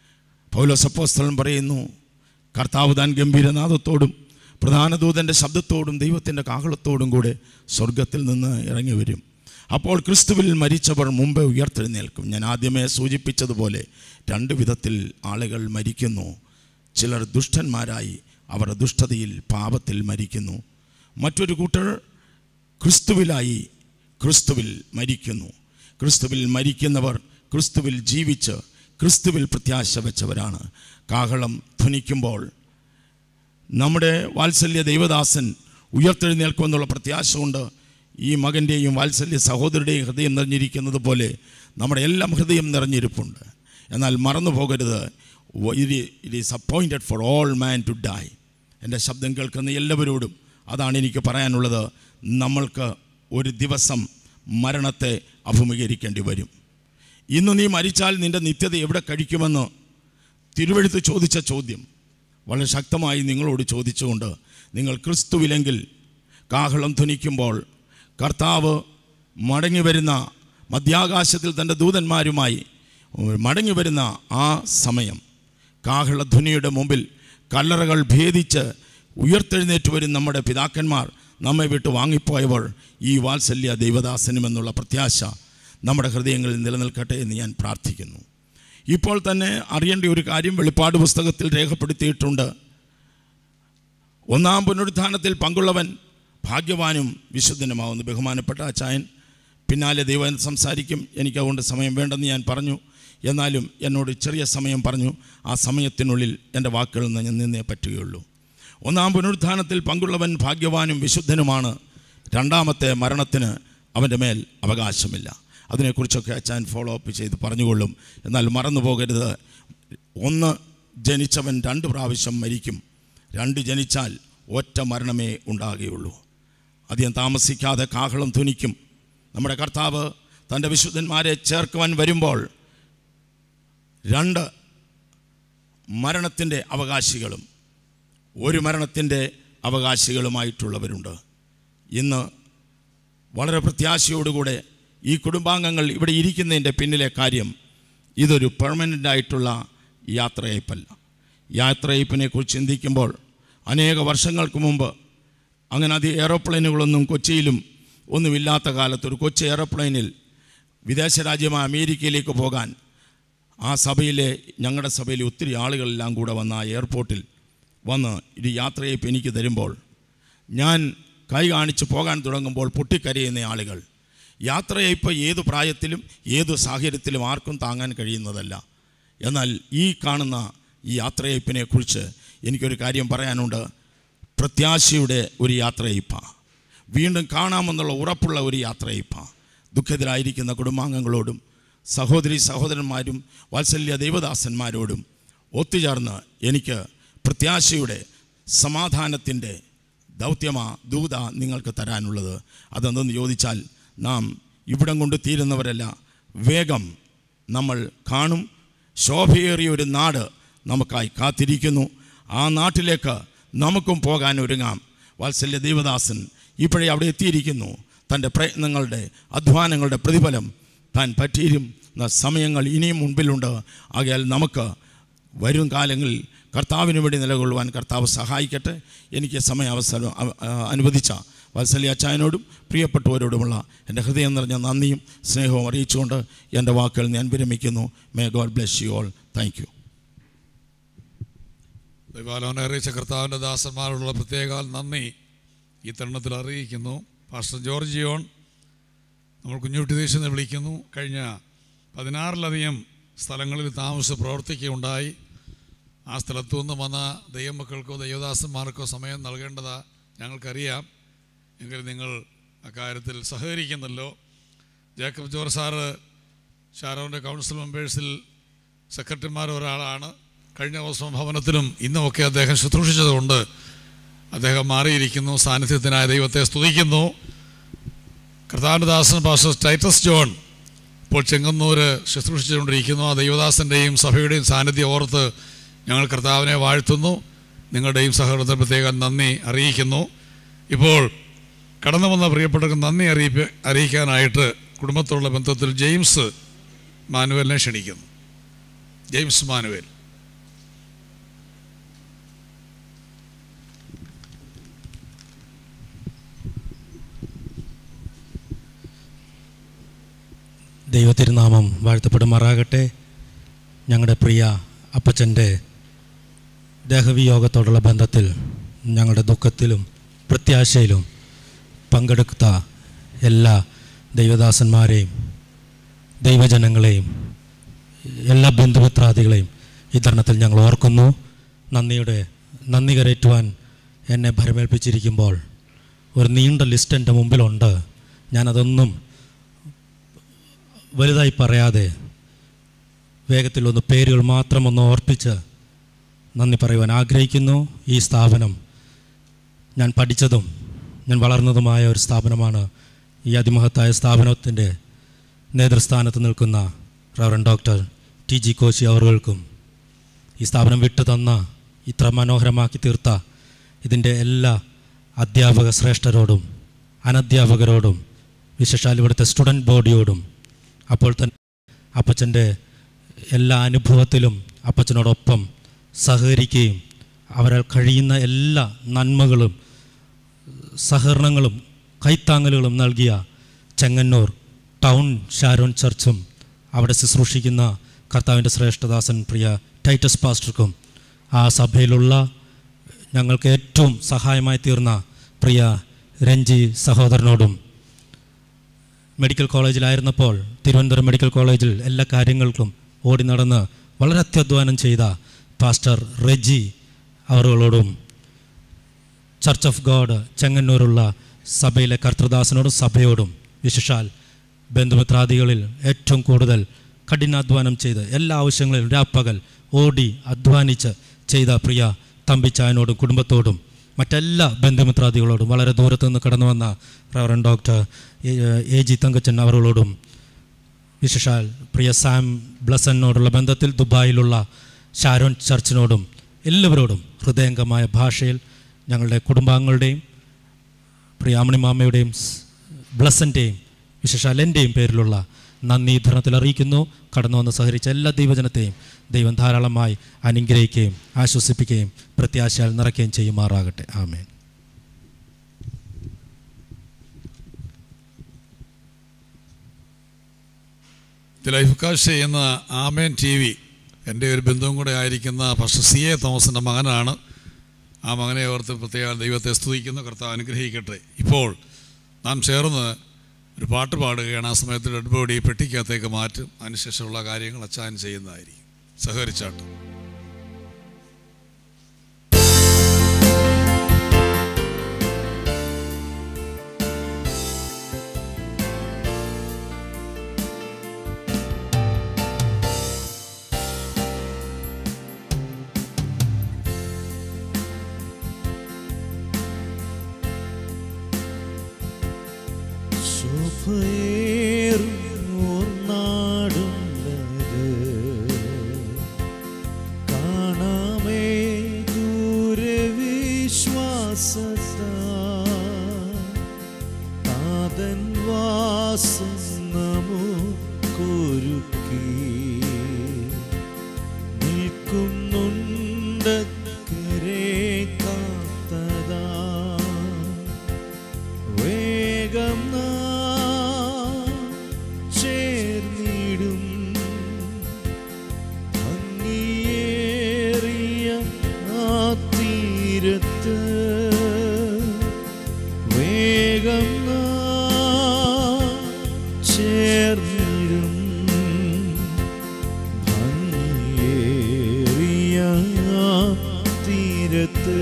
പൗലോസപ്പോസ്തലൻ പറയുന്നു കർത്താവ് താൻ ഗംഭീരനാഥത്തോടും പ്രധാന ദൂതൻ്റെ ശബ്ദത്തോടും ദൈവത്തിൻ്റെ കാഹളത്തോടും കൂടെ സ്വർഗത്തിൽ നിന്ന് ഇറങ്ങി വരും അപ്പോൾ ക്രിസ്തുവിൽ മരിച്ചവർ മുമ്പേ ഉയർത്തെഴുന്നേൽക്കും ഞാൻ ആദ്യമേ സൂചിപ്പിച്ചതുപോലെ രണ്ട് വിധത്തിൽ ആളുകൾ മരിക്കുന്നു ചിലർ ദുഷ്ടന്മാരായി അവർ ദുഷ്ടതയിൽ പാപത്തിൽ മരിക്കുന്നു മറ്റൊരു കൂട്ടർ ക്രിസ്തുവിലായി ക്രിസ്തുവിൽ മരിക്കുന്നു ക്രിസ്തുവിൽ മരിക്കുന്നവർ ക്രിസ്തുവിൽ ജീവിച്ച് ക്രിസ്തുവിൽ പ്രത്യാശ വെച്ചവരാണ് കാഹളം ധ്വനിക്കുമ്പോൾ നമ്മുടെ വാത്സല്യ ദൈവദാസൻ ഉയർത്തെഴുന്നേൽക്കുമെന്നുള്ള പ്രത്യാശ കൊണ്ട് ഈ മകൻ്റെയും വാത്സല്യ സഹോദരുടെയും ഹൃദയം നിറഞ്ഞിരിക്കുന്നത് പോലെ നമ്മുടെ എല്ലാം ഹൃദയം നിറഞ്ഞിരിപ്പുണ്ട് എന്നാൽ മറന്നു പോകരുത് it is appointed for all man to die എൻ്റെ ശബ്ദം കേൾക്കുന്ന എല്ലാവരോടും അതാണ് എനിക്ക് പറയാനുള്ളത് നമ്മൾക്ക് ഒരു ദിവസം മരണത്തെ അഭിമുഖീകരിക്കേണ്ടി വരും ഇന്ന് നീ മരിച്ചാൽ നിൻ്റെ നിത്യത എവിടെ കഴിക്കുമെന്ന് തിരുവഴുത്ത് ചോദിച്ച ചോദ്യം വളരെ ശക്തമായി നിങ്ങളോട് ചോദിച്ചുകൊണ്ട് നിങ്ങൾ ക്രിസ്തുവിലെങ്കിൽ കാഹളം ധ്വനിക്കുമ്പോൾ കർത്താവ് മടങ്ങി വരുന്ന മധ്യാകാശത്തിൽ തൻ്റെ ദൂതന്മാരുമായി മടങ്ങി വരുന്ന ആ സമയം കാഹളധ്വനിയുടെ മുമ്പിൽ കല്ലറകൾ ഭേദിച്ച് ഉയർത്തെഴുന്നേറ്റ് വരും നമ്മുടെ പിതാക്കന്മാർ നമ്മെ വിട്ട് വാങ്ങിപ്പോയവർ ഈ വാത്സല്യ ദൈവദാസനുമെന്നുള്ള പ്രത്യാശ നമ്മുടെ ഹൃദയങ്ങളിൽ നിലനിൽക്കട്ടെ എന്ന് ഞാൻ പ്രാർത്ഥിക്കുന്നു ഇപ്പോൾ തന്നെ അറിയേണ്ട ഒരു കാര്യം വെളിപ്പാട് പുസ്തകത്തിൽ രേഖപ്പെടുത്തിയിട്ടുണ്ട് ഒന്നാം പുനരുത്ഥാനത്തിൽ പങ്കുള്ളവൻ ഭാഗ്യവാനും വിശുദ്ധനുമാവുന്നു ബഹുമാനപ്പെട്ട അച്ചായൻ പിന്നാലെ ദൈവം സംസാരിക്കും എനിക്ക് അതുകൊണ്ട് സമയം വേണ്ടെന്ന് ഞാൻ പറഞ്ഞു എന്നാലും എന്നോട് ചെറിയ സമയം പറഞ്ഞു ആ സമയത്തിനുള്ളിൽ എൻ്റെ വാക്കുകളിൽ നിന്ന് ഞാൻ നിന്നേ പറ്റുകയുള്ളൂ ഒന്നാം പുനരുത്ഥാനത്തിൽ പങ്കുള്ളവൻ ഭാഗ്യവാനും വിശുദ്ധനുമാണ് രണ്ടാമത്തെ മരണത്തിന് അവൻ്റെ മേൽ അവകാശമില്ല അതിനെക്കുറിച്ചൊക്കെ അച്ചാൻ ഫോളോ അപ്പ് ചെയ്ത് പറഞ്ഞുകൊള്ളും എന്നാൽ മറന്നു പോകരുത് ഒന്ന് ജനിച്ചവൻ രണ്ട് പ്രാവശ്യം മരിക്കും രണ്ട് ജനിച്ചാൽ ഒറ്റ മരണമേ ഉണ്ടാകുകയുള്ളൂ അധികം താമസിക്കാതെ കാഹളം ധ്വനിക്കും നമ്മുടെ കർത്താവ് തൻ്റെ വിശുദ്ധന്മാരെ ചേർക്കുവാൻ വരുമ്പോൾ രണ്ട് മരണത്തിൻ്റെ അവകാശികളും ഒരു മരണത്തിൻ്റെ അവകാശികളുമായിട്ടുള്ളവരുണ്ട് ഇന്ന് വളരെ പ്രത്യാശയോടുകൂടെ ഈ കുടുംബാംഗങ്ങൾ ഇവിടെ ഇരിക്കുന്നതിൻ്റെ പിന്നിലെ കാര്യം ഇതൊരു പെർമനൻ്റ് ആയിട്ടുള്ള യാത്രയയപ്പല്ല യാത്രയയപ്പിനെ കുറിച്ച് ചിന്തിക്കുമ്പോൾ അനേക വർഷങ്ങൾക്ക് മുമ്പ് അങ്ങനെ അധികം എയറോപ്ലെയിനുകളൊന്നും കൊച്ചിയിലും ഒന്നുമില്ലാത്ത കാലത്ത് ഒരു കൊച്ചി എയറോപ്ലെയിനിൽ വിദേശ രാജ്യമായ അമേരിക്കയിലേക്ക് പോകാൻ ആ സഭയിലെ ഞങ്ങളുടെ സഭയിലെ ഒത്തിരി ആളുകളെല്ലാം കൂടെ വന്ന ആ എയർപോർട്ടിൽ വന്ന് ഇത് യാത്രയയപ്പ് എനിക്ക് തരുമ്പോൾ ഞാൻ കൈ കാണിച്ച് പോകാൻ തുടങ്ങുമ്പോൾ പൊട്ടിക്കരയുന്ന ആളുകൾ യാത്രയയപ്പ് ഏതു പ്രായത്തിലും ഏതു സാഹചര്യത്തിലും ആർക്കും താങ്ങാൻ കഴിയുന്നതല്ല എന്നാൽ ഈ കാണുന്ന ഈ യാത്രയയപ്പിനെ കുറിച്ച് എനിക്കൊരു കാര്യം പറയാനുണ്ട് പ്രത്യാശയുടെ ഒരു യാത്രയയപ്പാണ് വീണ്ടും കാണാമെന്നുള്ള ഉറപ്പുള്ള ഒരു യാത്രയയപ്പാണ് ദുഃഖത്തിലായിരിക്കുന്ന കുടുംബാംഗങ്ങളോടും സഹോദരി സഹോദരന്മാരും വാത്സല്യ ദൈവദാസന്മാരോടും ഒത്തുചേർന്ന് എനിക്ക് പ്രത്യാശയുടെ സമാധാനത്തിൻ്റെ ദൗത്യമാ ദൂത നിങ്ങൾക്ക് തരാനുള്ളത് അതെന്തെന്ന് ചോദിച്ചാൽ നാം ഇവിടം കൊണ്ട് തീരുന്നവരല്ല വേഗം നമ്മൾ കാണും ശോഭയേറിയ ഒരു നാട് നമുക്കായി കാത്തിരിക്കുന്നു ആ നാട്ടിലേക്ക് നമുക്കും പോകാൻ ഒരുങ്ങാം വാത്സല്യ ദേവദാസൻ ഇപ്പോഴേ അവിടെ എത്തിയിരിക്കുന്നു തൻ്റെ പ്രയത്നങ്ങളുടെ അധ്വാനങ്ങളുടെ പ്രതിഫലം താൻ പറ്റിയിരുന്ന സമയങ്ങൾ ഇനിയും മുൻപിലുണ്ട് ആകയാൽ നമുക്ക് വരും കാലങ്ങളിൽ കർത്താവിന് വേണ്ടി നിലകൊള്ളുവാൻ കർത്താവ് സഹായിക്കട്ടെ എനിക്ക് സമയാവസരം അവ- ആ, അനുവദിച്ച വാത്സല്യ അച്ചായനോടും പ്രിയപ്പെട്ടവരോടുമുള്ള എൻ്റെ ഹൃദയം നിറഞ്ഞ നന്ദിയും സ്നേഹവും അറിയിച്ചുകൊണ്ട് എൻ്റെ വാക്കുകൾ ഞാൻ വിരമിക്കുന്നു may God bless you all thank you ദൈവാലോനെ അറിയിച്ച കർത്താവിൻ്റെ ദാസന്മാരോടുള്ള പ്രത്യേക നന്ദി ഈ തരുണത്തിൽ അറിയിക്കുന്നു പാസ്റ്റർ ജോർജ് ജിയോൺ നമ്മൾ കുഞ്ഞുട്ടി ദേശം എന്ന് വിളിക്കുന്നു കഴിഞ്ഞ പതിനാറിലധികം സ്ഥലങ്ങളിൽ താമസിച്ച് പ്രവർത്തിക്കുകയുണ്ടായി ആ സ്ഥലത്തു നിന്ന് വന്ന ദൈവമക്കൾക്കോ ദൈവദാസന്മാർക്കോ സമയം നൽകേണ്ടത് ഞങ്ങൾക്കറിയാം എങ്കിലും നിങ്ങൾ അക്കാര്യത്തിൽ സഹകരിക്കുന്നല്ലോ ജേക്കബ് ജോർജ് സാറ് ഷാരോൻ്റെ കൗൺസിൽ മെമ്പേഴ്സിൽ സെക്രട്ടറിമാർ ഒരാളാണ് കഴിഞ്ഞ ദിവസം ഭവനത്തിലും ഇന്നുമൊക്കെ അദ്ദേഹം ശുശ്രൂഷിച്ചതുകൊണ്ട് അദ്ദേഹം മാറിയിരിക്കുന്നു സാന്നിധ്യത്തിനായ ദൈവത്തെ സ്തുതിക്കുന്നു കർത്താവിൻ്റെ ദാസൻ പാസ്റ്റർ ടൈറ്റസ് ജോൺ ഇപ്പോൾ ചെങ്ങന്നൂര് ശുശ്രൂഷിച്ചുകൊണ്ടിരിക്കുന്നു ആ ദൈവദാസൻ്റെയും സഭയുടെയും സാന്നിധ്യം ഓർത്ത് ഞങ്ങൾ കർത്താവിനെ വാഴ്ത്തുന്നു നിങ്ങളുടെയും സഹകരണത്തിന് പ്രത്യേകം നന്ദി അറിയിക്കുന്നു ഇപ്പോൾ കടന്നു വന്ന പ്രിയപ്പെട്ടവർക്ക് നന്ദി അറിയിപ്പ് അറിയിക്കാനായിട്ട് കുടുംബത്തോടുള്ള ബന്ധത്തിൽ ജെയിംസ് മാനുവലിനെ ക്ഷണിക്കുന്നു ജെയിംസ് മാനുവൽ ദൈവത്തിരുനാമം വാഴ്ത്തപ്പെടുമാറാകട്ടെ ഞങ്ങളുടെ പ്രിയ അപ്പച്ചൻ്റെ ദേഹവിയോഗത്തോടുള്ള ബന്ധത്തിൽ ഞങ്ങളുടെ ദുഃഖത്തിലും പ്രത്യാശയിലും പങ്കെടുത്ത എല്ലാ ദൈവദാസന്മാരെയും ദൈവജനങ്ങളെയും എല്ലാ ബന്ധുമിത്രാദികളെയും ഈ തരുണത്തിൽ ഞങ്ങൾ ഓർക്കുന്നു നന്ദിയുടെ നന്ദി കരയറ്റുവാൻ എന്നെ ഭരമേൽപ്പിച്ചിരിക്കുമ്പോൾ ഒരു നീണ്ട ലിസ്റ്റ് എൻ്റെ മുമ്പിലുണ്ട് ഞാനതൊന്നും വലുതായി പറയാതെ വേഗത്തിൽ ഒന്ന് പേരുകൾ മാത്രം ഒന്ന് ഓർപ്പിച്ച് നന്ദി പറയുവാൻ ആഗ്രഹിക്കുന്നു ഈ സ്ഥാപനം ഞാൻ പഠിച്ചതും ഞാൻ വളർന്നതുമായ ഒരു സ്ഥാപനമാണ് ഈ അതിമഹത്തായ സ്ഥാപനത്തിൻ്റെ നേതൃസ്ഥാനത്ത് നിൽക്കുന്ന reverend doctor T G Koshy അവർകൾക്കും ഈ സ്ഥാപനം വിട്ടു തന്ന ഇത്ര മനോഹരമാക്കി തീർത്ത ഇതിൻ്റെ എല്ലാ അധ്യാപക ശ്രേഷ്ഠരോടും അനധ്യാപകരോടും വിശേഷാൽ ഇവിടുത്തെ സ്റ്റുഡൻറ്റ് ബോഡിയോടും അപ്പോൾ തന്നെ അപ്പച്ചൻ്റെ എല്ലാ അനുഭവത്തിലും അപ്പച്ചനോടൊപ്പം സഹകരിക്കുകയും അവരാൽ കഴിയുന്ന എല്ലാ നന്മകളും സഹകരണങ്ങളും കൈത്താങ്ങലുകളും നൽകിയ ചെങ്ങന്നൂർ ടൗൺ ഷാരോൺ ചർച്ചും അവിടെ ശുശ്രൂഷിക്കുന്ന കർത്താവിൻ്റെ ശ്രേഷ്ഠദാസൻ പ്രിയ ടൈറ്റസ് പാസ്റ്റർക്കും ആ സഭയിലുള്ള ഞങ്ങൾക്ക് ഏറ്റവും സഹായമായി തീർന്ന പ്രിയ രഞ്ജി സഹോദരനോടും മെഡിക്കൽ കോളേജിലായിരുന്നപ്പോൾ തിരുവനന്തപുരം മെഡിക്കൽ കോളേജിൽ എല്ലാ കാര്യങ്ങൾക്കും ഓടി നടന്ന് വളരെ അത്യധ്വാനം ചെയ്ത പാസ്റ്റർ റെജി അവറുകളോടും ചർച്ച് ഓഫ് ഗോഡ് ചെങ്ങന്നൂരുള്ള സഭയിലെ കർത്തൃദാസനോടും സഭയോടും വിശേഷാൽ ബന്ധുമിത്രാദികളിൽ ഏറ്റവും കൂടുതൽ കഠിനാധ്വാനം ചെയ്ത് എല്ലാ ആവശ്യങ്ങളിലും രാപ്പകൽ ഓടി അധ്വാനിച്ച് ചെയ്ത പ്രിയ തമ്പിച്ചായനോടും കുടുംബത്തോടും മറ്റെല്ലാ ബന്ധുമിത്രാദികളോടും വളരെ ദൂരത്തു നിന്ന് കടന്നു വന്ന reverend doctor A G Thankachan അവരോടും വിശേഷാൽ പ്രിയ സാം ബ്ലസനോടുള്ള ബന്ധത്തിൽ ദുബായിലുള്ള ഷാരോൺ ചർച്ചിനോടും എല്ലാവരോടും ഹൃദയംഗമായ ഭാഷയിൽ ഞങ്ങളുടെ കുടുംബാംഗങ്ങളുടെയും പ്രിയ അമണിമാമയുടെയും ബ്ലസൻ്റെയും വിശേഷാൽ എൻ്റെയും പേരിലുള്ള നന്ദി ധരണത്തിൽ അറിയിക്കുന്നു കടന്നു വന്ന് സഹകരിച്ച എല്ലാ ദൈവജനത്തെയും ദൈവം ധാരാളമായി അനുഗ്രഹിക്കുകയും ആശ്വസിപ്പിക്കുകയും പ്രത്യാശയാൽ നിറയ്ക്കുകയും ചെയ്യുമാറാകട്ടെ ആമേൻ ഇത് ലൈഫ് കാസ്റ്റ് ചെയ്യുന്ന ആമേൻ ടി വി എൻ്റെ ഒരു ബന്ധുവും കൂടെ ആയിരിക്കുന്ന ഫസ്റ്റ് സി എ തോമസിൻ്റെ മകനാണ് ആ മകനെ ഓർത്ത് പ്രത്യേക ദൈവത്തെ സ്തുതിക്കുന്നു കർത്താവ് അനുഗ്രഹിക്കട്ടെ ഇപ്പോൾ നാം ചേർന്ന് ഒരു പാട്ട് പാടുകയാണ് ആ സമയത്ത് ഡെഡ് ബോഡി പെട്ടിക്കകത്തേക്ക് മാറ്റും അതിനുശേഷമുള്ള കാര്യങ്ങൾ അച്ചാൻ ചെയ്യുന്നതായിരിക്കും സഹകരിച്ചാട്ട് കാണാമേ ദൂരെ വിശ്വാസത്ത താതൻ വാസം നമുക്കൊരുക്കി നിൽക്കുന്നുണ്ടക്കരെ കാത്തതാ വേഗം നാം ചേർന്നിടും ഭംഗിയേറിയ ആ തീരത്ത് വേഗം നാം ചേർന്നിടും ഭംഗിയേറിയ ആ തീരത്ത്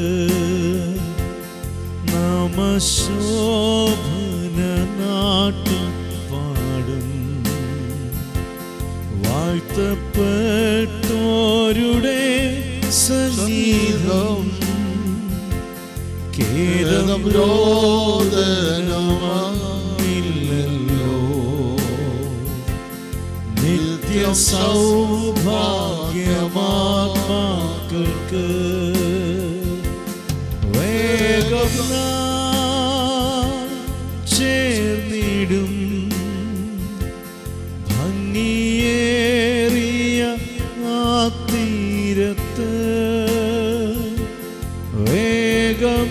നമശോഭന നാട്ടിൽ പാടും വാഴ്ത്തപ്പെട്ടോരുടെ സംഗീതം കേരളം രോദനമില്ലല്ലോ നിത്യ സൗഭാഗ്യമാത്മാക്കൾക്ക് വേഗം നാം ചേർന്നിടും ഭംഗിയേറിയ ആ തീരത്ത് വേഗം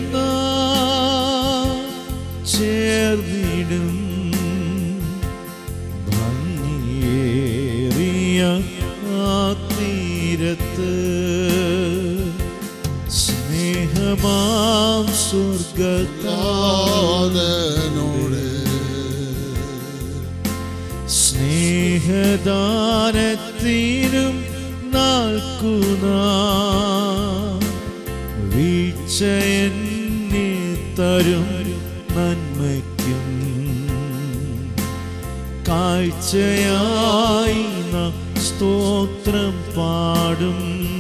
നാം ചേർന്നിടും ഭംഗിയേറിയ ആ തീരത്ത് സ്നേഹമാം സ്വർഗത്താതനോട് സ്നേഹദാനത്തിനും നാൾക്കുനാ വീഴ്ചയെന്നെ തരും നന്മയ്ക്കും കാഴ്ചയായി നാം സ്തോത്രം പാടും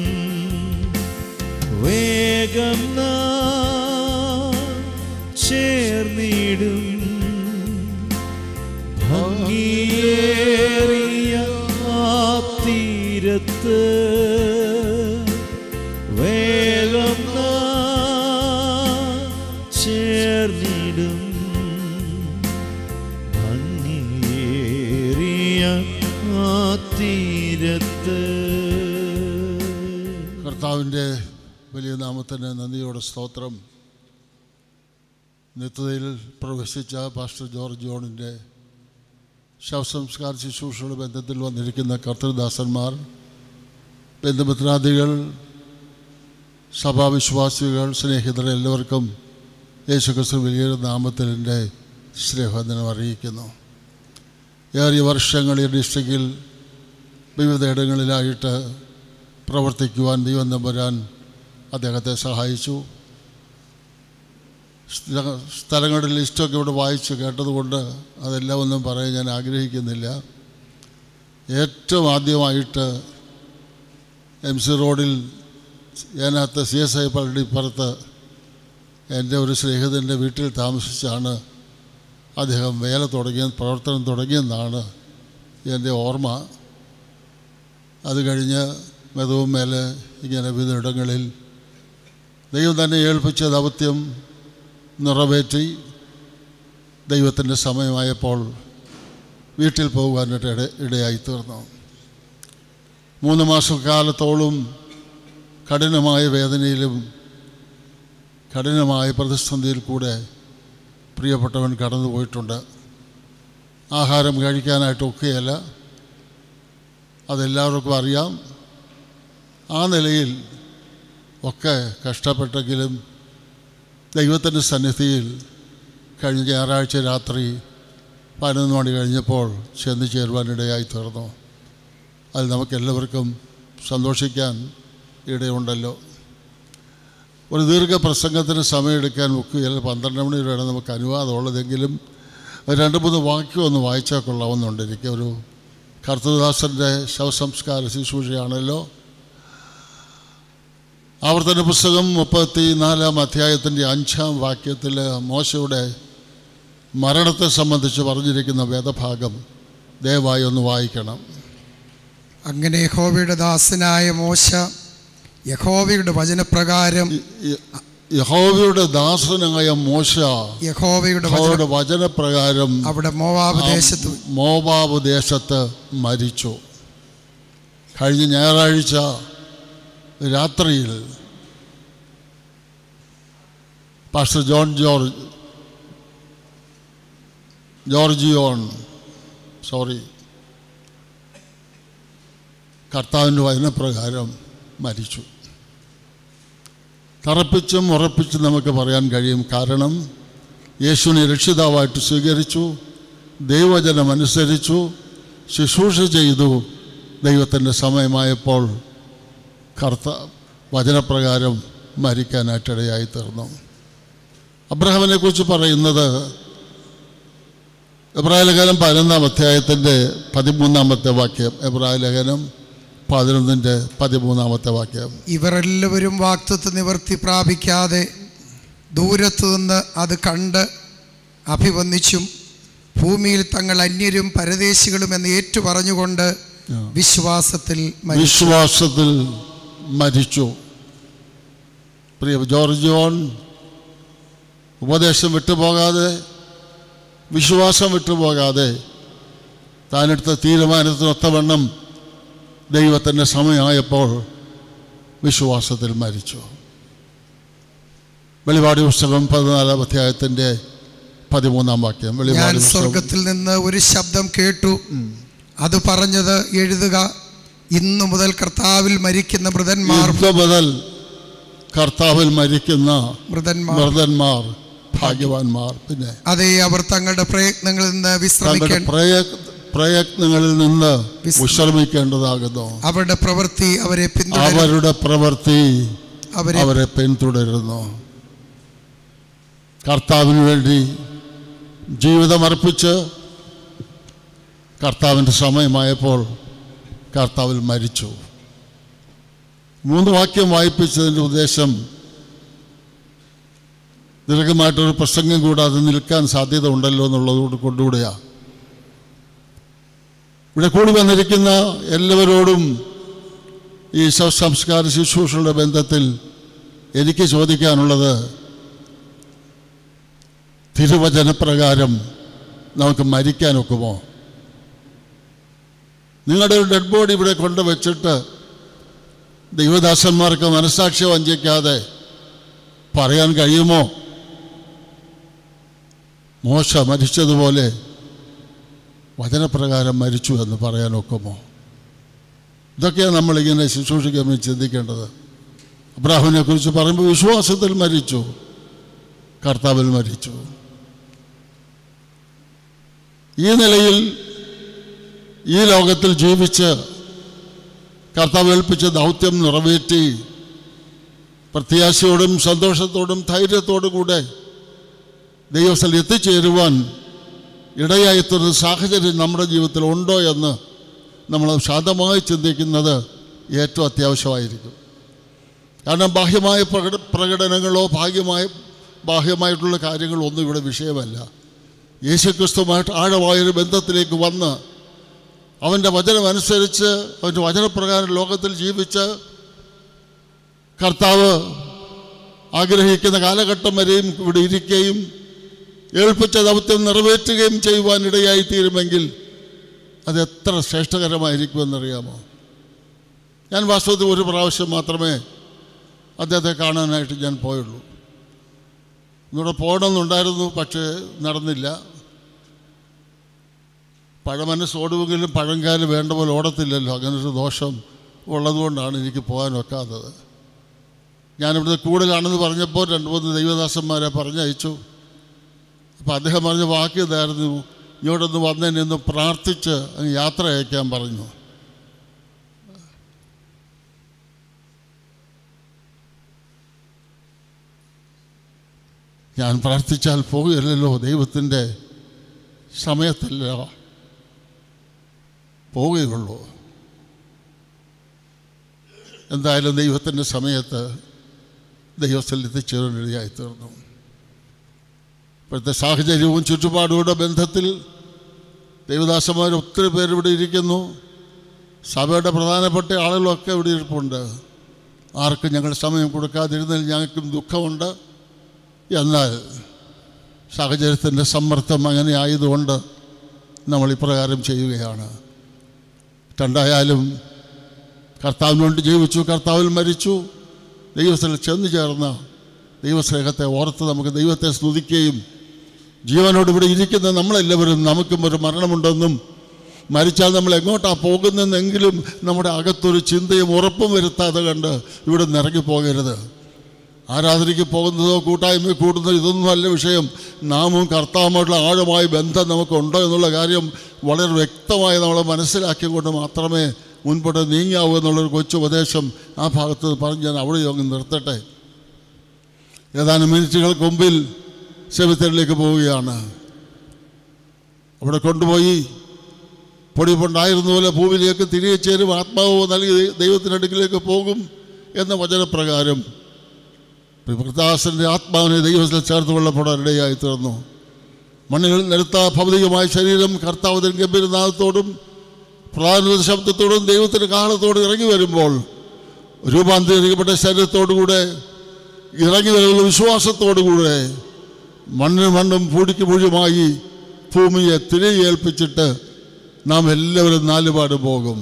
വേഗം നാം ചേർന്നിടും ഭംഗിയേറിയ ആ തീരത്ത് വേഗം നാം ചേർന്നിടും ഭംഗിയേറിയ ആ തീരത്ത് കർത്താവിൻ്റെ വലിയ നാമത്തിന് നന്ദിയോടെ സ്തോത്രം നിത്യതയിൽ പ്രവേശിച്ച പാസ്റ്റർ ജോർജ് ജോണിൻ്റെ ശവസംസ്കാര ശുശ്രൂഷയുടെ ബന്ധത്തിൽ വന്നിരിക്കുന്ന കർത്തൃദാസന്മാർ ബന്ധുമിത്രാദികൾ സഭാവിശ്വാസികൾ സ്നേഹിതർ എല്ലാവർക്കും യേശുക്രിസ്തു വലിയ നാമത്തിൽ എൻ്റെ സ്നേഹവന്ദനം അറിയിക്കുന്നു ഏറിയ വർഷങ്ങൾ ഈ ഡിസ്ട്രിക്റ്റിൽ വിവിധയിടങ്ങളിലായിട്ട് പ്രവർത്തിക്കുവാൻ ദൈവം നമ്പരാൻ അദ്ദേഹത്തെ സഹായിച്ചു സ്ഥല- സ്ഥലങ്ങളുടെ ലിസ്റ്റൊക്കെ ഇവിടെ വായിച്ച് കേട്ടതുകൊണ്ട് അതെല്ലാം ഒന്നും പറയാൻ ഞാൻ ആഗ്രഹിക്കുന്നില്ല ഏറ്റവും ആദ്യമായിട്ട് എം സി റോഡിൽ ഏനാത്ത് സി എസ് ഐ പള്ളിപ്പുറത്ത് എൻ്റെ ഒരു സ്നേഹിതൻ്റെ വീട്ടിൽ താമസിച്ചാണ് അദ്ദേഹം വേല തുടങ്ങിയ പ്രവർത്തനം തുടങ്ങിയെന്നാണ് എൻ്റെ ഓർമ്മ അത് കഴിഞ്ഞ് മെതവും മേലെ ഇങ്ങനെ വിവിധയിടങ്ങളിൽ ദൈവം തന്നെ ഏൽപ്പിച്ച ദൗത്യം നിറവേറ്റി ദൈവത്തിൻ്റെ സമയമായപ്പോൾ വീട്ടിൽ പോകുവാനായിട്ട് ഇട ഇടയായി തീർന്നു മൂന്ന് മാസക്കാലത്തോളം കഠിനമായ വേദനയിലും കഠിനമായ പ്രതിസന്ധിയിൽ കൂടെ പ്രിയപ്പെട്ടവൻ കടന്നു പോയിട്ടുണ്ട് ആഹാരം കഴിക്കാനായിട്ട് ഒക്കെയല്ല അതെല്ലാവർക്കും അറിയാം ആ നിലയിൽ ഒക്കെ കഷ്ടപ്പെട്ടെങ്കിലും ദൈവത്തിൻ്റെ സന്നിധിയിൽ കഴിഞ്ഞ ഞായറാഴ്ച രാത്രി പതിനൊന്ന് മണി കഴിഞ്ഞപ്പോൾ ചെന്ന് ചേരുവാനിടയായി തീർന്നു അത് നമുക്കെല്ലാവർക്കും സന്തോഷിക്കാൻ ഇടയുണ്ടല്ലോ ഒരു ദീർഘ പ്രസംഗത്തിന് സമയമെടുക്കാൻ ഒക്കുകയില്ല പന്ത്രണ്ട് മണി വരെയാണ് നമുക്ക് അനുവാദമുള്ളതെങ്കിലും ഒരു രണ്ട് മൂന്ന് വാക്യം ഒന്ന് വായിച്ചാൽ കൊള്ളാവുന്നുണ്ട് എനിക്ക് ഒരു കർത്തദാസൻ്റെ ശവസംസ്കാര ശുശ്രൂഷയാണല്ലോ ആവർത്തന പുസ്തകം മുപ്പത്തി നാലാം അധ്യായത്തിൻ്റെ അഞ്ചാം വാക്യത്തിൽ മോശയുടെ മരണത്തെ സംബന്ധിച്ച് പറഞ്ഞിരിക്കുന്ന വേദഭാഗം ദയവായി ഒന്ന് വായിക്കണം അങ്ങനെ യഹോവയുടെ ദാസനായ മോശ യഹോവയുടെ വചനപ്രകാരം യഹോവയുടെ ദാസനായ മോശ യഹോവയുടെ വചന യഹോവയുടെ വചനപ്രകാരം അവിടെ മോവാബ് ദേശത്ത് ആ മോവാബ് ദേശത്ത് മരിച്ചു കഴിഞ്ഞ ഞായറാഴ്ച രാത്രിയിൽ പാസ്റ്റർ ജോൺ ജോർജ് ജോർജിയോൺ സോറി കർത്താവിൻ്റെ വചനപ്രകാരം മരിച്ചു തറപ്പിച്ചും ഉറപ്പിച്ചും നമുക്ക് പറയാൻ കഴിയും കാരണം യേശുവിനെ രക്ഷിതാവായിട്ട് സ്വീകരിച്ചു ദൈവവചനം അനുസരിച്ചു ശുശ്രൂഷ ചെയ്തു ദൈവത്തിൻ്റെ സമയമായപ്പോൾ കർത്ത വചനപ്രകാരം മരിക്കാനായിട്ടിടയായി തീർന്നു അബ്രഹാമിനെ കുറിച്ച് പറയുന്നത് എബ്രാഹിം ലേഖനം പതിനൊന്നാം അധ്യായത്തിൻ്റെ പതിമൂന്നാമത്തെ വാക്യം എബ്രാഹിം ലേഖനം പതിനൊന്നിൻ്റെ പതിമൂന്നാമത്തെ വാക്യം ഇവർ എല്ലാവരും വാക്തത്വ നിവർത്തി പ്രാപിക്കാതെ ദൂരത്തു നിന്ന് അത് കണ്ട് അഭിവന്ദിച്ചും ഭൂമിയിൽ തങ്ങൾ അന്യരും പരദേശികളും എന്ന് ഏറ്റു പറഞ്ഞുകൊണ്ട് വിശ്വാസത്തിൽ മരിച്ചു. വിശ്വാസത്തിൽ മരിച്ചു പ്രിയ ജോർജ് ജോൺ ഉപദേശം വിട്ടുപോകാതെ വിശ്വാസം വിട്ടുപോകാതെ താനെടുത്ത തീരുമാനത്തിനൊത്തവണ്ണം ദൈവത്തിൻ്റെ സമയമായപ്പോൾ വിശ്വാസത്തിൽ മരിച്ചു വെളിപാടി പുസ്തകം പതിനാലാം അധ്യായത്തിൻ്റെ പതിമൂന്നാം വാക്യം ഞാൻ വെളിപാടി പുസ്തകം സ്വർഗത്തിൽ നിന്ന് ഒരു ശബ്ദം കേട്ടു അത് പറഞ്ഞത് എഴുതുക ഇന്നു മുതൽ കർത്താവിൽ മരിക്കുന്ന മൃതന്മാർ ഇന്ന് മുതൽ കർത്താവിൽ മരിക്കുന്ന മൃതന്മാർ മൃതന്മാർ ഭാഗ്യവാന്മാർ പിന്നെ അതെ അവർ തങ്ങളുടെ പ്രയത്നങ്ങളിൽ നിന്ന് തങ്ങളുടെ വിശ്രമിക്കാൻ പ്രയ- പ്രയത്നങ്ങളിൽ നിന്ന് വിശ്രമിക്കേണ്ടതാകുന്നു അവരുടെ പ്രവൃത്തി അവരെ പിന്തുടരും അവരുടെ പ്രവൃത്തി അവരെ അവരെ പിന്തുടരുന്നു കർത്താവിന് വേണ്ടി ജീവിതമർപ്പിച്ച് കർത്താവിൻ്റെ സമയമായപ്പോൾ കർത്താവിൽ മരിച്ചു മൂന്ന് വാക്യം വായിപ്പിച്ചതിൻ്റെ ഉദ്ദേശം ദീർഘമായിട്ടൊരു പ്രസംഗം കൂടാതെ നിൽക്കാൻ സാധ്യത ഉണ്ടല്ലോ എന്നുള്ളത് കൊണ്ടുകൂടെയാണ് ഇവിടെ കൂടി വന്നിരിക്കുന്ന എല്ലാവരോടും ഈ ശവസംസ്കാര ശുശ്രൂഷയുടെ ബന്ധത്തിൽ എനിക്ക് ചോദിക്കാനുള്ളത് തിരുവചനപ്രകാരം നമുക്ക് മരിക്കാനൊക്കുമോ നിങ്ങളുടെ ഒരു ഡെഡ് ബോഡി ഇവിടെ കൊണ്ടുവച്ചിട്ട് ദൈവദാസന്മാർക്ക് മനസാക്ഷി വഞ്ചിക്കാതെ പറയാൻ കഴിയുമോ മോശ മരിച്ചതുപോലെ വചനപ്രകാരം മരിച്ചു എന്ന് പറയാനൊക്കുമോ ഇതൊക്കെയാണ് നമ്മളിങ്ങനെ ശുശ്രൂഷിക്കാൻ വേണ്ടി ചിന്തിക്കേണ്ടത് അബ്രാഹിമിനെ കുറിച്ച് പറയുമ്പോൾ വിശ്വാസത്തിൽ മരിച്ചു കർത്താവിൽ മരിച്ചു ഈ നിലയിൽ ഈ ലോകത്തിൽ ജീവിച്ച് കർത്താവ് ഏൽപ്പിച്ച ദൗത്യം നിറവേറ്റി പ്രത്യാശയോടും സന്തോഷത്തോടും ധൈര്യത്തോടും കൂടെ ദൈവസ്ഥൽ എത്തിച്ചേരുവാൻ ഇടയായിത്തീർന്ന സാഹചര്യം നമ്മുടെ ജീവിതത്തിൽ ഉണ്ടോ എന്ന് നമ്മൾ ശാന്തമായി ചിന്തിക്കുന്നത് ഏറ്റവും അത്യാവശ്യമായിരിക്കും കാരണം ബാഹ്യമായ പ്രകട പ്രകടനങ്ങളോ ഭാഗ്യമായ ബാഹ്യമായിട്ടുള്ള കാര്യങ്ങളോ ഒന്നും ഇവിടെ വിഷയമല്ല യേശുക്രിസ്തുമായിട്ട് ആഴമായൊരു ബന്ധത്തിലേക്ക് വന്ന് അവൻ്റെ വചനമനുസരിച്ച് അവൻ്റെ വചനപ്രകാരം ലോകത്തിൽ ജീവിച്ച് കർത്താവ് ആഗ്രഹിക്കുന്ന കാലഘട്ടം വരെയും ഇവിടെ ഇരിക്കുകയും ഏൽപ്പിച്ച ദൗത്യം നിറവേറ്റുകയും ചെയ്യുവാൻ ഇടയായി തീരുമെങ്കിൽ അത് എത്ര ശ്രേഷ്ഠകരമായിരിക്കുമെന്നറിയാമോ ഞാൻ വാസ്തവത്തിൽ ഒരു പ്രാവശ്യം മാത്രമേ അദ്ദേഹത്തെ കാണാനായിട്ട് ഞാൻ പോയുള്ളൂ ഇന്നിവിടെ പോകണമെന്നുണ്ടായിരുന്നു പക്ഷേ നടന്നില്ല പഴമനസ് ഓടുമെങ്കിലും പഴങ്കാല് വേണ്ട പോലെ ഓടത്തില്ലല്ലോ അങ്ങനൊരു ദോഷം ഉള്ളതുകൊണ്ടാണ് എനിക്ക് പോകാൻ ഒക്കാത്തത് ഞാനിവിടുത്തെ കൂടുതലാണെന്ന് പറഞ്ഞപ്പോൾ രണ്ട് മൂന്ന് ദൈവദാസന്മാരെ പറഞ്ഞയച്ചു അപ്പോൾ അദ്ദേഹം പറഞ്ഞ വാക്ക് ഇതായിരുന്നു ഇങ്ങോട്ടൊന്ന് വന്നതിനെ ഒന്ന് പ്രാർത്ഥിച്ച് അങ്ങ് യാത്ര അയക്കാൻ പറഞ്ഞു ഞാൻ പ്രാർത്ഥിച്ചാൽ പോകുകയല്ലോ ദൈവത്തിൻ്റെ സമയത്തല്ല പോവുകയുള്ളൂ എന്തായാലും ദൈവത്തിൻ്റെ സമയത്ത് ദൈവസ്ഥലിൽ എത്തിച്ചേരാനിടയായി തീർന്നു ഇപ്പോഴത്തെ സാഹചര്യവും ചുറ്റുപാടുകളുടെ ബന്ധത്തിൽ ദൈവദാസന്മാർ ഒത്തിരി പേര് ഇവിടെ ഇരിക്കുന്നു സഭയുടെ പ്രധാനപ്പെട്ട ആളുകളൊക്കെ ഇവിടെ ഇരിപ്പുണ്ട് ആർക്കും ഞങ്ങൾ സമയം കൊടുക്കാതിരുന്നതിൽ ഞങ്ങൾക്കും ദുഃഖമുണ്ട് എന്നാൽ സാഹചര്യത്തിൻ്റെ സമ്മർദ്ദം അങ്ങനെ ആയതുകൊണ്ട് നമ്മൾ ഇപ്രകാരം ചെയ്യുകയാണ് രണ്ടായാലും കർത്താവിന് വേണ്ടി ജീവിച്ചു കർത്താവിൽ മരിച്ചു ദൈവസ്ഥലിൽ ചെന്നു ചേർന്ന ദൈവസ്നേഹത്തെ ഓർത്ത് നമുക്ക് ദൈവത്തെ സ്തുതിക്കുകയും ജീവനോട് ഇവിടെ ഇരിക്കുന്ന നമ്മളെല്ലാവരും നമുക്കും ഒരു മരണമുണ്ടെന്നും മരിച്ചാൽ നമ്മൾ എങ്ങോട്ടാണ് പോകുന്നതെന്നെങ്കിലും നമ്മുടെ അകത്തൊരു ചിന്തയും ഉറപ്പും വരുത്താതെ കണ്ട് ഇവിടെ നിറങ്ങി പോകരുത് ആരാധനയ്ക്ക് പോകുന്നതോ കൂട്ടായ്മ കൂടുന്നതോ ഇതൊന്നും അല്ല വിഷയം നാമും കർത്താവുമായിട്ടുള്ള ആഴമായ ബന്ധം നമുക്കുണ്ടോ എന്നുള്ള കാര്യം വളരെ വ്യക്തമായി നമ്മൾ മനസ്സിലാക്കിക്കൊണ്ട് മാത്രമേ മുൻപോട്ട് നീങ്ങാവൂ എന്നുള്ളൊരു കൊച്ചു ഉപദേശം ആ ഭാഗത്ത് പറഞ്ഞ് ഞാൻ അവിടെ അങ്ങ് നിർത്തട്ടെ ഏതാനും മിനിറ്റുകൾക്ക് മുമ്പിൽ സെമിത്തരിലേക്ക് പോവുകയാണ് അവിടെ കൊണ്ടുപോയി പൊടിപ്പുണ്ടായിരുന്ന പോലെ ഭൂമിയിലേക്ക് തിരികെ ചേരും ആത്മാവ് നൽകി ദൈവത്തിനടുക്കിലേക്ക് പോകും എന്ന വചനപ്രകാരം കൃതാസൻ്റെ ആത്മാവിനെ ദൈവത്തിൽ ചേർത്ത് കൊള്ളപ്പെടാൻ ഇടയായി തീർന്നു മണ്ണിൽ നിരത്ത ഭൗതികമായ ശരീരം കർത്താവിന് ഗംഭീരനാഥത്തോടും പ്രാരംഭ ശബ്ദത്തോടും ദൈവത്തിൻ്റെ കാലത്തോടും ഇറങ്ങി വരുമ്പോൾ രൂപാന്തരീകരിക്കപ്പെട്ട ശരീരത്തോടുകൂടെ ഇറങ്ങി വരുന്ന വിശ്വാസത്തോടുകൂടെ മണ്ണിന് മണ്ണും പൂടിക്ക് പൂഴിയുമായി ഭൂമിയെ തിരികെ ഏൽപ്പിച്ചിട്ട് നാം എല്ലാവരും നാലുപാട് പോകും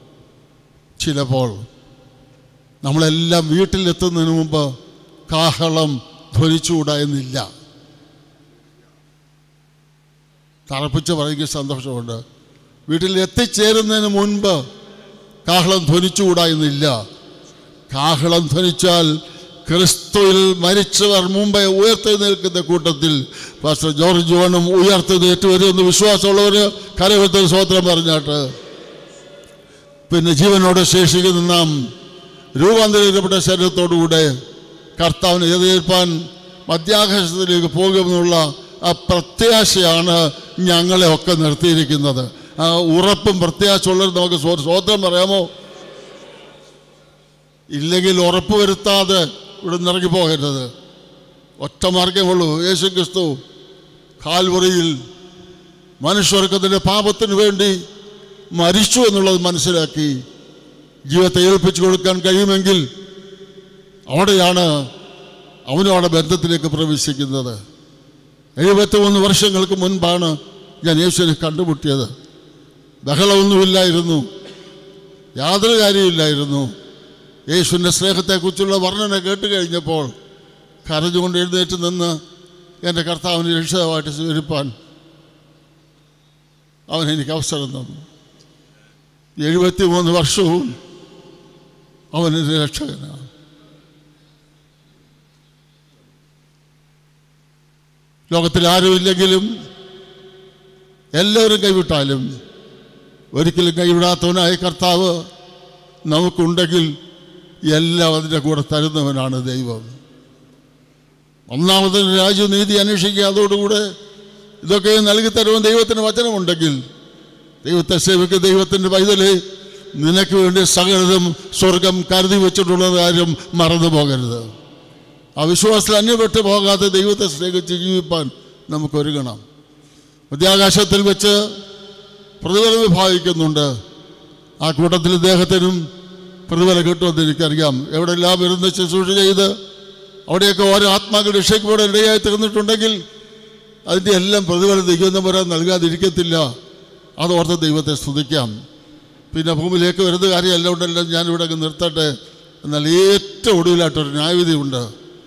ചിലപ്പോൾ നമ്മളെല്ലാം വീട്ടിലെത്തുന്നതിന് മുമ്പ് കാഹളം ധ്വനിച്ചുകൂടാ എന്നില്ല തറപ്പിച്ച് പറയുക സന്തോഷമുണ്ട് വീട്ടിൽ എത്തിച്ചേരുന്നതിന് മുൻപ് കാഹളം ധ്വനിച്ചുകൂടാ എന്നില്ല കാഹളം ധ്വനിച്ചാൽ ക്രിസ്തുവിൽ മരിച്ചവർ മുമ്പേ ഉയർത്തെഴുന്നേൽക്കുന്ന കൂട്ടത്തിൽ പാസ്റ്റർ ജോർജ് ജോണും ഉയർത്തെഴുന്നേറ്റ് വരുമെന്ന് വിശ്വാസമുള്ളവർ കരവത്തിൽ സ്വോത്രം പറഞ്ഞാട്ട് പിന്നെ ജീവനോടെ ശേഷിക്കുന്ന നാം രൂപാന്തരിക്കപ്പെട്ട ശരീരത്തോടുകൂടെ കർത്താവിനെ എതിരേൽപ്പാൻ മധ്യാകാശത്തിലേക്ക് പോകുമെന്നുള്ള ആ പ്രത്യാശയാണ് ഞങ്ങളെ ഒക്കെ നിർത്തിയിരിക്കുന്നത് ആ ഉറപ്പും പ്രത്യാശയുള്ളത് നമുക്ക് സ്വ- സ്വോത്രം പറയാമോ ഇല്ലെങ്കിൽ ഉറപ്പ് വരുത്താതെ ഇവിടെ നിന്ന് ഇറങ്ങി പോകരുത് ഒറ്റ മാർഗമുള്ളൂ യേശു ക്രിസ്തു കാൽവറിയിൽ മനുഷ്യവർക്കത്തിൻ്റെ പാപത്തിന് വേണ്ടി മരിച്ചു എന്നുള്ളത് മനസ്സിലാക്കി ജീവിതത്തെ ഏൽപ്പിച്ചു കൊടുക്കാൻ കഴിയുമെങ്കിൽ അവിടെയാണ് അവനും അവിടെ ബന്ധത്തിലേക്ക് പ്രവേശിക്കുന്നത് എഴുപത്തി മൂന്ന് വർഷങ്ങൾക്ക് മുൻപാണ് ഞാൻ യേശുവിനെ കണ്ടുമുട്ടിയത് ബഹളമൊന്നുമില്ലായിരുന്നു യാതൊരു കാര്യമില്ലായിരുന്നു യേശുവിൻ്റെ സ്നേഹത്തെക്കുറിച്ചുള്ള വർണ്ണന കേട്ട് കഴിഞ്ഞപ്പോൾ കരഞ്ഞുകൊണ്ട് എഴുന്നേറ്റ് നിന്ന് എൻ്റെ കർത്താവിനെ രക്ഷിതമായിട്ട് സ്വീകരിപ്പാൻ അവൻ എനിക്ക് അവസരം തന്നു എഴുപത്തി മൂന്ന് വർഷവും അവൻ എൻ്റെ രക്ഷകനാണ് ലോകത്തിൽ ആരുമില്ലെങ്കിലും എല്ലാവരും കൈവിട്ടാലും ഒരിക്കലും കൈവിടാത്തവനായ കർത്താവ് നമുക്കുണ്ടെങ്കിൽ എല്ലാം അതിൻ്റെ കൂടെ തരുന്നവനാണ് ദൈവം ഒന്നാമത് രാജ്യനീതി അന്വേഷിക്കുക അതോടുകൂടെ ഇതൊക്കെ നൽകി തരുവാൻ ദൈവത്തിന് വചനമുണ്ടെങ്കിൽ ദൈവത്തെ സേവിക്കുക ദൈവത്തിൻ്റെ പൈതലെ നിനക്ക് വേണ്ടി സകലതും സ്വർഗം കരുതി വെച്ചിട്ടുള്ള കാര്യം മറന്നു പോകരുത് ആ വിശ്വാസത്തിൽ അന്യപ്പെട്ടു പോകാതെ ദൈവത്തെ സ്നേഹിച്ച് ജീവിപ്പാൻ നമുക്കൊരുങ്ങണം മധ്യാകാശത്തിൽ വെച്ച് പ്രതിഫലം വിഭാഗിക്കുന്നുണ്ട് ആ കൂട്ടത്തിൽ ഇദ്ദേഹത്തിനും പ്രതിഫലം കിട്ടുമെന്ന് എനിക്കറിയാം എവിടെല്ലാം ഇരുന്ന് ശുശ്രൂഷ ചെയ്ത് അവിടെയൊക്കെ ഓരോ ആത്മാക്കൾ രക്ഷയ്ക്കോടെ ഇടയായി തീർന്നിട്ടുണ്ടെങ്കിൽ അതിൻ്റെ എല്ലാം പ്രതിഫലം ദൈവം നൽകാതിരിക്കത്തില്ല അതോർത്ത് ദൈവത്തെ സ്തുതിക്കാം പിന്നെ ഭൂമിയിലേക്ക് വരുന്ന കാര്യമല്ല ഉണ്ടല്ലോ ഞാനിവിടെ അങ്ങ് നിർത്തട്ടെ എന്നാൽ ഏറ്റവും ഒടുവിലായിട്ടൊരു ന്യായവിധി ഉണ്ട്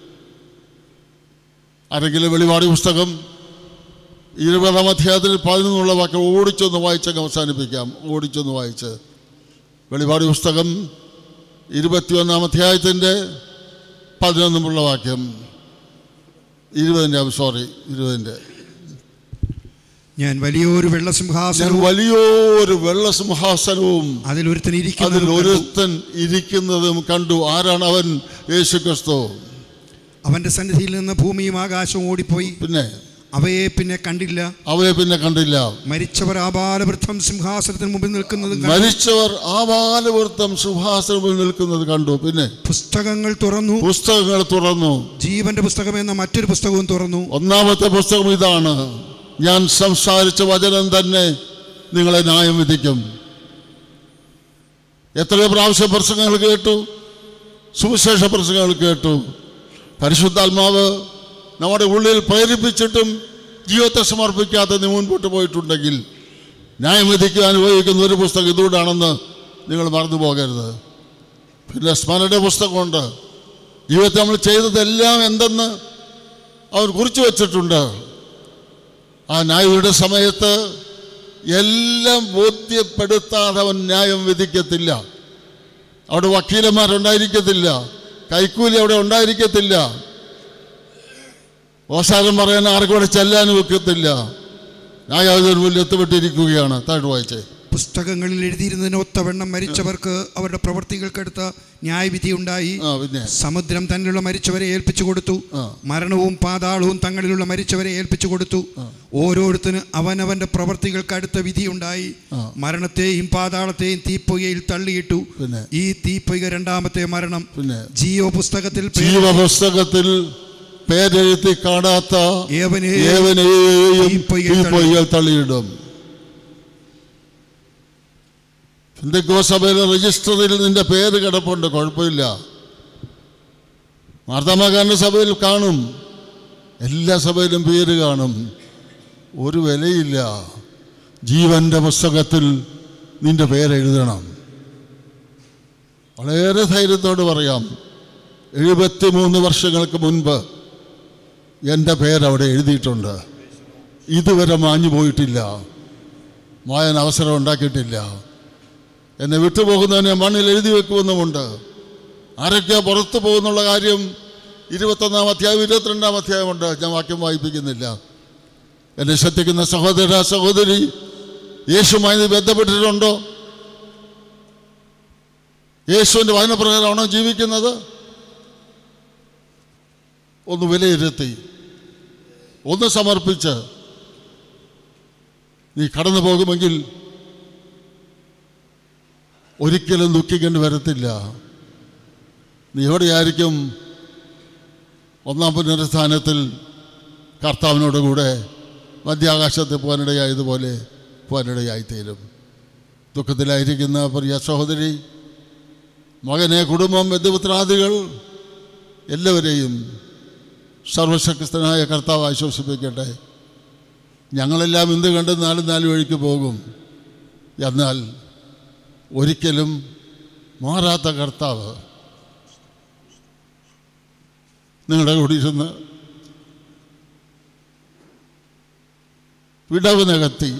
ആരെങ്കിലും വെളിപാടി പുസ്തകം ഇരുപതാം അധ്യായത്തിൽ പതിനൊന്നുള്ള വാക്ക് ഓടിച്ചൊന്ന് വായിച്ചങ്ങ് അവസാനിപ്പിക്കാം ഓടിച്ചൊന്ന് വായിച്ച് വെളിപാടി പുസ്തകം ഇരുപത്തിയൊന്നാം അധ്യായത്തിൻ്റെ പതിനൊന്നുമുള്ള വാക്യം ഇരുപതിൻ്റെ സോറി ഇരുപതിൻ്റെ ഞാൻ വലിയൊരു ഞാൻ വെള്ളസിംഹാസനവും വലിയൊരു വെള്ളസിംഹാസനവും അതിലൊരുത്തൻ അതിൽ ഇരിക്കുന്നതും കണ്ടു. ഒരുത്തൻ ഇരിക്കുന്നതും കണ്ടു ആരാണ് അവൻ യേശു ക്രിസ്തു അവന്റെ സന്നിധിയിൽ നിന്ന് ഭൂമിയും ആകാശവും ഓടിപ്പോയി പിന്നെ അവയെ പിന്നെ കണ്ടില്ല അവയെ പിന്നെ കണ്ടില്ല മരിച്ചവർ ആബാലവൃദ്ധം സിംഹാസനത്തിന് മുമ്പിൽ നിൽക്കുന്നതും കണ്ടു. മരിച്ചവർ ആബാലവൃത്തം സിംഹാസനത്തിൽ നിൽക്കുന്നത് കണ്ടു പിന്നെ പുസ്തകങ്ങൾ തുറന്നു പുസ്തകങ്ങൾ തുറന്നു ജീവന്റെ പുസ്തകം എന്ന മറ്റൊരു പുസ്തകവും തുറന്നു ഒന്നാമത്തെ പുസ്തകം ഇതാണ് ഞാൻ സംസാരിച്ച വചനം തന്നെ നിങ്ങളെ ന്യായം വിധിക്കും എത്രയോ പ്രാവശ്യം പ്രസംഗങ്ങൾ കേട്ടു സുവിശേഷ പ്രസംഗങ്ങൾ കേട്ടു പരിശുദ്ധാത്മാവ് നമ്മുടെ ഉള്ളിൽ പ്രേരിപ്പിച്ചിട്ടും ജീവിതത്തെ സമർപ്പിക്കാതെ നീ മുൻപോട്ട് പോയിട്ടുണ്ടെങ്കിൽ ന്യായം വിധിക്കാൻ ഉപയോഗിക്കുന്ന ഒരു പുസ്തകം ഇതുകൊണ്ടാണെന്ന് നിങ്ങൾ മറന്നു പോകരുത് പിന്നെ സ്മരണ പുസ്തകമുണ്ട് ജീവിതത്തിൽ നമ്മൾ ചെയ്തതെല്ലാം എന്തെന്ന് അവൻ കുറിച്ചു വച്ചിട്ടുണ്ട് ആ ന്യായയുടെ സമയത്ത് എല്ലാം ബോധ്യപ്പെടുത്താതെ അവൻ ന്യായം വിധിക്കത്തില്ല അവിടെ വക്കീലന്മാരുണ്ടായിരിക്കത്തില്ല കൈക്കൂലി അവിടെ ഉണ്ടായിരിക്കത്തില്ല ഓശാരം പറയാൻ ആർക്കും അവിടെ ചെല്ലാനും ഒക്കത്തില്ല ന്യായാധിപൻ മുന്നിൽ എത്തപ്പെട്ടിരിക്കുകയാണ് താഴ് വായിച്ചേ പുസ്തകങ്ങളിൽ എഴുതിയിരുന്നതിന് ഒത്തവണ്ണം മരിച്ചവർക്ക് അവരുടെ പ്രവർത്തികൾക്കടുത്ത ന്യായവിധി ഉണ്ടായി ആ പിന്നെ സമുദ്രം തന്നിലുള്ള മരിച്ചവരെ ഏൽപ്പിച്ചു കൊടുത്തു ആ. മരണവും പാതാളവും തങ്ങളിലുള്ള മരിച്ചവരെ ഏൽപ്പിച്ചു കൊടുത്തു ഓരോരുത്തന് അവനവന്റെ പ്രവർത്തികൾക്ക് അടുത്ത വിധിയുണ്ടായി ആ. മരണത്തെയും പാതാളത്തെയും തീപ്പൊയ്കയിൽ തള്ളിയിട്ടു പിന്നെ ഈ തീപ്പൊയ്ക രണ്ടാമത്തെ മരണം പിന്നെ ജീവ പുസ്തകത്തിൽ പേര് ജീവപുസ്തകത്തിൽ പേരെഴുത്തി കാണാത്ത ഏവനെയും ഏവനെയും തീപ്പൊയ്കയിൽ ഈ പൊയ്യൽ തള്ളിയിടും എന്തൊക്കെയോ സഭയിൽ രജിസ്റ്ററിൽ നിന്റെ പേര് കിടപ്പുണ്ട് കുഴപ്പമില്ല മാർത്താമാകാരൻ്റെ സഭയിൽ കാണും എല്ലാ സഭയിലും പേര് കാണും ഒരു വിലയില്ല ജീവന്റെ പുസ്തകത്തിൽ നിന്റെ പേരെഴുതണം വളരെ ധൈര്യത്തോട് പറയാം എഴുപത്തിമൂന്ന് വർഷങ്ങൾക്ക് മുൻപ് എൻ്റെ പേരവിടെ എഴുതിയിട്ടുണ്ട് ഇതുവരെ മാഞ്ഞു പോയിട്ടില്ല മായാൻ അവസരം ഉണ്ടാക്കിയിട്ടില്ല എന്നെ വിട്ടുപോകുന്നതിനെ മണ്ണിൽ എഴുതി വെക്കുമെന്നുമുണ്ട് ആരൊക്കെ പുറത്തു പോകുന്നുള്ള കാര്യം ഇരുപത്തൊന്നാം അധ്യായം ഇരുപത്തിരണ്ടാം അധ്യായമുണ്ട് ഞാൻ വാക്യം വായിപ്പിക്കുന്നില്ല എന്നെ ശ്രദ്ധിക്കുന്ന സഹോദര സഹോദരി യേശുമായി നീ ബന്ധപ്പെട്ടിട്ടുണ്ടോ യേശുവിൻ്റെ വചനപ്രകാരമാണോ ജീവിക്കുന്നത് ഒന്ന് വിലയിരുത്തി ഒന്ന് സമർപ്പിച്ച് നീ കടന്നു പോകുമെങ്കിൽ ഒരിക്കലും ദുഃഖിക്കേണ്ടി വരത്തില്ല നീ എവിടെയായിരിക്കും ഒന്നാം പുനരുത്ഥാനത്തിൽ കർത്താവിനോട് കൂടെ മധ്യാകാശത്ത് പോകാനിടയായതുപോലെ പോകാനിടയായിത്തീരും ദുഃഖത്തിലായിരിക്കുന്ന പ്രിയ സഹോദരി മകനെ കുടുംബം ബന്ധുമിത്രാദികൾ എല്ലാവരെയും സർവശക്തനായ കർത്താവ് ആശ്വസിപ്പിക്കട്ടെ ഞങ്ങളെല്ലാം എന്ത് കണ്ട് നാലും നാല് വഴിക്ക് പോകും എന്നാൽ ഒരിക്കലും മാറാത്ത കർത്താവ് നിങ്ങളുടെ കൂടി ഇരുന്ന് വിടവ് നികത്തി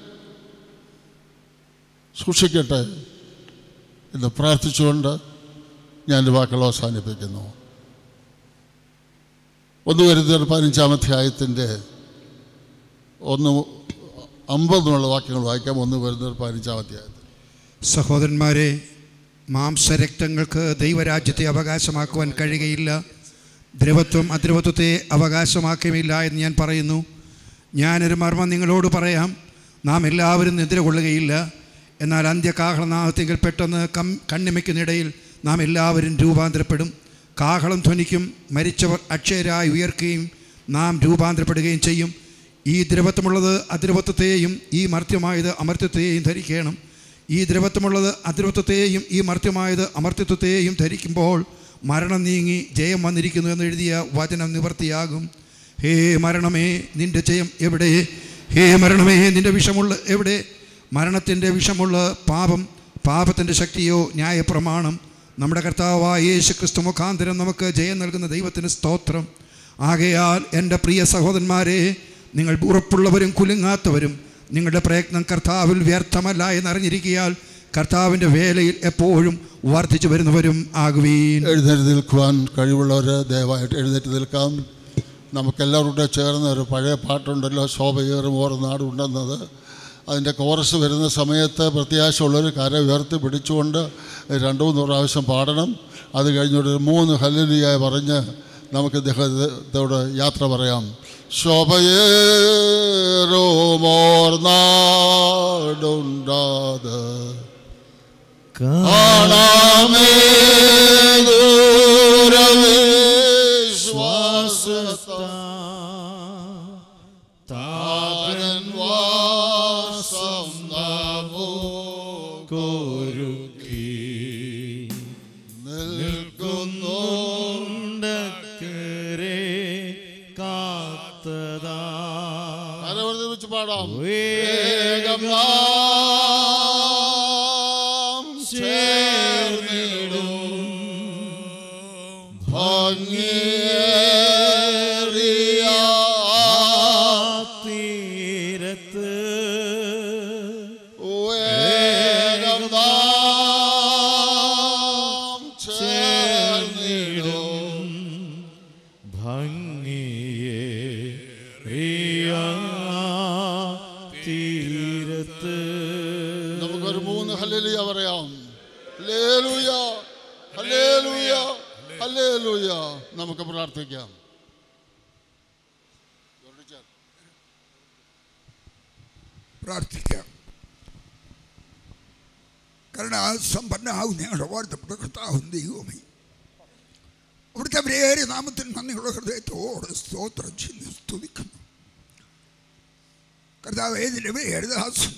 സൂക്ഷിക്കട്ടെ എന്ന് പ്രാർത്ഥിച്ചുകൊണ്ട് ഞാൻ എൻ്റെ വാക്കുകൾ അവസാനിപ്പിക്കുന്നു ഒന്ന് വരുന്ന പതിനഞ്ചാം അധ്യായത്തിൻ്റെ ഒന്ന് അമ്പതിനുള്ള വാക്യങ്ങൾ വായിക്കാം ഒന്ന് വരുന്ന പതിനഞ്ചാം അധ്യായത്തിൽ സഹോദരന്മാരെ മാംസരക്തങ്ങൾക്ക് ദൈവരാജ്യത്തെ അവകാശമാക്കുവാൻ കഴിയുകയില്ല ദ്രവത്വം അദ്രവത്വത്തെ അവകാശമാക്കുകയില്ല എന്ന് ഞാൻ പറയുന്നു ഞാനൊരു മർമ്മം നിങ്ങളോട് പറയാം നാം എല്ലാവരും നിദ്ര കൊള്ളുകയില്ല എന്നാൽ അന്ത്യകാഹളനാഥത്തിൽ പെട്ടെന്ന് കം കണ്ണിമയ്ക്കുന്നിടയിൽ നാം എല്ലാവരും രൂപാന്തരപ്പെടും കാഹളം ധ്വനിക്കും മരിച്ചവർ അക്ഷയരായി ഉയർക്കുകയും നാം രൂപാന്തരപ്പെടുകയും ചെയ്യും ഈ ദ്രവത്വമുള്ളത് അദ്രവത്വത്തെയും ഈ മർത്യമായത് അമർത്യത്തെയും ധരിക്കണം ഈ ദ്രവത്വമുള്ളത് അദ്രവത്വത്തെയും ഈ മർത്യമായത് അമർത്യത്വത്തെയും ധരിക്കുമ്പോൾ മരണം നീങ്ങി ജയം വന്നിരിക്കുന്നു എന്ന് എഴുതിയ വചനം നിവർത്തിയാകും ഹേ മരണമേ നിന്റെ ജയം എവിടെ ഹേ മരണമേ നിന്റെ വിഷമുള്ള എവിടെ മരണത്തിൻ്റെ വിഷമുള്ള പാപം പാപത്തിൻ്റെ ശക്തിയോ ന്യായപ്രമാണം നമ്മുടെ കർത്താവായ യേശു ക്രിസ്തു മുഖാന്തരം നമുക്ക് ജയം നൽകുന്ന ദൈവത്തിന് സ്തോത്രം ആകയാൽ എൻ്റെ പ്രിയ സഹോദരന്മാരെ നിങ്ങൾ ഉറപ്പുള്ളവരും കുലുങ്ങാത്തവരും നിങ്ങളുടെ പ്രയത്നം കർത്താവിൽ വ്യർത്ഥമല്ല എന്നറിഞ്ഞിരിക്കിയാൽ കർത്താവിൻ്റെ വേലയിൽ എപ്പോഴും വർദ്ധിച്ചു വരുന്നവരും ആകുവീൻ എഴുന്നേറ്റ് നിൽക്കുവാൻ കഴിവുള്ളവർ ദയവായിട്ട് എഴുന്നേറ്റ് നിൽക്കാം നമുക്കെല്ലാവരുടെ ചേർന്ന് ഒരു പഴയ പാട്ടുണ്ടല്ലോ ശോഭയേറും ഓർ നാടുണ്ടെന്നത് അതിൻ്റെ കോറസ് വരുന്ന സമയത്ത് പ്രത്യാശയുള്ളൊരു കര ഉയർത്തി പിടിച്ചുകൊണ്ട് രണ്ട് മൂന്ന് പ്രാവശ്യം പാടണം അത് കഴിഞ്ഞൊരു മൂന്ന് ഹല്ലിയായി പറഞ്ഞ് നമുക്ക് ഇദ്ദേഹത്തോട് യാത്ര പറയാം ശോഭയേറോമോർ നാടുണ്ടാത് കാണാമേ ദൂരമേ ശ്വാസത്താ താരൻ വാസം കോരുക്കി നിൽക്കുന്നു കാത്തതാ കരവർത്തി വെച്ച് പാടാം വേഗം നാം ചേർന്നിടും ഭംഗിയേറിയ തീരത്ത് വേഗം നാം ചേർന്നിടും ഭംഗിയെ റിയ തീരത്ത് നമുക്കൊരു മൂന്ന് ഹല്ലേലൂയ പറയാം ഹല്ലേലൂയ ഹല്ലേലൂയ ഹല്ലേലൂയ നമുക്ക് പ്രാർത്ഥിക്കാം പ്രാർത്ഥിക്കാം കരുണാസമ്പന്നാവും ഞങ്ങളുടെ വാഴ്ത്തപ്പെട്ട കർത്താവും ദൈവമേ അവിടുത്തെ വേറെ നാമത്തിൽ നന്ദിയുള്ള ഹൃദയത്തോട് സ്തോത്രം ചെയ്ത് സ്തുതിക്കുന്നു കർത്താവ് ഏതിൻ്റെ വേദാസൻ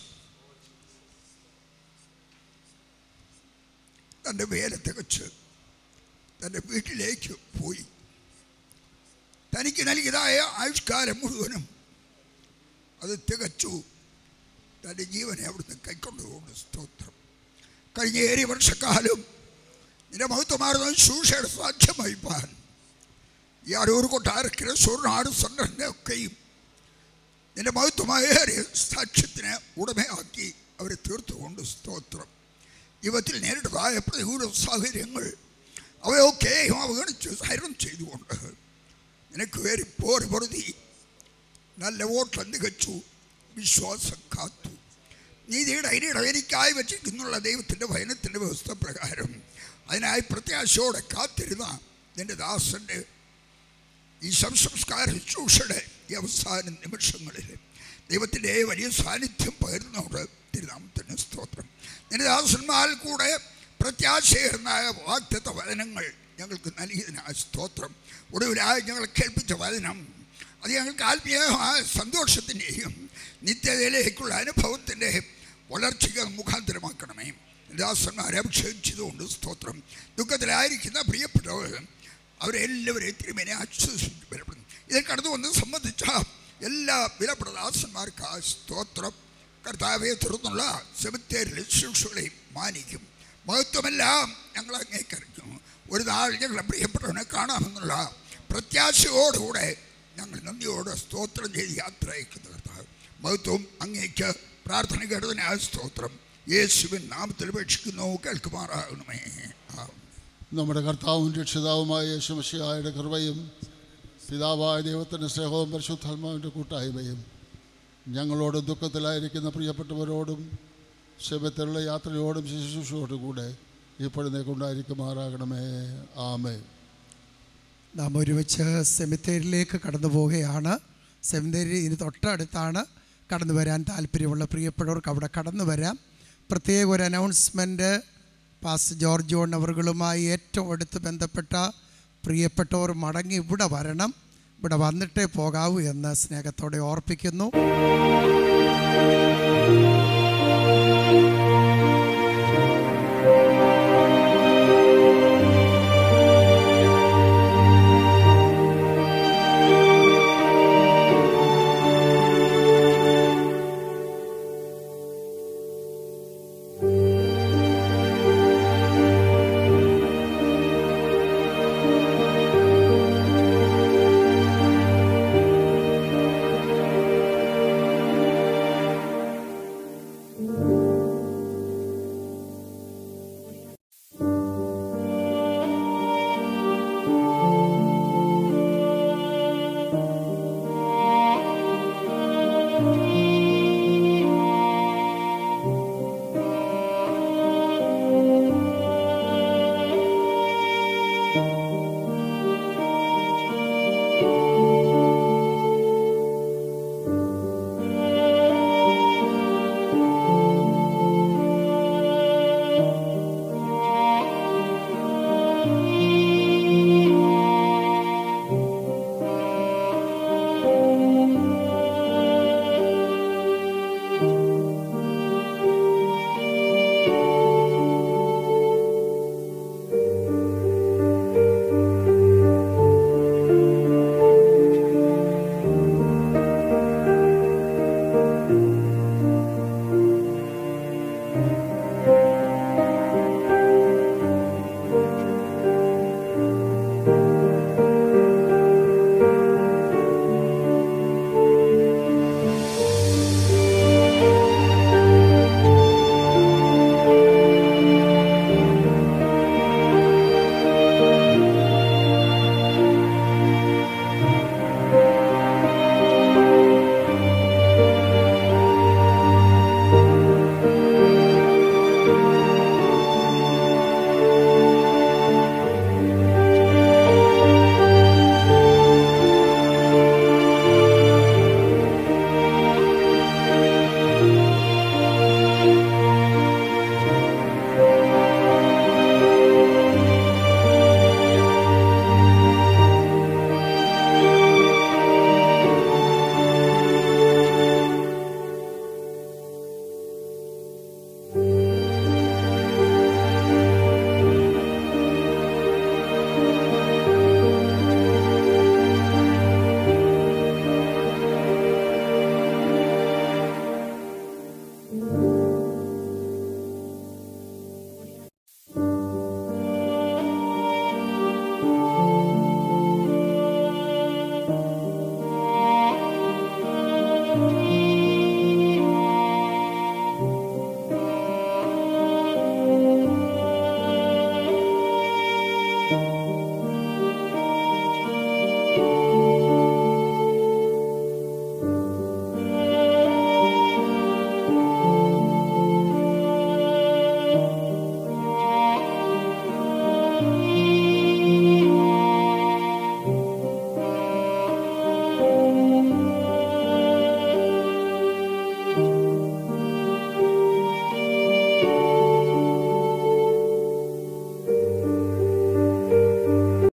തൻ്റെ വേല തികച്ച് തൻ്റെ വീട്ടിലേക്ക് പോയി തനിക്ക് നൽകിയതായ ആയുഷ്കാലം മുഴുവനും അത് തികച്ചു തൻ്റെ ജീവനെ അവിടുന്ന് കൈക്കൊണ്ടുകൊണ്ട് സ്തോത്രം കഴിഞ്ഞ ഏറിയ വർഷക്കാലം നിന്റെ മഹത്വമാർന്ന ശൂഷയുടെ സാധ്യമായിപ്പാൻ ഈ അരൂർ കൊട്ടാരക്കിലെ സ്വർണ്ണാട് സംഘടനയൊക്കെയും നിന്റെ മഹത്വമായ ഏറിയ സാക്ഷ്യത്തിന് ഉടമയാക്കി അവരെ തീർത്തുകൊണ്ട് സ്തോത്രം ജീവിതത്തിൽ നേരിട്ടതായ പ്രതികൂല സാഹചര്യങ്ങൾ അവയൊക്കെയും അവഗണിച്ച് സൈറം ചെയ്തുകൊണ്ട് നിനക്ക് വേണ്ടി പോര് പൊറുതി നല്ല വോട്ട് തികച്ചു വിശ്വാസം കാത്തു നീതിയുടെ അരിയുടെ എനിക്കായി വച്ചിരിക്കുന്നുള്ള ദൈവത്തിൻ്റെ ഭയനത്തിൻ്റെ വ്യവസ്ഥ പ്രകാരം അതിനായി പ്രത്യാശയോടെ കാത്തിരുന്ന നിന്റെ ദാസൻ്റെ ഈ സംസ്കാര ശുശ്രൂഷയുടെ ഈ അവസാന നിമിഷങ്ങളിൽ ദൈവത്തിൻ്റെ വലിയ സാന്നിധ്യം പകരുന്നോട് തിരുനാമത്തിന് സ്തോത്രം നിന്റെ ദാസന്മാരിൽ കൂടെ പ്രത്യാശകരനായ വാക്തത്വ വചനങ്ങൾ ഞങ്ങൾക്ക് നൽകിയതിനായ സ്തോത്രം ഒടുവിലായി ഞങ്ങളെ കേൾപ്പിച്ച വചനം അത് ഞങ്ങൾക്ക് ആത്മീയമായ സന്തോഷത്തിൻ്റെയും നിത്യതയിലേക്കുള്ള അനുഭവത്തിൻ്റെ വളർച്ചയ്ക്ക് മുഖാന്തരമാക്കണമേ ദാസന്മാരെ അഭിഷേകിച്ചതുകൊണ്ട് സ്തോത്രം ദുഃഖത്തിലായിരിക്കുന്ന പ്രിയപ്പെട്ടവർ അവരെല്ലാവരെയും തിരുമേനെ ആശ്വസിച്ചു വരപ്പെടുന്നു ഇതിൽ കടന്നു വന്ന് സംബന്ധിച്ച എല്ലാ വിലപ്പെട്ട ദാസന്മാർക്ക് ആ സ്തോത്രം കർത്താവെ തുറന്നുള്ള സെമിത്തേരിലെ ശിക്ഷകളെയും മാനിക്കും മഹത്വമെല്ലാം ഞങ്ങൾ അങ്ങേക്കറിഞ്ഞു ഒരു നാൾ ഞങ്ങളെ പ്രിയപ്പെട്ടവനെ കാണാമെന്നുള്ള പ്രത്യാശയോടുകൂടെ ഞങ്ങൾ നന്ദിയോടെ സ്തോത്രം ചെയ്ത് യാത്ര അയക്കുന്ന കർത്താവ് മഹത്വം അങ്ങേക്ക് പ്രാർത്ഥന കേട്ടതിനായ സ്തോത്രം യേശുവിൻ നാമത്തിൽ അപേക്ഷിക്കുന്നു കേൾക്കുമാറാകണമേ ആമേൻ. നമ്മുടെ കർത്താവും രക്ഷിതാവുമായ യേശുമശിയായുടെ കൃപയും പിതാവായ ദൈവത്തിൻ്റെ സ്നേഹവും പരിശുദ്ധാത്മാവിൻ്റെ കൂട്ടായ്മയും ഞങ്ങളോട് ദുഃഖത്തിലായിരിക്കുന്ന പ്രിയപ്പെട്ടവരോടും ശബത്തിലുള്ള യാത്രയോടും ശുശ്രൂഷയോടും കൂടെ ഇപ്പോഴേ കൊണ്ടായിരിക്കുമാറാകണമേ ആമേ നാം ഒരുമിച്ച് സെമിത്തേരിയിലേക്ക് കടന്നു പോവുകയാണ് സെമിത്തേരി ഇതിന് തൊട്ടടുത്താണ് കടന്നു വരാൻ താല്പര്യമുള്ള പ്രിയപ്പെട്ടവർക്ക് അവിടെ കടന്നു വരാം പ്രത്യേക ഒരു അനൗൺസ്മെൻറ്റ് പാസ് ജോർജ് ജോൺ അവറുകളുമായി ഏറ്റവും അടുത്ത് ബന്ധപ്പെട്ട പ്രിയപ്പെട്ടവർ മടങ്ങി ഇവിടെ വരണം ഇവിടെ വന്നിട്ടേ പോകാവൂ എന്ന് സ്നേഹത്തോടെ ഓർപ്പിക്കുന്നു